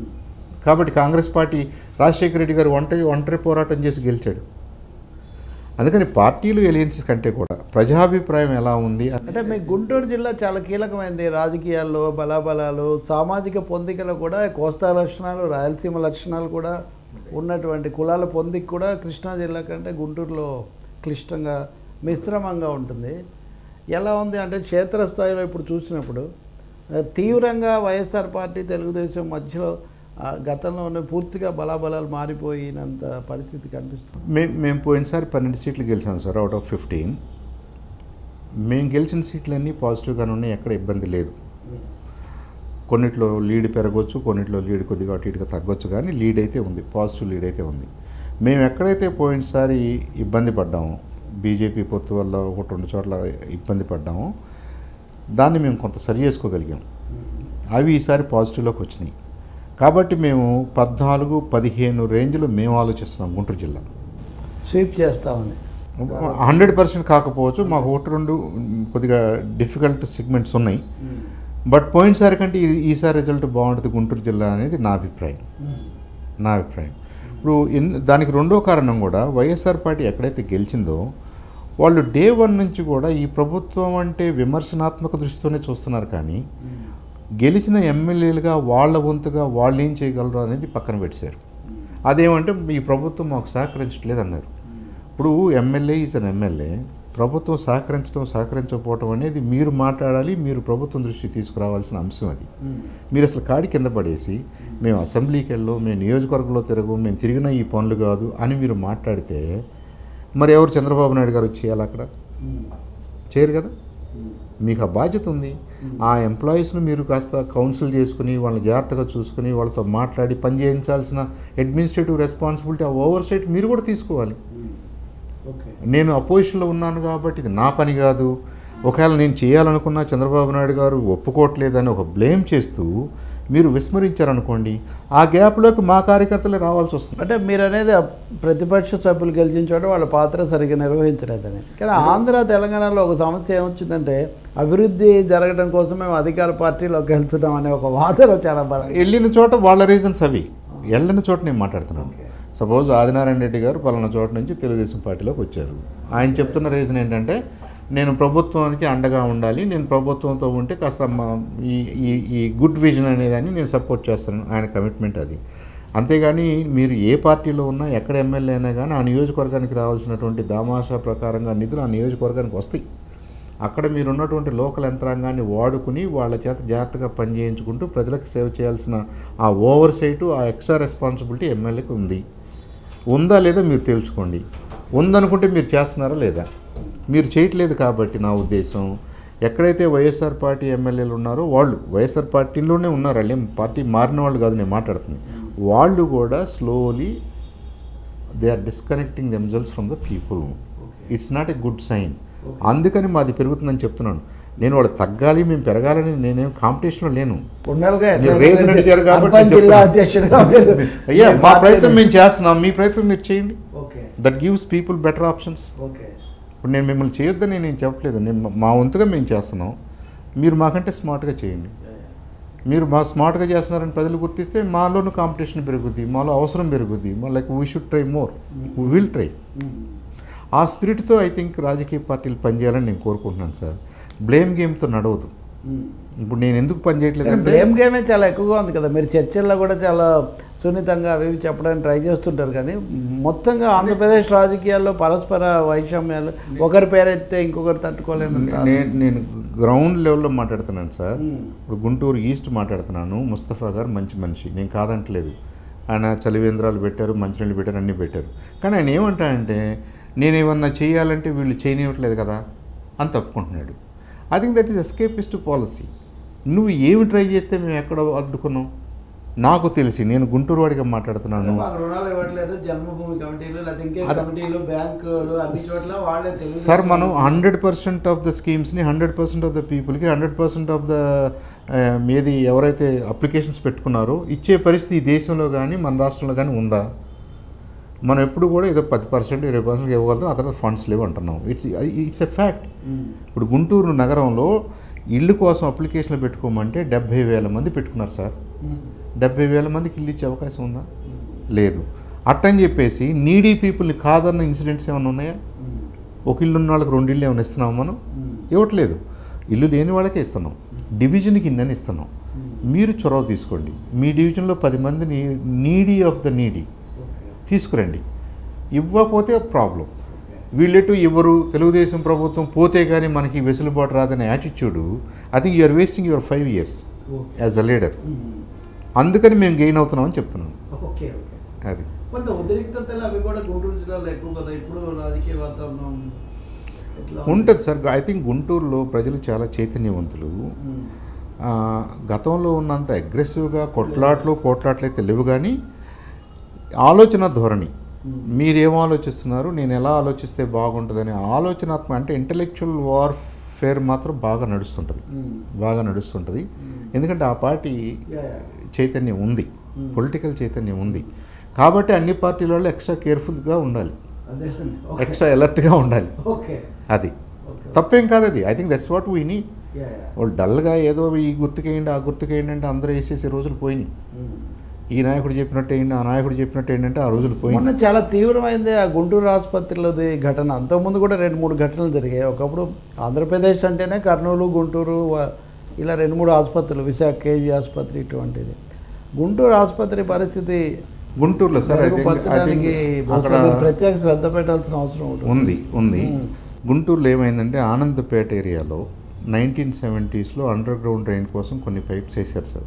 Speaker 1: కాబట్టి కాంగ్రెస్ పార్టీ రాజశేఖర రెడ్డి గారు ఒంటరి ఒంటరి పోరాటం చేసి గెలిచాడు అందుకని పార్టీలు ఎలియన్సెస్ కంటే కూడా ప్రజాభిప్రాయం ఎలా ఉంది
Speaker 2: అంటే మీ గుంటూరు జిల్లా చాలా కీలకమైంది రాజకీయాల్లో బలాబలాలు సామాజిక పొందికలు కూడా కోస్తా లక్షణాలు రాయలసీమ లక్షణాలు కూడా ఉన్నటువంటి కులాల పొందిక కూడా కృష్ణా జిల్లా కంటే గుంటూరులో క్లిష్టంగా మిశ్రమంగా ఉంటుంది ఎలా ఉంది అంటే క్షేత్రస్థాయిలో ఇప్పుడు చూసినప్పుడు ఆ, తీవ్రంగా వైఎస్ఆర్ పార్టీ తెలుగుదేశం మధ్యలో ఆ, గతంలో ఉన్న పూర్తిగా బలాబలాలు మారిపోయినంత పరిస్థితి కనిపిస్తుంది
Speaker 1: మేము మేము పోయినసారి పన్నెండు సీట్లు గెలిచాం సార్ అవుట్ ఆఫ్ ఫిఫ్టీన్ మేము గెలిచిన సీట్లన్నీ పాజిటివ్గానే ఉన్నాయి ఎక్కడ ఇబ్బంది లేదు కొన్నిట్లో లీడ్ పెరగవచ్చు కొన్నిట్లో లీడ్ కొద్దిగా అటు ఇటుగా తగ్గొచ్చు కానీ లీడ్ అయితే ఉంది పాజిటివ్ లీడ్ అయితే ఉంది మేము ఎక్కడైతే పోయినసారి ఇబ్బంది పడ్డామో బీజేపీ పొత్తు వల్ల ఒకటి రెండు చోట్ల ఇబ్బంది పడ్డామో దాన్ని మేము కొంత సరి చేసుకోగలిగాం అవి ఈసారి పాజిటివ్లోకి వచ్చినాయి కాబట్టి మేము పద్నాలుగు పదిహేను రేంజ్లో మేము ఆలోచిస్తున్నాం గుంటూరు జిల్లా
Speaker 2: స్వీప్ చేస్తామని
Speaker 1: హండ్రెడ్ పర్సెంట్ కాకపోవచ్చు మాకు ఒకటి రెండు కొద్దిగా డిఫికల్ట్ సెగ్మెంట్స్ ఉన్నాయి బట్ పోయినసారి కంటే ఈ- ఈసారి రిజల్ట్ బాగుంటుంది గుంటూరు జిల్లా అనేది నా అభిప్రాయం నా అభిప్రాయం ఇప్పుడు ఇన్- దానికి రెండో కారణం కూడా వైఎస్ఆర్ పార్టీ ఎక్కడైతే గెలిచిందో వాళ్ళు డే వన్ నుంచి కూడా ఈ ప్రభుత్వం అంటే విమర్శనాత్మక దృష్టితోనే చూస్తున్నారు కానీ గెలిచిన ఎమ్మెల్యేలుగా వాళ్ళ వంతుగా వాళ్ళు ఏం చేయగలరు అనేది పక్కన పెట్టారు అదేమంటే ఈ ప్రభుత్వం మాకు సహకరించట్లేదు అన్నారు ఇప్పుడు ఎమ్మెల్యే ఈజ్ అన్ ఎమ్మెల్యే ప్రభుత్వం సహకరించడం సహకరించకపోవటం అనేది మీరు మాట్లాడాలి మీరు ప్రభుత్వం దృష్టికి తీసుకురావాల్సిన అంశం అది మీరు అసలు కాడి కింద పడేసి మేము అసెంబ్లీకి వెళ్ళాం మేము నియోజకవర్గంలో తిరగం మేము తిరిగిన ఈ పనులు కాదు అని మీరు మాట్లాడితే మరి ఎవరు చంద్రబాబు నాయుడు గారు వచ్చి చేయాలి అక్కడ చేయరు కదా మీకు ఆ బాధ్యత ఉంది ఆ ఎంప్లాయీస్ను మీరు కాస్త కౌన్సిల్ చేసుకుని వాళ్ళని జాగ్రత్తగా చూసుకుని వాళ్ళతో మాట్లాడి పని చేయించాల్సిన అడ్మినిస్ట్రేటివ్ రెస్పాన్సిబిలిటీ ఆ ఓవర్ సైట్ మీరు కూడా తీసుకోవాలి
Speaker 2: ఓకే
Speaker 1: నేను అపోజిషన్లో ఉన్నాను కాబట్టి ఇది నా పని కాదు ఒకవేళ నేను చేయాలనుకున్న చంద్రబాబు నాయుడు గారు ఒప్పుకోవట్లేదని ఒక బ్లేమ్ చేస్తూ మీరు విస్మరించారనుకోండి ఆ గ్యాప్లోకి మా కార్యకర్తలే రావాల్సి వస్తుంది
Speaker 2: అంటే మీరు అనేది ఆ ప్రతిపక్ష సభ్యులు గెలిచిన చోట వాళ్ళ పాత్ర సరిగ్గా నిర్వహించలేదని కానీ ఆంధ్ర తెలంగాణలో ఒక సమస్య ఏమొచ్చిందంటే అభివృద్ధి జరగడం కోసం మేము అధికార పార్టీలోకి వెళ్తున్నాం అనే ఒక వాదన చాలా బలం
Speaker 1: వెళ్ళిన చోట వాళ్ళ రీజన్స్ అవి వెళ్ళిన చోట నేను మాట్లాడుతున్నాను సపోజ్ ఆదినారాయణ రెడ్డి గారు పలానా చోట నుంచి తెలుగుదేశం పార్టీలోకి వచ్చారు ఆయన చెప్తున్న రీజన్ ఏంటంటే నేను ప్రభుత్వానికి అండగా ఉండాలి నేను ప్రభుత్వంతో ఉంటే కాస్త మా ఈ ఈ ఈ గుడ్ విజన్ అనేదాన్ని నేను సపోర్ట్ చేస్తాను ఆయన కమిట్మెంట్ అది అంతేగాని మీరు ఏ పార్టీలో ఉన్నా ఎక్కడ ఎమ్మెల్యే అయినా కానీ ఆ నియోజకవర్గానికి రావాల్సినటువంటి దామాషా ప్రకారంగా నిధులు ఆ నియోజకవర్గానికి వస్తాయి అక్కడ మీరు ఉన్నటువంటి లోకల్ యంత్రాంగాన్ని వాడుకుని వాళ్ళ చేత జాగ్రత్తగా పనిచేయించుకుంటూ ప్రజలకు సేవ చేయాల్సిన ఆ ఓవర్ సైటు ఆ ఎక్స్ట్రా రెస్పాన్సిబిలిటీ ఎమ్మెల్యేకి ఉంది ఉందా లేదా మీరు తెలుసుకోండి ఉందనుకుంటే మీరు చేస్తున్నారా లేదా మీరు చేయట్లేదు కాబట్టి నా ఉద్దేశం ఎక్కడైతే వైఎస్ఆర్ పార్టీ ఎమ్మెల్యేలు ఉన్నారో వాళ్ళు వైఎస్ఆర్ పార్టీలోనే ఉన్నారు వాళ్ళు ఏం పార్టీ మారిన వాళ్ళు కాదు నేను మాట్లాడుతుంది వాళ్ళు కూడా slowly they are disconnecting themselves from the people it's not a good sign అందుకని మాది పెరుగుతుందని చెప్తున్నాను నేను వాళ్ళు తగ్గాలి మేము పెరగాలని నేనేం కాంపిటీషన్లో లేను
Speaker 2: పుణ్యాలుగా
Speaker 1: మీరు రేషన్ అడిగారు కాబట్టి
Speaker 2: అర్బన్
Speaker 1: నేను
Speaker 2: జిల్లా
Speaker 1: చెప్తున్నా.
Speaker 2: అధ్యక్షుడిగా మీరు
Speaker 1: అయ్యా
Speaker 2: మీ
Speaker 1: మా
Speaker 2: పార్టీని-
Speaker 1: ప్రయత్నం మేము చేస్తున్నాం మీ ప్రయత్నం మీరు చేయండి
Speaker 2: okay
Speaker 1: that gives people better options
Speaker 2: okay
Speaker 1: ఇప్పుడు నేను మిమ్మల్ని చేయొద్దని నేను చెప్పట్లేదు నేను మా వంతుగా మేము చేస్తున్నాం మీరు మాకంటే స్మార్ట్గా చేయండి మీరు మా స్మార్ట్గా చేస్తున్నారని ప్రజలు గుర్తిస్తే మాలోనూ కాంపిటీషన్ పెరుగుద్ది మాలో అవసరం పెరుగుద్ది మా like we should try more we will try ఆ స్పిరిట్తో ఐ థింక్ రాజకీయ పార్టీలు పనిచేయాలని నేను కోరుకుంటున్నాను సార్ బ్లేమ్ గేమ్తో నడవదు ఇప్పుడు నేను ఎందుకు పని చేయట్లేదు అంటే
Speaker 2: బ్లేమ్ గేమే చాలా ఎక్కువగా ఉంది కదా మీరు చర్చల్లో కూడా చాలా సున్నితంగా అవి ఇవి చెప్పడానికి ట్రై చేస్తుంటారు కానీ మొత్తంగా ఆంధ్రప్రదేశ్ రాజకీయాల్లో పరస్పర వైషమ్యాలు ఒకరి పేరెత్తే ఇంకొకరు తట్టుకోలేనంత
Speaker 1: నేను నేను గ్రౌండ్ లెవెల్లో మాట్లాడుతున్నాను సార్ ఇప్పుడు గుంటూరు ఈస్ట్ మాట్లాడుతున్నాను ముస్తఫా గారు మంచి మనిషి నేను కాదంటలేదు ఆయన చలివేంద్రాలు పెట్టారు మంచినీళ్ళు పెట్టారు అన్నీ పెట్టారు కానీ ఆయన ఏమంటాడంటే నేను ఏమన్నా చేయాలంటే వీళ్ళు చేయనివ్వట్లేదు కదా అని తప్పుకుంటున్నాడు I think that is escapist policy నువ్వు ఏమి ట్రై చేస్తే మేము ఎక్కడ అడ్డుకున్నాం నాకు తెలిసి నేను గుంటూరు వాడిగా మాట్లాడుతున్నాను
Speaker 2: మాకు రుణాలు ఇవ్వట్లేదు జన్మభూమి కమిటీలు లేకపోతే ఇంకే
Speaker 1: అదే.
Speaker 2: కమిటీలు బ్యాంకులు అన్ని చోట్ల వాళ్ళే తెలుగు
Speaker 1: సార్ మనం హండ్రెడ్ పర్సెంట్ ఆఫ్ ద స్కీమ్స్ని హండ్రెడ్ పర్సెంట్ ఆఫ్ ద పీపుల్కి హండ్రెడ్ పర్సెంట్ ఆఫ్ ద ఏది ఎవరైతే అప్లికేషన్స్ పెట్టుకున్నారో ఇచ్చే పరిస్థితి ఈ దేశంలో కానీ మన రాష్ట్రంలో కానీ ఉందా మనం ఎప్పుడు కూడా ఏదో పది పర్సెంట్ ఇరవై పర్సెంట్ ఇవ్వగలుగుతాం ఆ తర్వాత ఫండ్స్ లేవు అంటున్నాం ఇట్స్ ఇట్స్ ఎ ఫ్యాక్ట్ ఇప్పుడు గుంటూరు నగరంలో ఇల్లు కోసం అప్లికేషన్లు పెట్టుకోమంటే డెబ్బై వేల మంది పెట్టుకున్నారు సార్ డెబ్బై వేల మందికి ఇల్లు ఇచ్చే అవకాశం ఉందా లేదు అట్టని చెప్పేసి నీడీ పీపుల్ని కాదన్న ఇన్సిడెంట్స్ ఏమైనా ఉన్నాయా ఒక ఇల్లు ఉన్న వాళ్ళకి రెండు ఇల్లు ఏమైనా ఇస్తున్నాం మనం ఇవ్వట్లేదు ఇల్లు లేని వాళ్ళకే ఇస్తున్నాం డివిజన్కి ఇన్నని ఇస్తున్నాం మీరు చొరవ తీసుకోండి మీ డివిజన్లో పది మందిని నీడీ ఆఫ్ ద నీడీ తీసుకురండి ఇవ్వకపోతే ప్రాబ్లం వీళ్ళెటు ఇవ్వరు తెలుగుదేశం ప్రభుత్వం పోతే కానీ మనకి వెసులుబాటు రాదనే attitude I think you're wasting your five years as a leader అందుకని మేము గెయిన్ అవుతున్నామని చెప్తున్నాను
Speaker 3: ఓకే ఓకే
Speaker 1: అది
Speaker 3: కొంత ఉద్రిక్తతలు అవి కూడా గుంటూరు జిల్లాలో ఎక్కువ కదా ఇప్పుడు రాజకీయ వాతావరణం ఎట్లా
Speaker 1: ఉంటుంది సార్ ఐ థింక్ గుంటూరులో ప్రజలు చాలా చైతన్యవంతులు
Speaker 3: మ్మ్.
Speaker 1: ఆ, గతంలో ఉన్నంత అగ్రెసివ్గా కొట్లాట్లు పోట్లాట్లు అయితే లేవు కానీ ఆలోచన ధోరణి మీరేం ఆలోచిస్తున్నారు నేను ఎలా ఆలోచిస్తే బాగుంటుందని ఆలోచనాత్మక అంటే ఇంటలెక్చువల్ వార్ఫేర్ మాత్రం బాగా నడుస్తుంటుంది
Speaker 3: మ్మ్.
Speaker 1: బాగా నడుస్తుంటుంది ఎందుకంటే ఆ పార్టీ
Speaker 3: యా, యా.
Speaker 1: చైతన్యం ఉంది పొలిటికల్ చైతన్యం ఉంది కాబట్టి అన్ని పార్టీల వాళ్ళు ఎక్స్ట్రా కేర్ఫుల్గా ఉండాలి
Speaker 3: అదేనండి ఓకే.
Speaker 1: ఎక్స్ట్రా అలర్ట్గా ఉండాలి
Speaker 3: ఓకే
Speaker 1: అది
Speaker 3: ఓకే
Speaker 1: తప్పేం కాదు అది I think that's what we need
Speaker 3: yeah, yeah.
Speaker 1: వాళ్ళు డల్గా ఏదో ఈ గుర్తుకేయండి ఆ గుర్తుకేయండి అంటే అందరూ వేసేసే రోజులు పోయినాయి
Speaker 3: మ్మ్.
Speaker 1: ఈ నాయకుడు చెప్పినట్టు ఏంటి ఆ నాయకుడు చెప్పినట్టు ఏంటంటే ఆ రోజులు
Speaker 2: మొన్న
Speaker 1: పోయినాయి
Speaker 2: చాలా తీవ్రమైంది ఆ గుంటూరు ఆసుపత్రిలోది ఘటన అంతకుముందు కూడా రెండు మూడు ఘటనలు జరిగాయి ఒకప్పుడు ఆంధ్రప్రదేశ్ అంటేనే కర్నూలు గుంటూరు వ- ఇలా రెండు మూడు ఆసుపత్రులు విశాఖ కేజీ ఆసుపత్రి ఇటువంటిది గుంటూరు ఆసుపత్రి పరిస్థితి
Speaker 1: గుంటూరులో sir I think- I think
Speaker 2: మెరుగుపరచడానికి బహుశా
Speaker 1: అక్కడ
Speaker 2: మీరు ప్రత్యేక శ్రద్ధ పెట్టాల్సిన అవసరం ఉంటుంది
Speaker 1: ఉంది ఉంది
Speaker 2: మ్మ్.
Speaker 1: గుంటూరులో ఏమైందంటే ఆనందపేట ఏరియాలో నైన్టీన్ సెవెంటీస్లో అండర్ గ్రౌండ్ డ్రైన్ కోసం కొన్ని పైప్స్ వేశారు సార్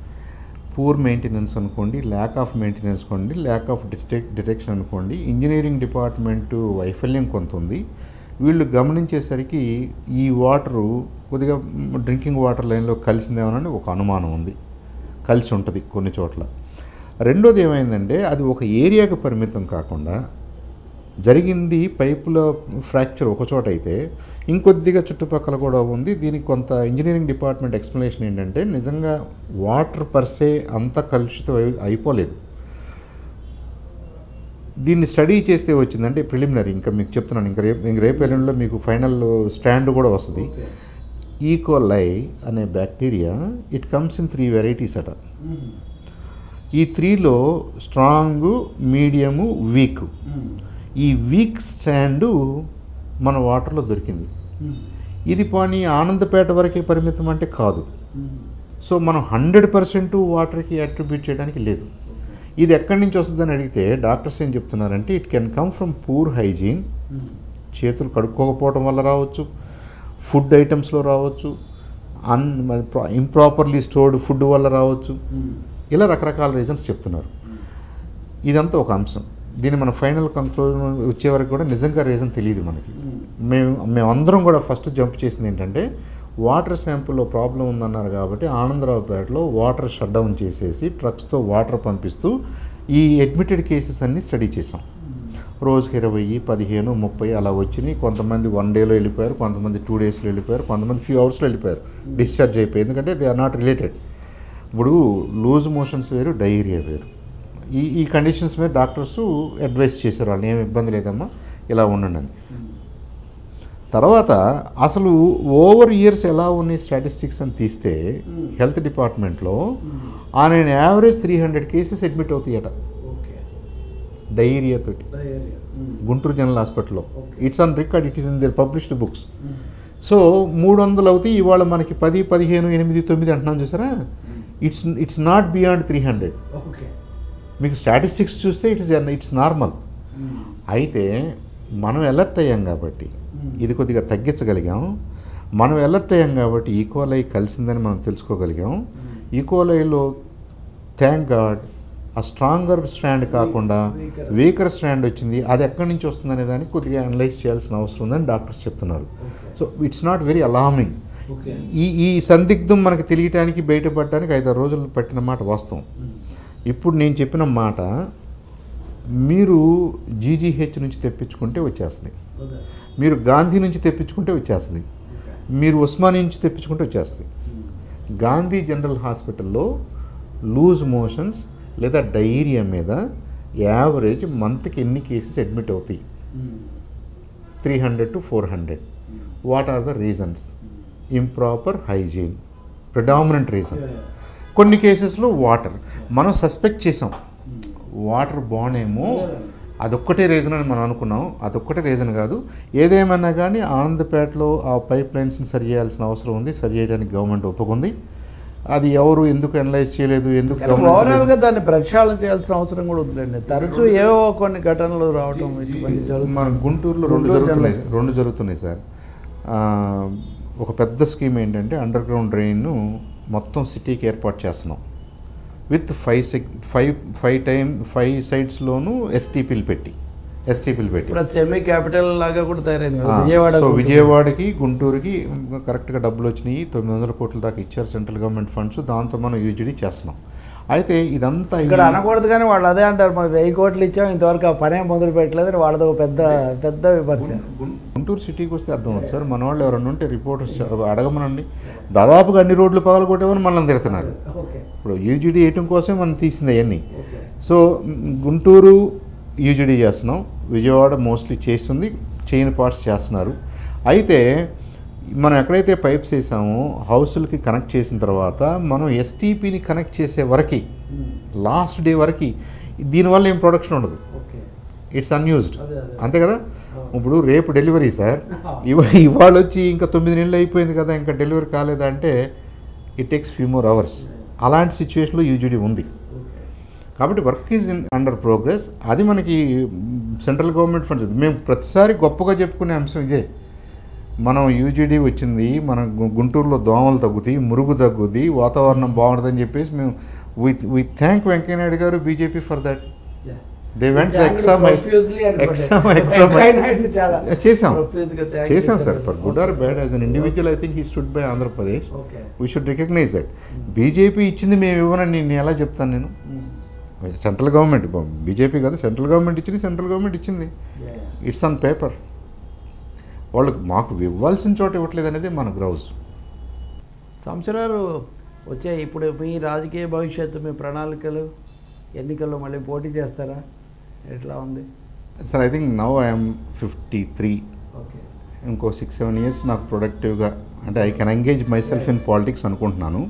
Speaker 1: పూర్ మెయింటెనెన్స్ అనుకోండి ల్యాక్ ఆఫ్ మెయింటెనెన్స్ అనుకోండి ల్యాక్ ఆఫ్ డిటెక్ డిటెక్షన్ అనుకోండి ఇంజనీరింగ్ డిపార్ట్మెంట్ వైఫల్యం కొంత ఉంది వీళ్ళు గమనించేసరికి ఈ వాటరు కొద్దిగా డ్రింకింగ్ వాటర్ లైన్లో కలిసిందేమోనని ఒక అనుమానం ఉంది కలిసి ఉంటుంది కొన్ని చోట్ల రెండోది ఏమైందంటే అది ఒక ఏరియాకి పరిమితం కాకుండా జరిగింది పైపులో ఫ్రాక్చర్ ఒక చోట అయితే ఇంకొద్దిగా చుట్టుపక్కల కూడా ఉంది దీనికి కొంత ఇంజనీరింగ్ డిపార్ట్మెంట్ ఎక్స్ప్లెనేషన్ ఏంటంటే నిజంగా వాటర్ పర్సే అంత కలుషితం అయి- అయిపోలేదు దీన్ని స్టడీ చేస్తే వచ్చిందంటే ప్రిలిమినరీ ఇంకా మీకు చెప్తున్నాను ఇంకా రేపు ఇంక రేపు ఎల్లుండిలో మీకు ఫైనల్ స్టాండ్ కూడా వస్తుంది
Speaker 3: ఓకే.
Speaker 1: ఈకోలై అనే bacteria it comes in three varieties అట
Speaker 3: మ్మ్.
Speaker 1: ఈ త్రీలో స్ట్రాంగ్ మీడియము వీక్
Speaker 3: మ్మ్.
Speaker 1: ఈ వీక్ స్టాండు మన వాటర్లో దొరికింది
Speaker 3: మ్మ్.
Speaker 1: ఇది పోనీ ఆనందపేట వరకే పరిమితం అంటే కాదు
Speaker 3: మ్మ్.
Speaker 1: సో మనం హండ్రెడ్ పర్సెంట్ వాటర్కి అట్రిబ్యూట్ చేయడానికి లేదు ఇది ఎక్కడి నుంచి వస్తుందని అడిగితే డాక్టర్స్ ఏం చెప్తున్నారంటే it can come from poor hygiene
Speaker 3: hmm.
Speaker 1: చేతులు కడుక్కోకపోవడం వల్ల రావచ్చు ఫుడ్ ఐటమ్స్లో రావచ్చు అన్ ఇంప్రాపర్లీ స్టోర్డ్ ఫుడ్ వల్ల రావచ్చు
Speaker 3: మ్మ్.
Speaker 1: ఇలా రకరకాల రీజన్స్ చెప్తున్నారు ఇదంతా ఒక అంశం దీన్ని మన ఫైనల్ కంక్లూజన్ వచ్చే వరకు కూడా నిజంగా రీజన్ తెలియదు మనకి మేము మేమందరం కూడా ఫస్ట్ జంప్ చేసింది ఏంటంటే వాటర్ శాంపుల్లో ప్రాబ్లం ఉందన్నారు కాబట్టి ఆనందరావుపేటలో వాటర్ షట్ డౌన్ చేసేసి ట్రక్స్తో వాటర్ పంపిస్తూ ఈ అడ్మిటెడ్ కేసెస్ అన్నీ స్టడీ చేసాం రోజుకి ఇరవై పదిహేను ముప్పై అలా వచ్చినాయి కొంతమంది వన్ డేలో వెళ్ళిపోయారు కొంతమంది టూ డేస్లో వెళ్ళిపోయారు కొంతమంది ఫ్యూ అవర్స్లో వెళ్ళిపోయారు డిశ్చార్జ్ అయిపోయి ఎందుకంటే దే ఆర్ నాట్ రిలేటెడ్ ఇప్పుడు లూజ్ మోషన్స్ వేరు డయేరియా వేరు ఈ ఈ కండిషన్స్ మీద డాక్టర్స్ అడ్వైస్ చేశారు వాళ్ళని ఏం ఇబ్బంది లేదమ్మా ఇలా ఉండండి అని తర్వాత అసలు ఓవర్ ఇయర్స్ ఎలా ఉన్నాయి స్టాటిస్టిక్స్ అని తీస్తే హెల్త్ డిపార్ట్మెంట్లో on an average three hundred cases admit అవుతాయట
Speaker 3: ఓకే
Speaker 1: డయేరియా తోటి
Speaker 3: డయేరియా మ్మ్.
Speaker 1: గుంటూరు జనరల్ హాస్పిటల్లో
Speaker 3: Okay.
Speaker 1: It's on record it is in their published books so మూడు వందలు అవుతాయి ఇవాళ మనకి పది పదిహేను ఎనిమిది తొమ్మిది అంటున్నాం చూసారా it's it's not beyond three hundred
Speaker 3: okay
Speaker 1: మీకు స్టాటిస్టిక్స్ చూస్తే it is it's normal
Speaker 3: hmm.
Speaker 1: అయితే మనం అలర్ట్ అయ్యాం కాబట్టి ఇది కొద్దిగా తగ్గించగలిగాం మనం అలర్ట్ అయ్యాం కాబట్టి ఈకోలై కలిసిందని మనం తెలుసుకోగలిగాం ఈకోలైలో థ్యాంక్ గాడ్ ఆ స్ట్రాంగర్ స్ట్రాండ్ కాకుండా
Speaker 3: Weaker.
Speaker 1: వీకర్ స్ట్రాండ్ వచ్చింది అది ఎక్కడి నుంచి వస్తుందనే దాన్ని కొద్దిగా అనలైజ్ చేయాల్సిన అవసరం ఉందని డాక్టర్స్ చెప్తున్నారు
Speaker 3: Okay.
Speaker 1: So it's not very alarming
Speaker 3: okay
Speaker 1: ఈ ఈ సందిగ్ధం మనకి తెలియటానికి బయటపడటానికి ఐదారు రోజులు పట్టిన మాట వాస్తవం
Speaker 3: మ్మ్.
Speaker 1: ఇప్పుడు నేను చెప్పిన మాట మీరు జీజీహెచ్ నుంచి తెప్పించుకుంటే వచ్చేస్తుంది
Speaker 3: అదే.
Speaker 1: మీరు గాంధీ నుంచి తెప్పించుకుంటే వచ్చేస్తుంది
Speaker 3: ఓకే.
Speaker 1: మీరు ఉస్మాని నుంచి తెప్పించుకుంటే వచ్చేస్తుంది
Speaker 3: మ్మ్.
Speaker 1: గాంధీ జనరల్ హాస్పిటల్లో లూజ్ మోషన్స్ లేదా డైరియా మీద యావరేజ్ మంత్కి ఎన్ని కేసెస్ అడ్మిట్ అవుతాయి
Speaker 3: మ్మ్.
Speaker 1: Three hundred to four hundred what are the reasons improper hygiene predominant reason
Speaker 3: Yeah, yeah.
Speaker 1: కొన్ని కేసెస్లో వాటర్ మనం సస్పెక్ట్ చేసాం వాటర్ బానేమో అదొక్కటే రీజన్ అని మనం అనుకున్నాం అదొక్కటే రీజన్ కాదు ఏదేమన్నా కానీ ఆనందపేటలో ఆ పైప్ లైన్స్ని సరి చేయాల్సిన అవసరం ఉంది సరి చేయడానికి గవర్నమెంట్ ఒప్పుకుంది అది ఎవరు ఎందుకు అనలైజ్ చేయలేదు ఎందుకు గమనించలేదు?
Speaker 2: ఓవరాల్గా దాన్ని ప్రక్షాళన చేయాల్సిన అవసరం కూడా ఉందండి తరచూ ఏవో కొన్ని ఘటనలు రావటం ఇటువంటి జరుగుతుంది
Speaker 1: మన గుంటూరులో రెండు
Speaker 2: గుంటూరు
Speaker 1: జరుగుతున్నాయి రెండు జరుగుతున్నాయి సార్ ఆ, ఒక పెద్ద స్కీమ్ ఏంటంటే అండర్ గ్రౌండ్ డ్రైన్ను మొత్తం సిటీకి ఏర్పాటు చేస్తున్నాం with five sec five five time five సైడ్స్లోనూ ఎస్టీపీలు పెట్టి ఎస్టీపీలు పెట్టి
Speaker 2: ఇప్పుడు సెమీ క్యాపిటల్ లాగా కూడా తయారైంది కదా,
Speaker 1: ఆ,
Speaker 2: విజయవాడ
Speaker 1: సో
Speaker 2: గుంటూరు.
Speaker 1: విజయవాడకి గుంటూరుకి కరెక్ట్గా డబ్బులు వచ్చినాయి తొమ్మిది వందల కోట్ల దాకా ఇచ్చారు సెంట్రల్ గవర్నమెంట్ ఫండ్స్ దాంతో మనం యూజీడీ చేస్తున్నాం అయితే ఇదంతా
Speaker 2: ఇక్కడ
Speaker 1: ఈ-
Speaker 2: అనకూడదు కానీ వాళ్ళు అదే అంటారు మరి వెయ్యి కోట్లు ఇచ్చాం ఇంతవరకు ఆ పనే మొదలు పెట్టలేదు వాళ్ళది ఒక పెద్ద పెద్ద విమర్శ
Speaker 1: గుంటూరు సిటీకి వస్తే అర్థం అవుతుంది సార్ మన వాళ్ళు ఎవరన్నా ఉంటే రిపోర్టర్స్ అడగమనండి దాదాపుగా అన్ని రోడ్లు పగలగొట్టేమని మనల్ని తిడుతున్నారు ఇప్పుడు యూజీడీ వేయటం కోసమే మనం తీసింది అవన్నీ సో మ్, గుంటూరు యూజీడీ చేస్తున్నాం విజయవాడ మోస్ట్లీ చేస్తుంది చైన్ పార్ట్స్ చేస్తున్నారు అయితే మనం ఎక్కడైతే పైప్స్ వేసామో హౌసులకి కనెక్ట్ చేసిన తర్వాత మనం ఎస్టీపీని కనెక్ట్ చేసే వరకు లాస్ట్ డే వరకు దీనివల్ల ఏం ప్రొడక్షన్ ఉండదు ఇట్స్ అన్యూజ్డ్
Speaker 2: అదే, అదే.
Speaker 1: అంతే కదా ఇప్పుడు రేపు డెలివరీ సార్ ఇవ ఇవాళ వచ్చి ఇంకా తొమ్మిది నెలలు అయిపోయింది కదా ఇంకా డెలివరీ కాలేదా అంటే it takes few more hours అలాంటి సిచ్యువేషన్లో యూజీడీ ఉంది కాబట్టి work is in under progress అది మనకి సెంట్రల్ గవర్నమెంట్ ఫండ్స్ మేము ప్రతిసారి గొప్పగా చెప్పుకునే అంశం ఇదే మనం యూజీడీ వచ్చింది మన గు- గుంటూరులో దోమలు తగ్గుతాయి మురుగు తగ్గుద్ది వాతావరణం బాగుంటుందని చెప్పేసి మేము వి వి thank Venkaiah Naidu garu BJP for that they went extra extra extra చేసాం చేసాం sir for good or bad as an individual I think he stood by Andhra Pradesh we should recognise that BJP ఇచ్చింది మేము ఇవ్వనని నేను ఎలా చెప్తాను నేను సెంట్రల్ గవర్నమెంట్ బీజేపీ కాదు సెంట్రల్ గవర్నమెంట్ ఇచ్చింది సెంట్రల్ గవర్నమెంట్ ఇచ్చింది ఇట్స్ ఆన్ పేపర్ వాళ్ళు మాకు ఇవ్వాల్సిన చోట ఇవ్వట్లేదు అనేది మన గ్రౌజ్
Speaker 2: సంవత్సరాలు వచ్చాయి ఇప్పుడు మీ రాజకీయ భవిష్యత్తు మీ ప్రణాళికలు ఎన్నికల్లో మళ్ళీ పోటీ చేస్తారా ఎట్లా ఉంది
Speaker 1: sir I think now I'm fifty three
Speaker 2: okay
Speaker 1: ఇంకో సిక్స్ సెవెన్ ఇయర్స్ నాకు ప్రొడక్టివ్గా అంటే I can engage myself in politics అనుకుంటున్నాను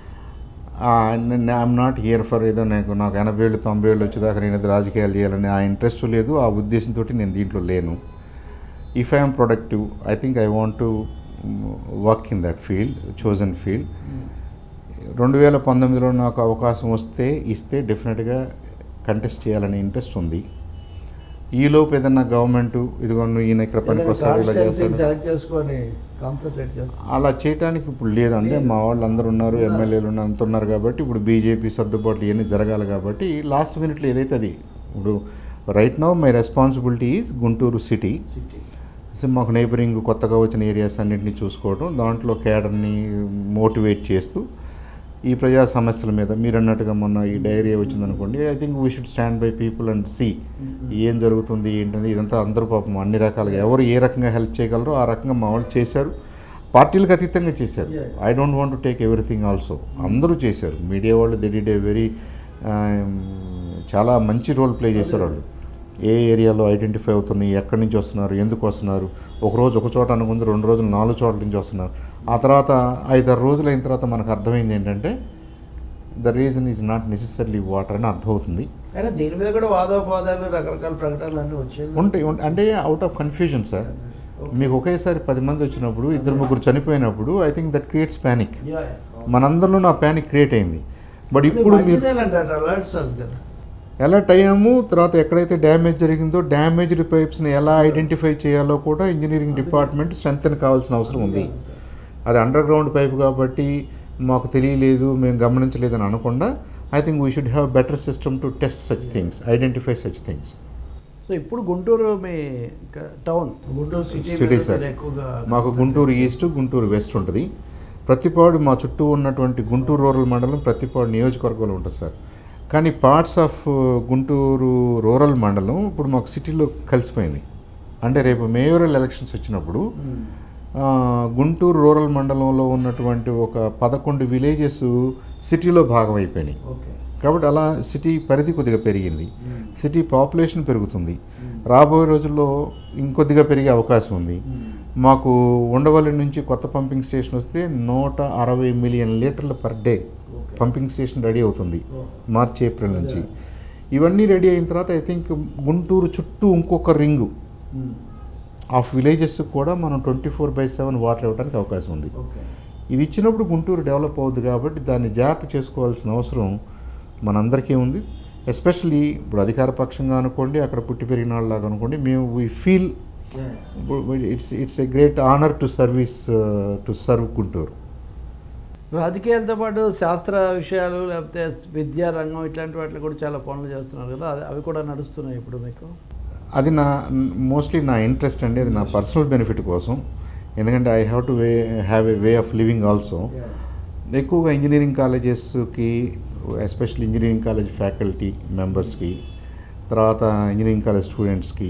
Speaker 1: ఐఎమ్ నాట్ హియర్ ఫర్ ఏదో నాకు నాకు ఎనభై ఏళ్ళు తొంభై ఏళ్ళు వచ్చేదాకా నేను ఏదో రాజకీయాలు చేయాలని ఆ ఇంట్రెస్ట్ లేదు ఆ ఉద్దేశంతో నేను దీంట్లో లేను if I'm productive I think I want to work in that field chosen field రెండు వేల పంతొమ్మిదిలో నాకు అవకాశం వస్తే ఇస్తే డెఫినెట్గా కంటెస్ట్ చేయాలనే ఇంట్రెస్ట్ ఉంది ఈలోపు ఏదన్నా గవర్నమెంట్ ఇదిగో నువ్వు ఈయన ఇక్కడ పనికి వస్తాడు ఇలా చేస్తాడు
Speaker 2: సెలెక్ట్ చేసుకొని కాన్సన్ట్రేట్ చేస్తాం
Speaker 1: అలా చేయడానికి ఇప్పుడు లేదు అంటే మా వాళ్ళు అందరూ ఉన్నారు ఎమ్మెల్యేలు ఉన్నారు అంత ఉన్నారు కాబట్టి ఇప్పుడు బీజేపీ సర్దుబాట్లు ఇవన్నీ జరగాలి కాబట్టి లాస్ట్ మినిట్లో ఏదైతే అది ఇప్పుడు right now my responsibility is Guntur city so మాకు నైబరింగ్ కొత్తగా వచ్చిన ఏరియాస్ అన్నింటినీ చూసుకోవడం దాంట్లో కేడర్ని మోటివేట్ చేస్తూ ఈ ప్రజా సమస్యల మీద మీరు అన్నట్టుగా మొన్న ఈ డైరియా వచ్చిందనుకోండి I think we should stand by people and see ఏం జరుగుతుంది ఏంటంది ఇదంతా అందరూ పాపం అన్ని రకాలుగా ఎవరు ఏ రకంగా హెల్ప్ చేయగలరో ఆ రకంగా మా వాళ్ళు చేశారు పార్టీలకు అతీతంగా చేశారు I don't want to take everything also అందరూ చేశారు మీడియా వాళ్ళు దే డిడ్ ఏ వెరీ చాలా మంచి రోల్ ప్లే చేశారు వాళ్ళు ఏ ఏరియాలో ఐడెంటిఫై అవుతున్నాయి ఎక్కడి నుంచి వస్తున్నారు ఎందుకు వస్తున్నారు ఒక రోజు ఒక చోట అనుకుంది రెండు రోజులు నాలుగు చోట్ల నుంచి వస్తున్నారు ఆ తర్వాత ఐదారు రోజులు అయిన తర్వాత మనకు అర్థమైంది ఏంటంటే the reason is not necessary water అని అర్థమవుతుంది
Speaker 2: కానీ దీని మీద కూడా వాదోపవాదాలు రకరకాల ప్రకటనలు అన్నీ వచ్చాయి
Speaker 1: ఉంటాయి ఉం- అంటే అవుట్ ఆఫ్ కన్ఫ్యూజన్ సార్ మీకు ఒకేసారి పది మంది వచ్చినప్పుడు ఇద్దరు ముగ్గురు చనిపోయినప్పుడు I think that creates panic
Speaker 2: Yeah, yeah.
Speaker 1: మనందరిలో నా ప్యానిక్ క్రియేట్ అయింది బట్ ఇప్పుడు మీరు
Speaker 2: మంచిదేనంట అలర్ట్స్ కదా
Speaker 1: అలర్ట్ అయ్యాము తర్వాత ఎక్కడైతే డ్యామేజ్ జరిగిందో డ్యామేజ్డ్ పైప్స్ని ఎలా ఐడెంటిఫై చేయాలో కూడా ఇంజనీరింగ్ డిపార్ట్మెంట్ స్ట్రెంగ్త్ కావాల్సిన అవసరం ఉంది అది అండర్ గ్రౌండ్ పైప్ కాబట్టి మాకు తెలియలేదు మేము గమనించలేదని అనకుండా I think we should have better system to test such things identify such things
Speaker 2: so ఇప్పుడు గుంటూరు మీ క- టౌన్ గుంటూరు సిటీ
Speaker 1: సిటీ
Speaker 2: మీద
Speaker 1: సార్
Speaker 2: మీరు ఎక్కువగా
Speaker 1: మాకు గుంటూరు ఈస్ట్ గుంటూరు వెస్ట్ ఉంటుంది ప్రతిపాడు మా చుట్టూ ఉన్నటువంటి గుంటూరు రూరల్ మండలం ప్రతిపాడు నియోజకవర్గంలో ఉంటుంది సార్ కానీ పార్ట్స్ ఆఫ్ గుంటూరు రూరల్ మండలం ఇప్పుడు మాకు సిటీలో కలిసిపోయింది అంటే రేపు మేయోరల్ ఎలక్షన్స్ వచ్చినప్పుడు
Speaker 2: మ్మ్.
Speaker 1: ఆ, గుంటూరు రూరల్ మండలంలో ఉన్నటువంటి ఒక పదకొండు విలేజెస్ సిటీలో భాగం అయిపోయినాయి
Speaker 2: ఓకే
Speaker 1: కాబట్టి అలా సిటీ పరిధి కొద్దిగా పెరిగింది సిటీ పాపులేషన్ పెరుగుతుంది రాబోయే రోజుల్లో ఇంకొద్దిగా పెరిగే అవకాశం ఉంది మాకు ఉండవల్లి నుంచి కొత్త పంపింగ్ స్టేషన్ వస్తే నూట అరవై మిలియన్ లీటర్ల per day pumping station ready అవుతుంది మార్చి ఏప్రిల్ నుంచి ఇవన్నీ రెడీ అయిన తర్వాత ఐ థింక్ గుంటూరు చుట్టూ ఇంకొక రింగు ఆఫ్ విలేజెస్ కూడా మనం twenty four by seven water ఇవ్వడానికి అవకాశం ఉంది
Speaker 3: ఓకే
Speaker 1: ఇది ఇచ్చినప్పుడు గుంటూరు డెవలప్ అవుద్ది కాబట్టి దాన్ని జాగ్రత్త చేసుకోవాల్సిన అవసరం మనందరికీ ఉంది ఎస్పెషలీ ఇప్పుడు అధికార పక్షంగా అనుకోండి అక్కడ పుట్టి పెరిగిన వాళ్ళలాగా అనుకోండి మేము we feel it's it's a great honour to service to serve Guntur
Speaker 2: రాజకీయాలతో పాటు శాస్త్ర విషయాలు లేకపోతే విద్యా రంగం ఇట్లాంటి వాటిలో కూడా చాలా పనులు చేస్తున్నారు కదా అది- అవి కూడా నడుస్తున్నాయి ఇప్పుడు మీకు
Speaker 1: అది నా మోస్ట్లీ నా ఇంట్రెస్ట్ అండి అది నా పర్సనల్ బెనిఫిట్ కోసం ఎందుకంటే I have to way have a way of living also ఎక్కువగా ఇంజనీరింగ్ కాలేజెస్కి ఎస్పెషల్లీ ఇంజనీరింగ్ కాలేజ్ ఫ్యాకల్టీ మెంబర్స్కి తర్వాత ఇంజనీరింగ్ కాలేజ్ స్టూడెంట్స్కి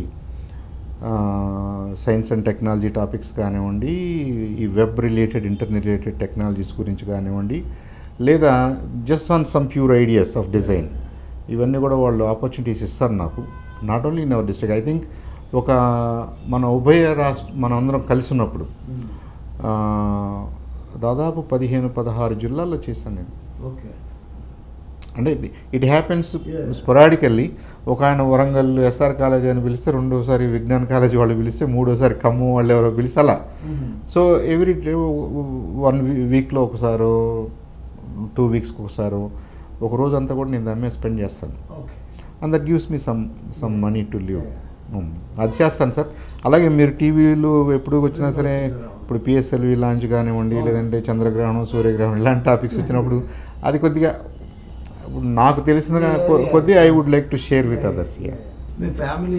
Speaker 1: సైన్స్ అండ్ టెక్నాలజీ టాపిక్స్ కానివ్వండి ఈ web related internet related technologies గురించి కానివ్వండి లేదా just on some pure ideas of design ఇవన్నీ కూడా వాళ్ళు ఆపర్చునిటీస్ ఇస్తారు నాకు not only in our district I think ఒక మన ఉభయ రాష్ట్ర మనం అందరం కలిసి ఉన్నప్పుడు ఆ, దాదాపు పదిహేను పదహారు జిల్లాల్లో చేశాను నేను
Speaker 3: ఓకే
Speaker 1: అంటే ఇట్ హ్యాపెన్స్
Speaker 3: Yeah.
Speaker 1: స్పొరాడికల్లీ ఒక ఆయన వరంగల్ ఎస్ఆర్ కాలేజ్ అని పిలిస్తే రెండోసారి విజ్ఞాన్ కాలేజ్ వాళ్ళు పిలిస్తే మూడోసారి ఖమ్మం వాళ్ళు ఎవరో పిలిస్తే అలా సో ఎవ్రీ వన్ వీక్లో ఒకసారో టూ వీక్స్కి ఒకసారో ఒక రోజు అంతా కూడా నేను దాని మీద స్పెండ్ చేస్తాను
Speaker 3: okay
Speaker 1: and that gives me some some money to live అది చేస్తాను సార్ అలాగే మీరు టీవీలు ఎప్పుడు వచ్చినా సరే ఇప్పుడు పిఎస్ఎల్వి లాంచ్ కానివ్వండి లేదంటే చంద్రగ్రహణం సూర్యగ్రహణం ఇలాంటి టాపిక్స్ వచ్చినప్పుడు అది కొద్దిగా ఇప్పుడు నాకు తెలిసిన కొ- కొద్దిగా I would like to share with others
Speaker 3: మీ ఫ్యామిలీ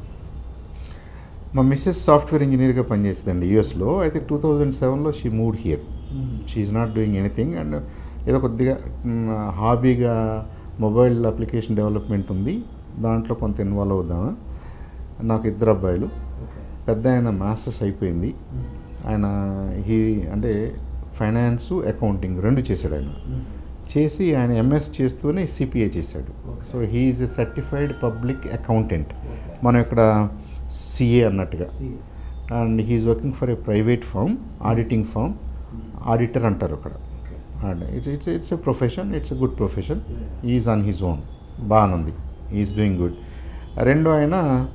Speaker 1: మా మిస్సెస్ సాఫ్ట్వేర్ ఇంజనీర్గా పనిచేస్తుందండి యూఎస్లో అయితే టూ థౌజండ్ సెవెన్లో she moved here she's not doing anything and ఏదో కొద్దిగా హాబీగా మొబైల్ అప్లికేషన్ డెవలప్మెంట్ ఉంది దాంట్లో కొంత ఇన్వాల్వ్ అవుదామా నాకు ఇద్దరు అబ్బాయిలు
Speaker 3: ఓకే
Speaker 1: పెద్ద ఆయన మాస్టర్స్ అయిపోయింది ఆయన హీ అంటే ఫైనాన్సు అకౌంటింగ్ రెండు చేశాడు ఆయన చేసి ఆయన ఎంఎస్ చేస్తూనే సిపిఏ చేశాడు
Speaker 3: Okay.
Speaker 1: So he's a certified public accountant మనం ఇక్కడ సిఏ అన్నట్టుగా and he's working for a private firm auditing firm auditor అంటారు అక్కడ
Speaker 3: okay
Speaker 1: and it's it's it's a profession it's a good profession
Speaker 3: Yeah.
Speaker 1: Is on his own బాగానుంది is doing good రెండో ఆయన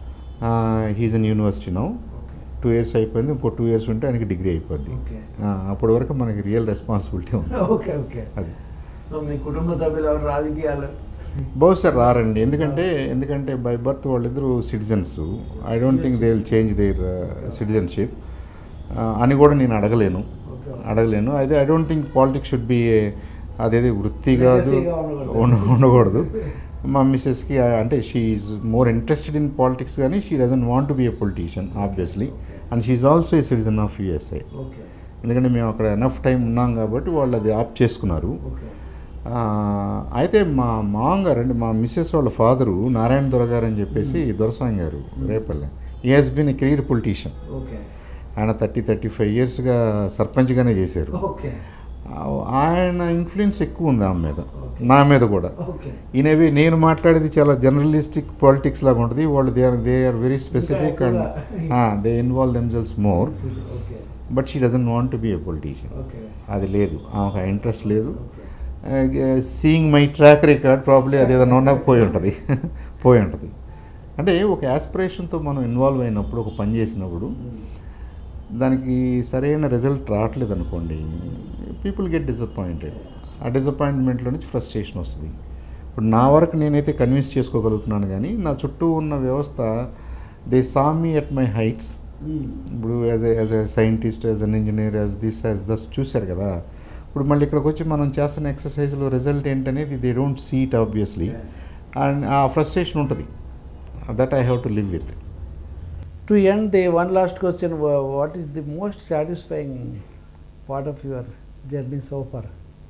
Speaker 1: he's an university now
Speaker 3: okay
Speaker 1: two years అయిపోయింది ఇంకో two years ఉంటే ఆయనకి degree అయిపోద్ది
Speaker 3: ఓకే
Speaker 1: ఆ, అప్పటి వరకు మనకి రియల్ రెస్పాన్సిబిలిటీ ఉంది
Speaker 3: ఓకే ఓకే
Speaker 1: అది
Speaker 3: సో మీ కుటుంబ సభ్యులు ఎవరు రాజకీయాలు
Speaker 1: బహుశా రారండి ఎందుకంటే ఎందుకంటే బై బర్త్ వాళ్ళిద్దరూ citizens I don't think they will change their citizenship అని కూడా నేను అడగలేను
Speaker 3: Okay.
Speaker 1: అడగలేను అదే I don't think politics should be అదేది వృత్తి కాదు
Speaker 3: Legacy గా ఉండకూడదు.
Speaker 1: ఉండ- ఉండకూడదు మా మిస్సెస్కి అంటే she is more interested in politics కానీ she doesn't want to be a politician obviously and she is also a citizen of USA
Speaker 3: okay
Speaker 1: ఎందుకంటే మేము అక్కడ ఎనఫ్ టైం ఉన్నాం కాబట్టి వాళ్ళు అది ఆప్ చేసుకున్నారు
Speaker 3: ఓకే
Speaker 1: ఆ, అయితే మా మామగారు అంటే మా మిస్సెస్ వాళ్ళ ఫాదరు నారాయణ దొరగారు అని చెప్పేసి Doraswamy garu Repalle he has been a career politician
Speaker 3: okay
Speaker 1: ఆయన థర్టీ థర్టీ ఫైవ్ ఇయర్స్గా సర్పంచ్గానే చేశారు
Speaker 3: ఓకే
Speaker 1: ఆ- ఆయన ఇన్ఫ్లుయెన్స్ ఎక్కువ ఉంది ఆమె మీద నా మీద కూడా
Speaker 3: ఓకే
Speaker 1: ఇనవి నేను మాట్లాడేది చాలా జర్నలిస్టిక్ పాలిటిక్స్ లాగా ఉంటుంది వాళ్ళు they are they are very specific and
Speaker 3: ఎక్కువగా.
Speaker 1: They involve themselves more
Speaker 3: okay
Speaker 1: but she doesn't want to be a politician
Speaker 3: okay
Speaker 1: అది లేదు ఆమెకు ఆ ఇంట్రెస్ట్ లేదు seeing my track record probably అది ఏదైనా ఉన్నా పోయి ఉంటుంది పోయి ఉంటుంది అంటే ఒక యాస్పిరేషన్తో మనం ఇన్వాల్వ్ అయినప్పుడు ఒక పని చేసినప్పుడు దానికి సరైన రిజల్ట్ రావట్లేదు అనుకోండి పీపుల్ గెట్ డిసప్పాయింటెడ్ ఆ డిసప్పాయింట్మెంట్లో నుంచి ఫ్రస్ట్రేషన్ వస్తుంది ఇప్పుడు నా వరకు నేనైతే కన్విన్స్ చేసుకోగలుగుతున్నాను కానీ నా చుట్టూ ఉన్న వ్యవస్థ they saw me at my heights ఇప్పుడు as as a scientist as an engineer as this as thus చూశారు కదా ఇప్పుడు మళ్ళీ ఇక్కడికి వచ్చి మనం చేస్తున్న ఎక్సర్సైజ్లో రిజల్ట్ ఏంటనేది they don't see it obviously and ఆ ఫ్రస్ట్రేషన్ ఉంటుంది that I have to live with
Speaker 2: to end the one last question what is the most satisfying part of your journey so far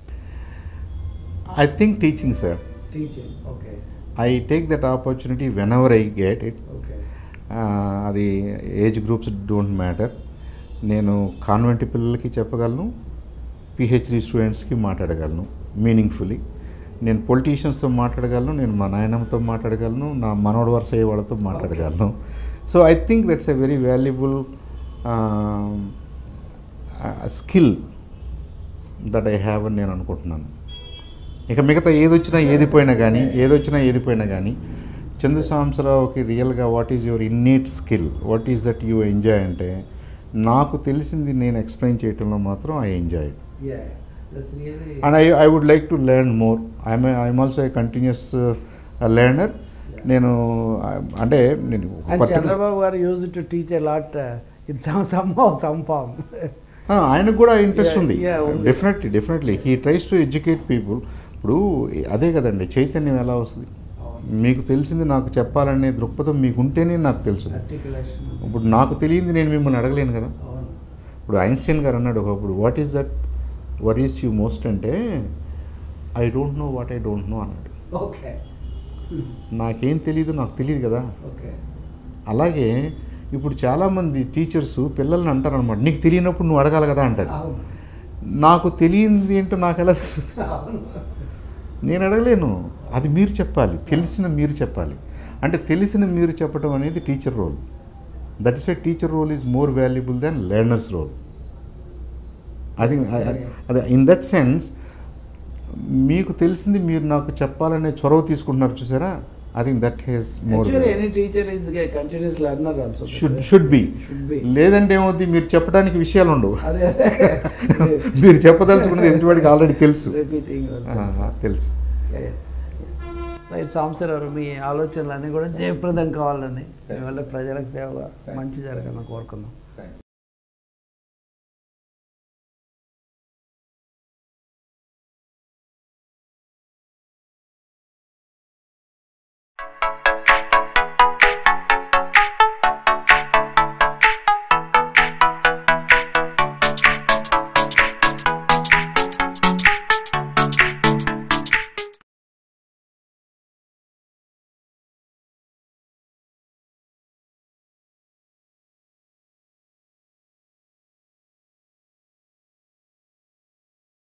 Speaker 1: I think teaching sir
Speaker 3: teaching okay
Speaker 1: I take that opportunity whenever I get it
Speaker 3: okay
Speaker 1: అది age groups don't matter నేను convent పిల్లలకి చెప్పగలను PhD స్టూడెంట్స్కి మాట్లాడగలను meaningfully నేను పొలిటీషియన్స్తో మాట్లాడగలను నేను మా నాయనమ్మతో మాట్లాడగలను నా మనోడు వరుస అయ్యే వాళ్ళతో మాట్లాడగలను so I think that's a very valuable skill that I have అని నేను అనుకుంటున్నాను ఇక మిగతా ఏది వచ్చినా ఏది పోయినా కానీ ఏది వచ్చినా ఏది పోయినా కానీ చందు సాంబశివరావుకి రియల్గా what is your innate skill what is that you enjoy అంటే నాకు తెలిసింది నేను ఎక్స్ప్లెయిన్ చేయటంలో మాత్రం I enjoy
Speaker 3: Yeah, that's really.
Speaker 1: And I I would like to learn more I'm I'm also a continuous learner నేను uh, అంటే నేను ఒక
Speaker 2: and
Speaker 1: particular-
Speaker 2: Chandrababu garu use to teach a lot in some some some form
Speaker 1: ఆ, ఆయనకు కూడా interest
Speaker 2: Yeah,
Speaker 1: ఉంది
Speaker 2: yeah, ఉంది.
Speaker 1: Definitely definitely he tries to educate people ఇప్పుడు అదే కదండి చైతన్యం ఎలా వస్తుంది మీకు తెలిసింది నాకు చెప్పాలనే దృక్పథం మీకు ఉంటేనే నాకు తెలుస్తుంది
Speaker 2: ఆర్టికులేషన్
Speaker 1: ఇప్పుడు నాకు తెలియంది నేను మిమ్మల్ని అడగలేను కదా
Speaker 2: అవును
Speaker 1: ఇప్పుడు ఐన్స్టైన్ గారు అన్నాడు ఒకప్పుడు what is that worries you most అంటే I don't know what I don't know అన్నాడు
Speaker 2: ఓకే
Speaker 1: నాకేం తెలియదు నాకు తెలియదు కదా
Speaker 2: ఓకే
Speaker 1: అలాగే ఇప్పుడు చాలామంది టీచర్స్ పిల్లల్ని అంటారు అనమాట నీకు తెలియనప్పుడు నువ్వు అడగాలి కదా అంటారు
Speaker 2: అవును
Speaker 1: నాకు తెలియంది ఏంటో నాకు ఎలా తెలుస్తుంది
Speaker 2: అవును
Speaker 1: నేను అడగలేను అది మీరు చెప్పాలి తెలిసిన మీరు చెప్పాలి అంటే తెలిసిన మీరు చెప్పడం అనేది teacher role that is why teacher role is more valuable than learners role అది అది ఇన్ దట్ సెన్స్ మీకు తెలిసింది మీరు నాకు చెప్పాలనే చొరవ తీసుకుంటున్నారు చూసారా I think that has more
Speaker 2: actually any teacher is continuous learner also
Speaker 1: should should be
Speaker 2: should be
Speaker 1: లేదంటే ఏమవుద్ది మీరు చెప్పడానికి విషయాలు ఉండవు
Speaker 2: అదే
Speaker 1: మీరు చెప్పదలుచుకున్నది ఎదుటివాడికి ఆల్రెడీ తెలుసు
Speaker 2: రిపీటింగ్
Speaker 1: ఆ, తెలుసు
Speaker 2: రైట్ సాంసరావు మీ ఆలోచనలన్నీ కూడా జయప్రదం కావాలని మీ వల్ల ప్రజలకు సేవ మంచి జరగాలని కోరుకుందాం